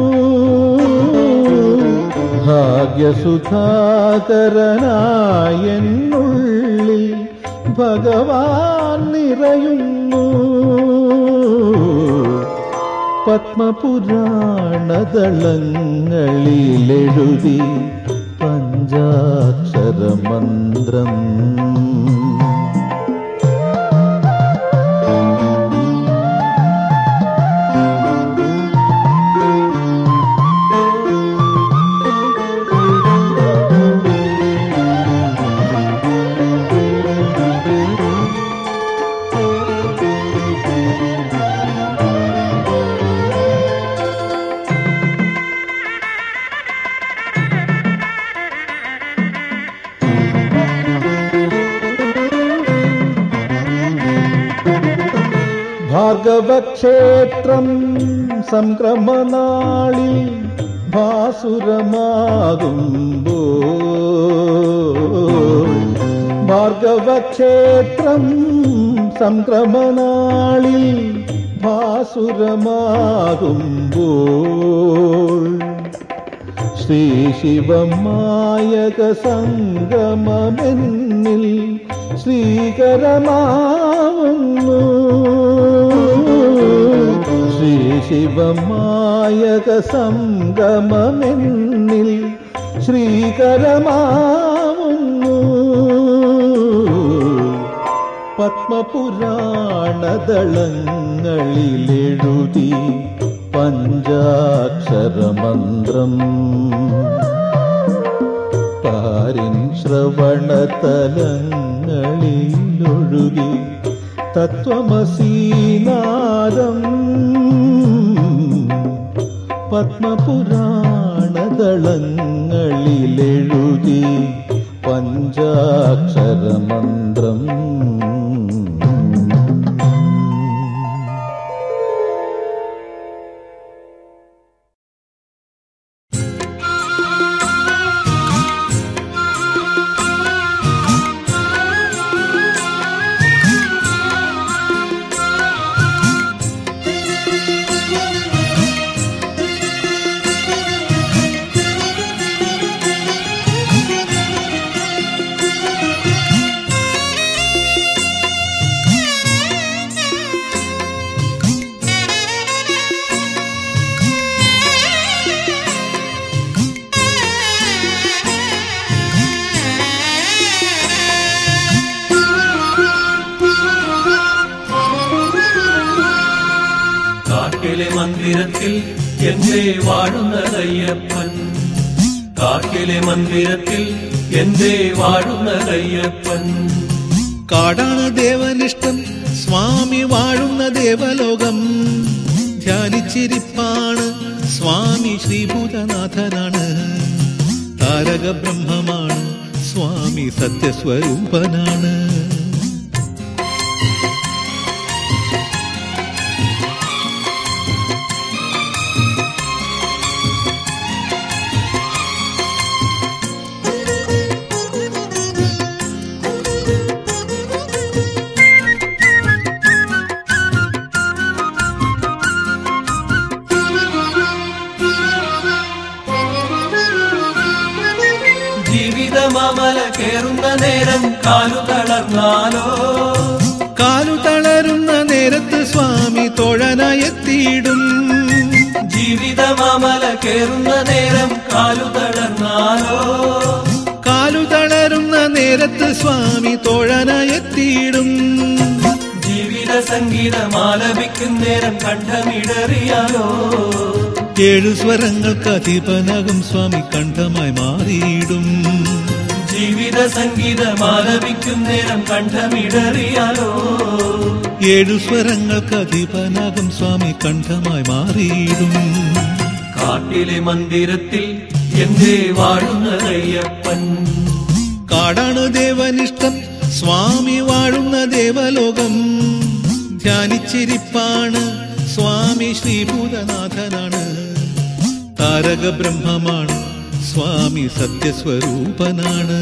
ഭാഗ്യസുധാകരനായെന്നുള്ളിൽ ഭഗവാൻ നിറയുന്നു പത്മപുരാണദളങ്ങളിലെഴുതി പഞ്ചാക്ഷരമന്ത്രം ഭാർഗവക്ഷേത്രം സംക്രമനാളിൽ ഭാസുരമാകുമ്പോ ഭാർഗവക്ഷേത്രം സംക്രമനാളിൽ ഭാസുരമാകുമ്പോൾ ശ്രീ ശിവമായക സംഗമമെന്നിൽ ശ്രീകരമാവുന്നു ശ്രീ ശിവമായക സംഗമമെന്നിൽ ശ്രീകരമാവുന്നു പത്മപുരാണദളങ്ങളിലെഴുതി പഞ്ചാക്ഷരമന്ത്രം പാരിൻ ശ്രവണതലങ്ങളിലൊഴുകി തത്വമസീനാദം പത്മപുരാണദളങ്ങളിലെഴുതി പഞ്ചാക്ഷരമന്ത്രം കാട്ടിലെ മന്ദിരത്തിൽ എന്റെ വാഴുന്നതയ്യപ്പൻ കാട്ടിലെ മന്ദിരത്തിൽ എന്റെ വാഴുന്നതയ്യപ്പൻ കാടാണ് ദേവനിഷ്ടം സ്വാമി വാഴുന്ന ദേവലോകം ധ്യാനിച്ചിരിപ്പാണ് സ്വാമി ശ്രീഭൂതനാഥനാണ് താരക ബ്രഹ്മമാണ് സ്വാമി സത്യസ്വരൂപനാണ് ജീവിതമാമല കേറുന്ന നേരം കാലു തളർന്നാലോ കാലു തളരുന്ന നേരത്ത് സ്വാമി തൊഴനായെത്തിയിടും ജീവിതമാമല കേറുന്ന നേരം കാലു തളർന്നാലോ കാലു തളരുന്ന നേരത്ത് സ്വാമി തൊഴനായെത്തിയിടും ജീവിത സംഗീതം ആലപിക്കും നേരം കണ്ഠമിടറിയാലോ ഏഴു സ്വരങ്ങൾക്ക് അധിപനകം സ്വാമി കണ്ഠമായി മാറിയിടും ജീവിത സംഗീതം ആലപിക്കും നേരം കണ്ഠമിടറിയാലോ ഏഴു സ്വരങ്ങൾക്ക് അധിപനകം സ്വാമി കണ്ഠമായി മാറിയിടും കാട്ടിലെ മന്ദിരത്തിൽ എന്തേ വാഴുന്നതയ്യപ്പൻ കാടാണ് ദേവനിഷ്ടം സ്വാമി വാഴുന്ന ദേവലോകം ധ്യാനിച്ചിരിപ്പാണ് സ്വാമി ശ്രീഭൂതനാഥനാണ് താരക ബ്രഹ്മമാണ് സ്വാമി സത്യസ്വരൂപനാണ്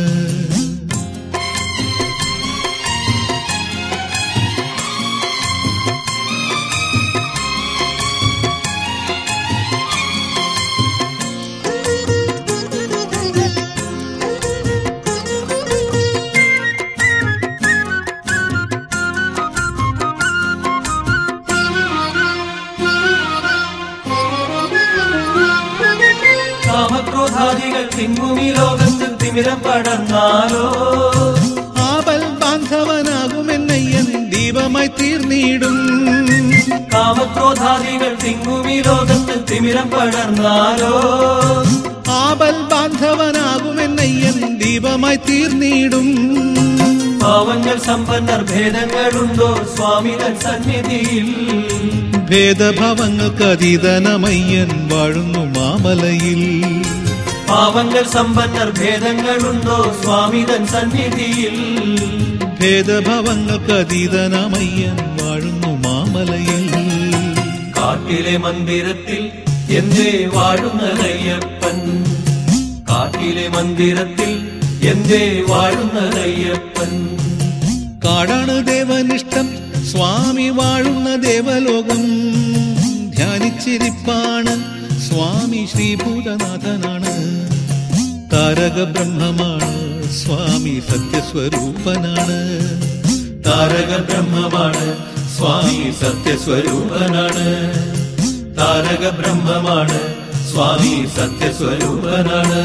കാമക്രോധാദികൾ തിങ്ങുമി ലോകത്ത് തിമിരം പടർന്നാലോ ആപൽ ബാന്ധവനാകുമെന്നയ്യൻ ദീപമായി തീർന്നിടും കാമക്രോധാദികൾ തിങ്ങുമി ലോകത്ത് തിമിരം പടർന്നാലോ ആപൽ ബാന്ധവനാകുമെന്നയ്യൻ ദീപമായി തീർന്നിടും പാവങ്ങൾ സമ്പന്നർ ഭേദങ്ങളുണ്ടോ സ്വാമിതൻ സന്നിധിയിൽ ഭേദഭവങ്ങൾക്ക് അതീതനമയ്യൻ വാഴുന്നു മാമലയിൽ പാവങ്ങൾ സമ്പന്നർ ഭേദങ്ങളുണ്ടോ സ്വാമിതൻ സന്നിധിയിൽ ഭേദഭവങ്ങൾക്ക് അതീതനമയ്യൻ വാഴുന്നു മാമലയിൽ കാട്ടിലെ മന്ദിരത്തിൽ എന്തേ വാഴുന്നതയ്യപ്പൻ കാട്ടിലെ മന്ദിരത്തിൽ എന്തേ വാഴുന്നതയ്യപ്പൻ കാടാണ് ദേവനിഷ്ടം സ്വാമി വാഴുന്ന ദേവലോകം ധ്യാനിച്ചിരിപ്പാണ് സ്വാമി ശ്രീഭൂതനാഥനാണ് താരക ബ്രഹ്മമാണ് സ്വാമി സത്യസ്വരൂപനാണ് താരക ബ്രഹ്മമാണ് സ്വാമി സത്യസ്വരൂപനാണ് താരക ബ്രഹ്മമാണ് സ്വാമി സത്യസ്വരൂപനാണ്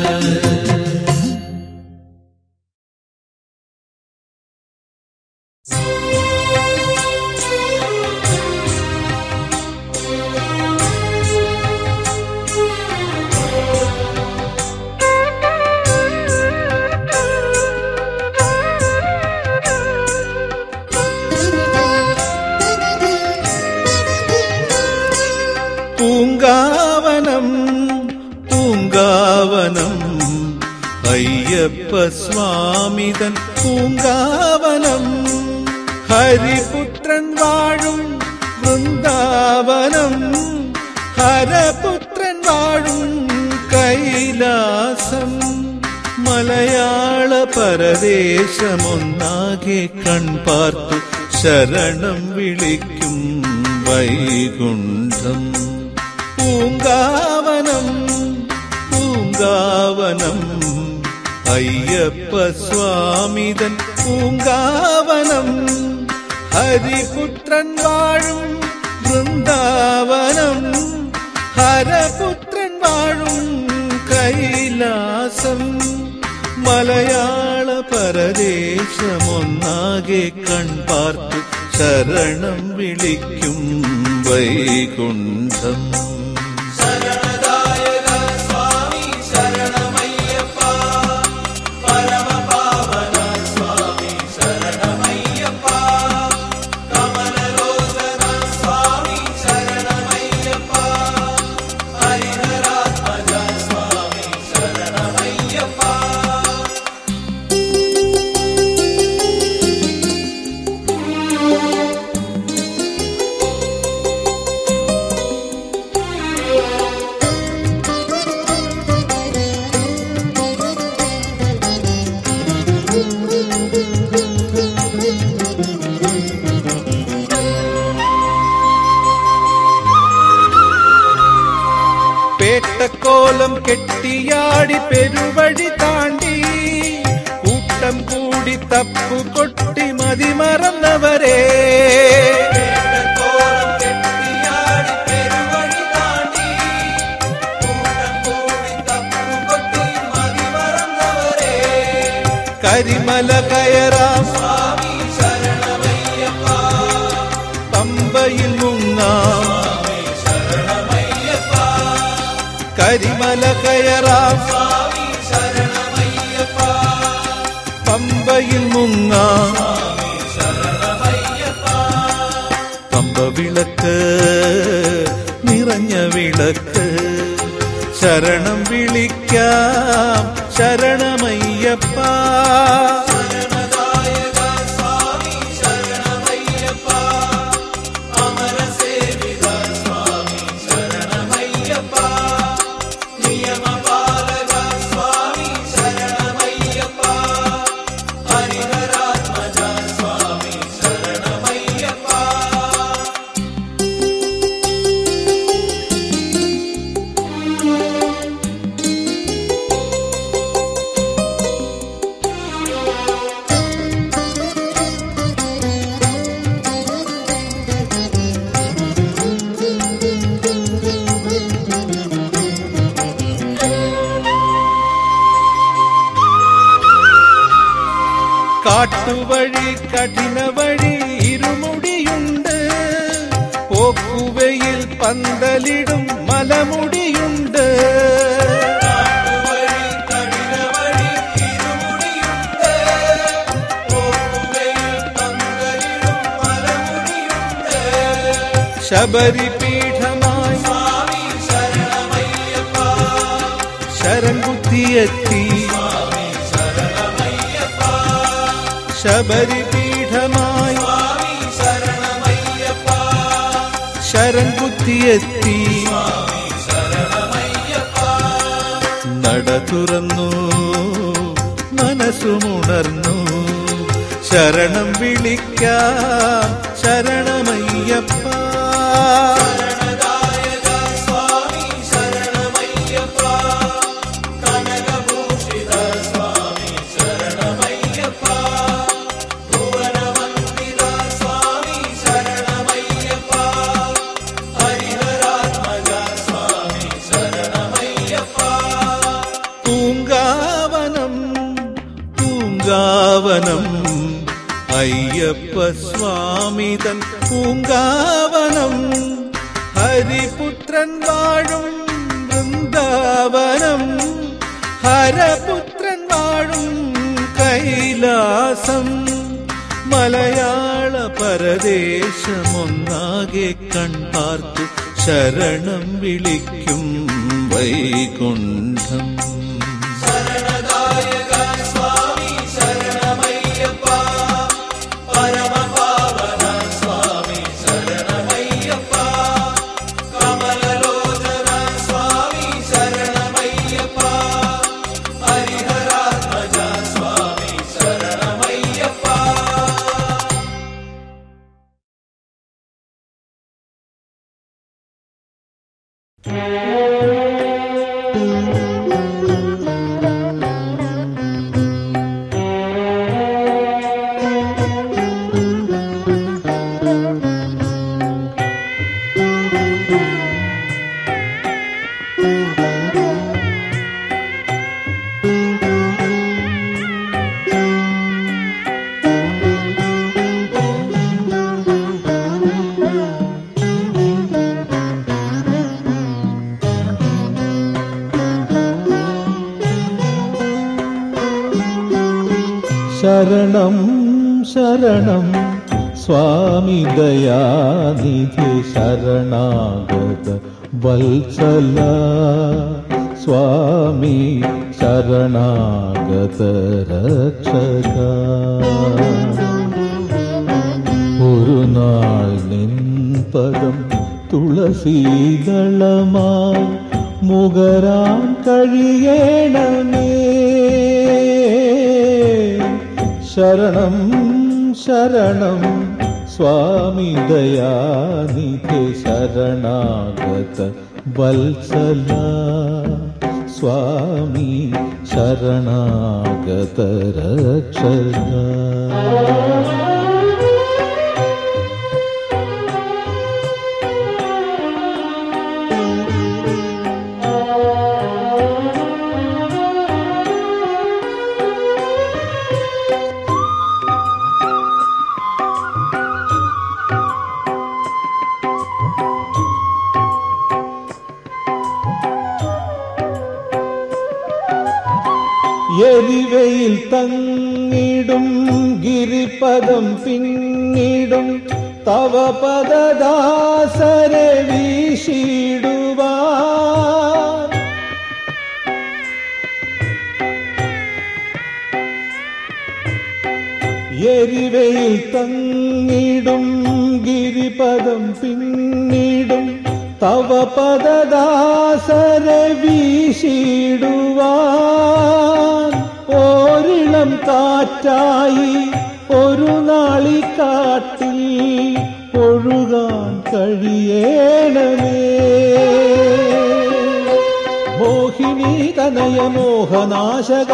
പൂങ്കാവനം പൂങ്കാവനം അയ്യപ്പ സ്വാമിതൻ പൂങ്കാവനം ഹരിപുത്രൻ വാഴും വൃന്ദാവനം ഹരപുത്രൻ വാഴും കൈലാസം മലയാള പരദേശമൊന്നാകെ കൺപാർത്തു ശരണം വിളിക്കും വൈകുണ്ഠം പൂങ്കാവനം പൂങ്കാവനം അയ്യപ്പ സ്വാമിതൻ പൂങ്കാവനം ഹരിപുത്രൻ വാഴും വൃന്ദാവനം ഹരപുത്രൻ വാഴും കൈലാസം മലയാള പരദേശമൊന്നാകെ കൺപാർത്തു ശരണം വിളിക്കും വൈകുണ്ഠം പേട്ടക്കോലം കെട്ടിയാടി പെരുവഴി താണ്ടി കൂട്ടം കൂടി തപ്പു കൊട്ടി മതിമറന്നവരെ കരിമല കയറാം പമ്പയിൽ മുങ്ങാം കരിമല കയറാം പമ്പയിൽ മുങ്ങാം പമ്പ വിളക്ക് നിറഞ്ഞ വിളക്ക് ശരണമയ്യപ്പ ശരണദായക സ്വാമി ശരണമയ്യപ്പ അമരസേവിത സ്വാമി ശരണമയ്യപ്പ നിയമപാലക സ്വാമി ശരണമയ്യപ്പ ഹരിഹരാത്മജ സ്വാമി ശരണമയ്യപ്പ കാട്ടുവഴി കഠിന വഴി ഇരുമുടിയുണ്ട് പോക്കുവയിൽ പന്തലിടും മലമുടിയുണ്ട് വഴി കഠിനവഴി ഇരുമുടിയുണ്ട് പോക്കുവയിൽ പന്തലിടും മലമുടിയുണ്ട് ശബരി പീഠമായി സ്വാമി ശരണമയ്യപ്പ ശരംകുത്തിയെത്തി സ്വാമി ശരണമയ്യപ്പ ശബരി പീഠമായി സ്വാമി ശരണമയ്യപ്പ ശരംകുത്തിയെത്തി സ്വാമി ശരണമയ്യപ്പ നട തുറന്നു മനസ്സുമുണർന്നു ശരണം വിളിക്കാം ശരണമയ്യപ്പ ശരണദായക സ്വാമി ശരണമയ്യപ്പ കനകഭൂഷിത സ്വാമി ശരണമയ്യപ്പ ഭുവനവന്ദിത സ്വാമി ശരണമയ്യപ്പ ഹരിഹരാത്മജ സ്വാമി ശരണമയ്യപ്പ പൂങ്കാവനം പൂങ്കാവനം അയ്യപ്പ സ്വാമിതൻ പൂങ്കാവനം ഹരിപുത്രൻ വാഴും വൃന്ദാവനം ഹരപുത്രൻ വാഴും കൈലാസം മലയാള പരദേശമൊന്നാകെ കൺപാർത്തു ശരണം വിളിക്കും വൈകുണ്ഠം ശരണദായക സ്വാമി ശരണമയ്യപ്പ പരമപാവന സ്വാമി ശരണമയ്യപ്പ കമലലോചന സ്വാമി ശരണമയ്യപ്പ ഹരിഹരാത്മജ സ്വാമി ശരണമയ്യപ്പ ശരണം ശരണം സ്വാമി ദയാനിധി ശരണാഗത വത്സല സ്വാമി ശരണാഗത രക്ഷക ഒരു നാൾ നിൻപദം തുളസീദളമായി മുകരാൻ കഴിയണമേ ശരണം ശരണം സ്വാമി ദയാനിധി ശരണാഗത വത്സല സ്വാമി ശരണാഗത രക്ഷക എരിവയിൽ തങ്ങിടും ഗിരിപദം പിന്നിടും തവ പദദാസരെ വീശിടുവാൻ എരിവയിൽ തങ്ങിടും ഗിരിപദം പിന്നിടും തവ പദദാസരെ വീശിടുവാൻ ഓരിളം കാറ്റായി ഒരു നാളിക്കാട്ടിൽ ഒഴുകാൻ കഴിയേണമേ മോഹിനി തനയ മോഹനാശക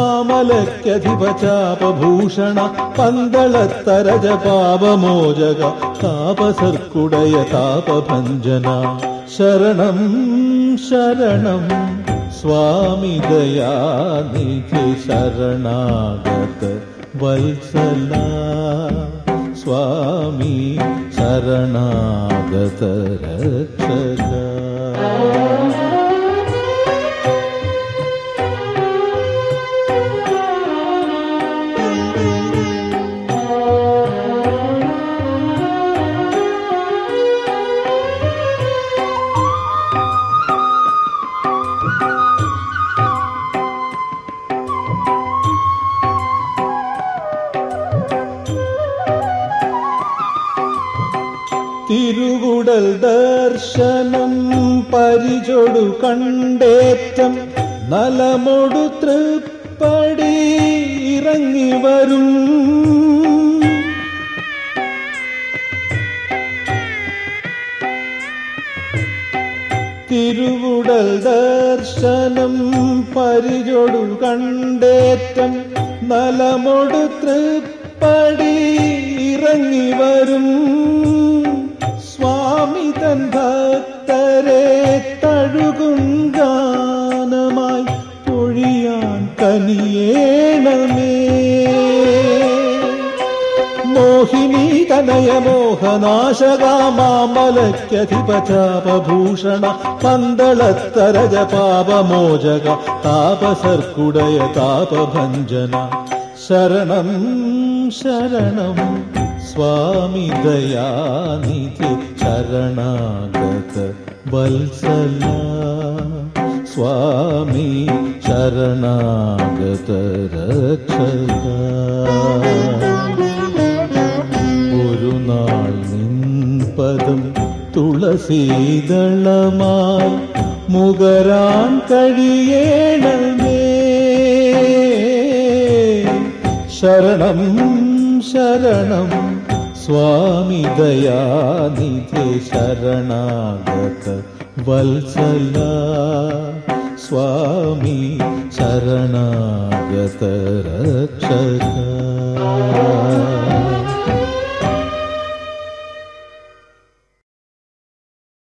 മാമലക്കധിപചാപഭൂഷണ പന്തളത്തരജ പാപമോചക താപസർക്കുടയ താപഭഞ്ജന ശരണം ശരണം സ്വാമി ദയാനിധി ശരണാഗത വത്സല സ്വാമി ശരണാഗത രക്ഷക തിരുകുടൽ ദർശനം പരിചൊടു കണ്ടേറ്റം നലമൊടു തൃപ്പടി ഇറങ്ങി വരും തിരുവുടൽ ദർശനം പരിചൊടു കണ്ടേറ്റം നലമൊടു തൃപ്പടി ഇറങ്ങി വരും സ്വാമി തൻ ഭക്തരെ തഴുകും ഗാനമായി പൊഴിയാൻ കനിയേണമേ മോഹിനി തനയ മോഹനാശക മാമലക്കധിപചാപഭൂഷണ പന്തളത്തരജ പാപമോചക താപസർക്കുടയ താപഭഞ്ജന ശരണം ശരണം സ്വാമി ദയാനിധി ശരണാഗത വത്സല സ്വാമി ശരണാഗത രക്ഷക ഒരു നാൾ നിൻപദം തുളസീതളമായി മുകരാൻ കഴിയേണമേ ശരണം ശരണം സ്വാമി ദയാനിധി ശരണാഗത വത്സല സ്വാമി ശരണാഗത രക്ഷക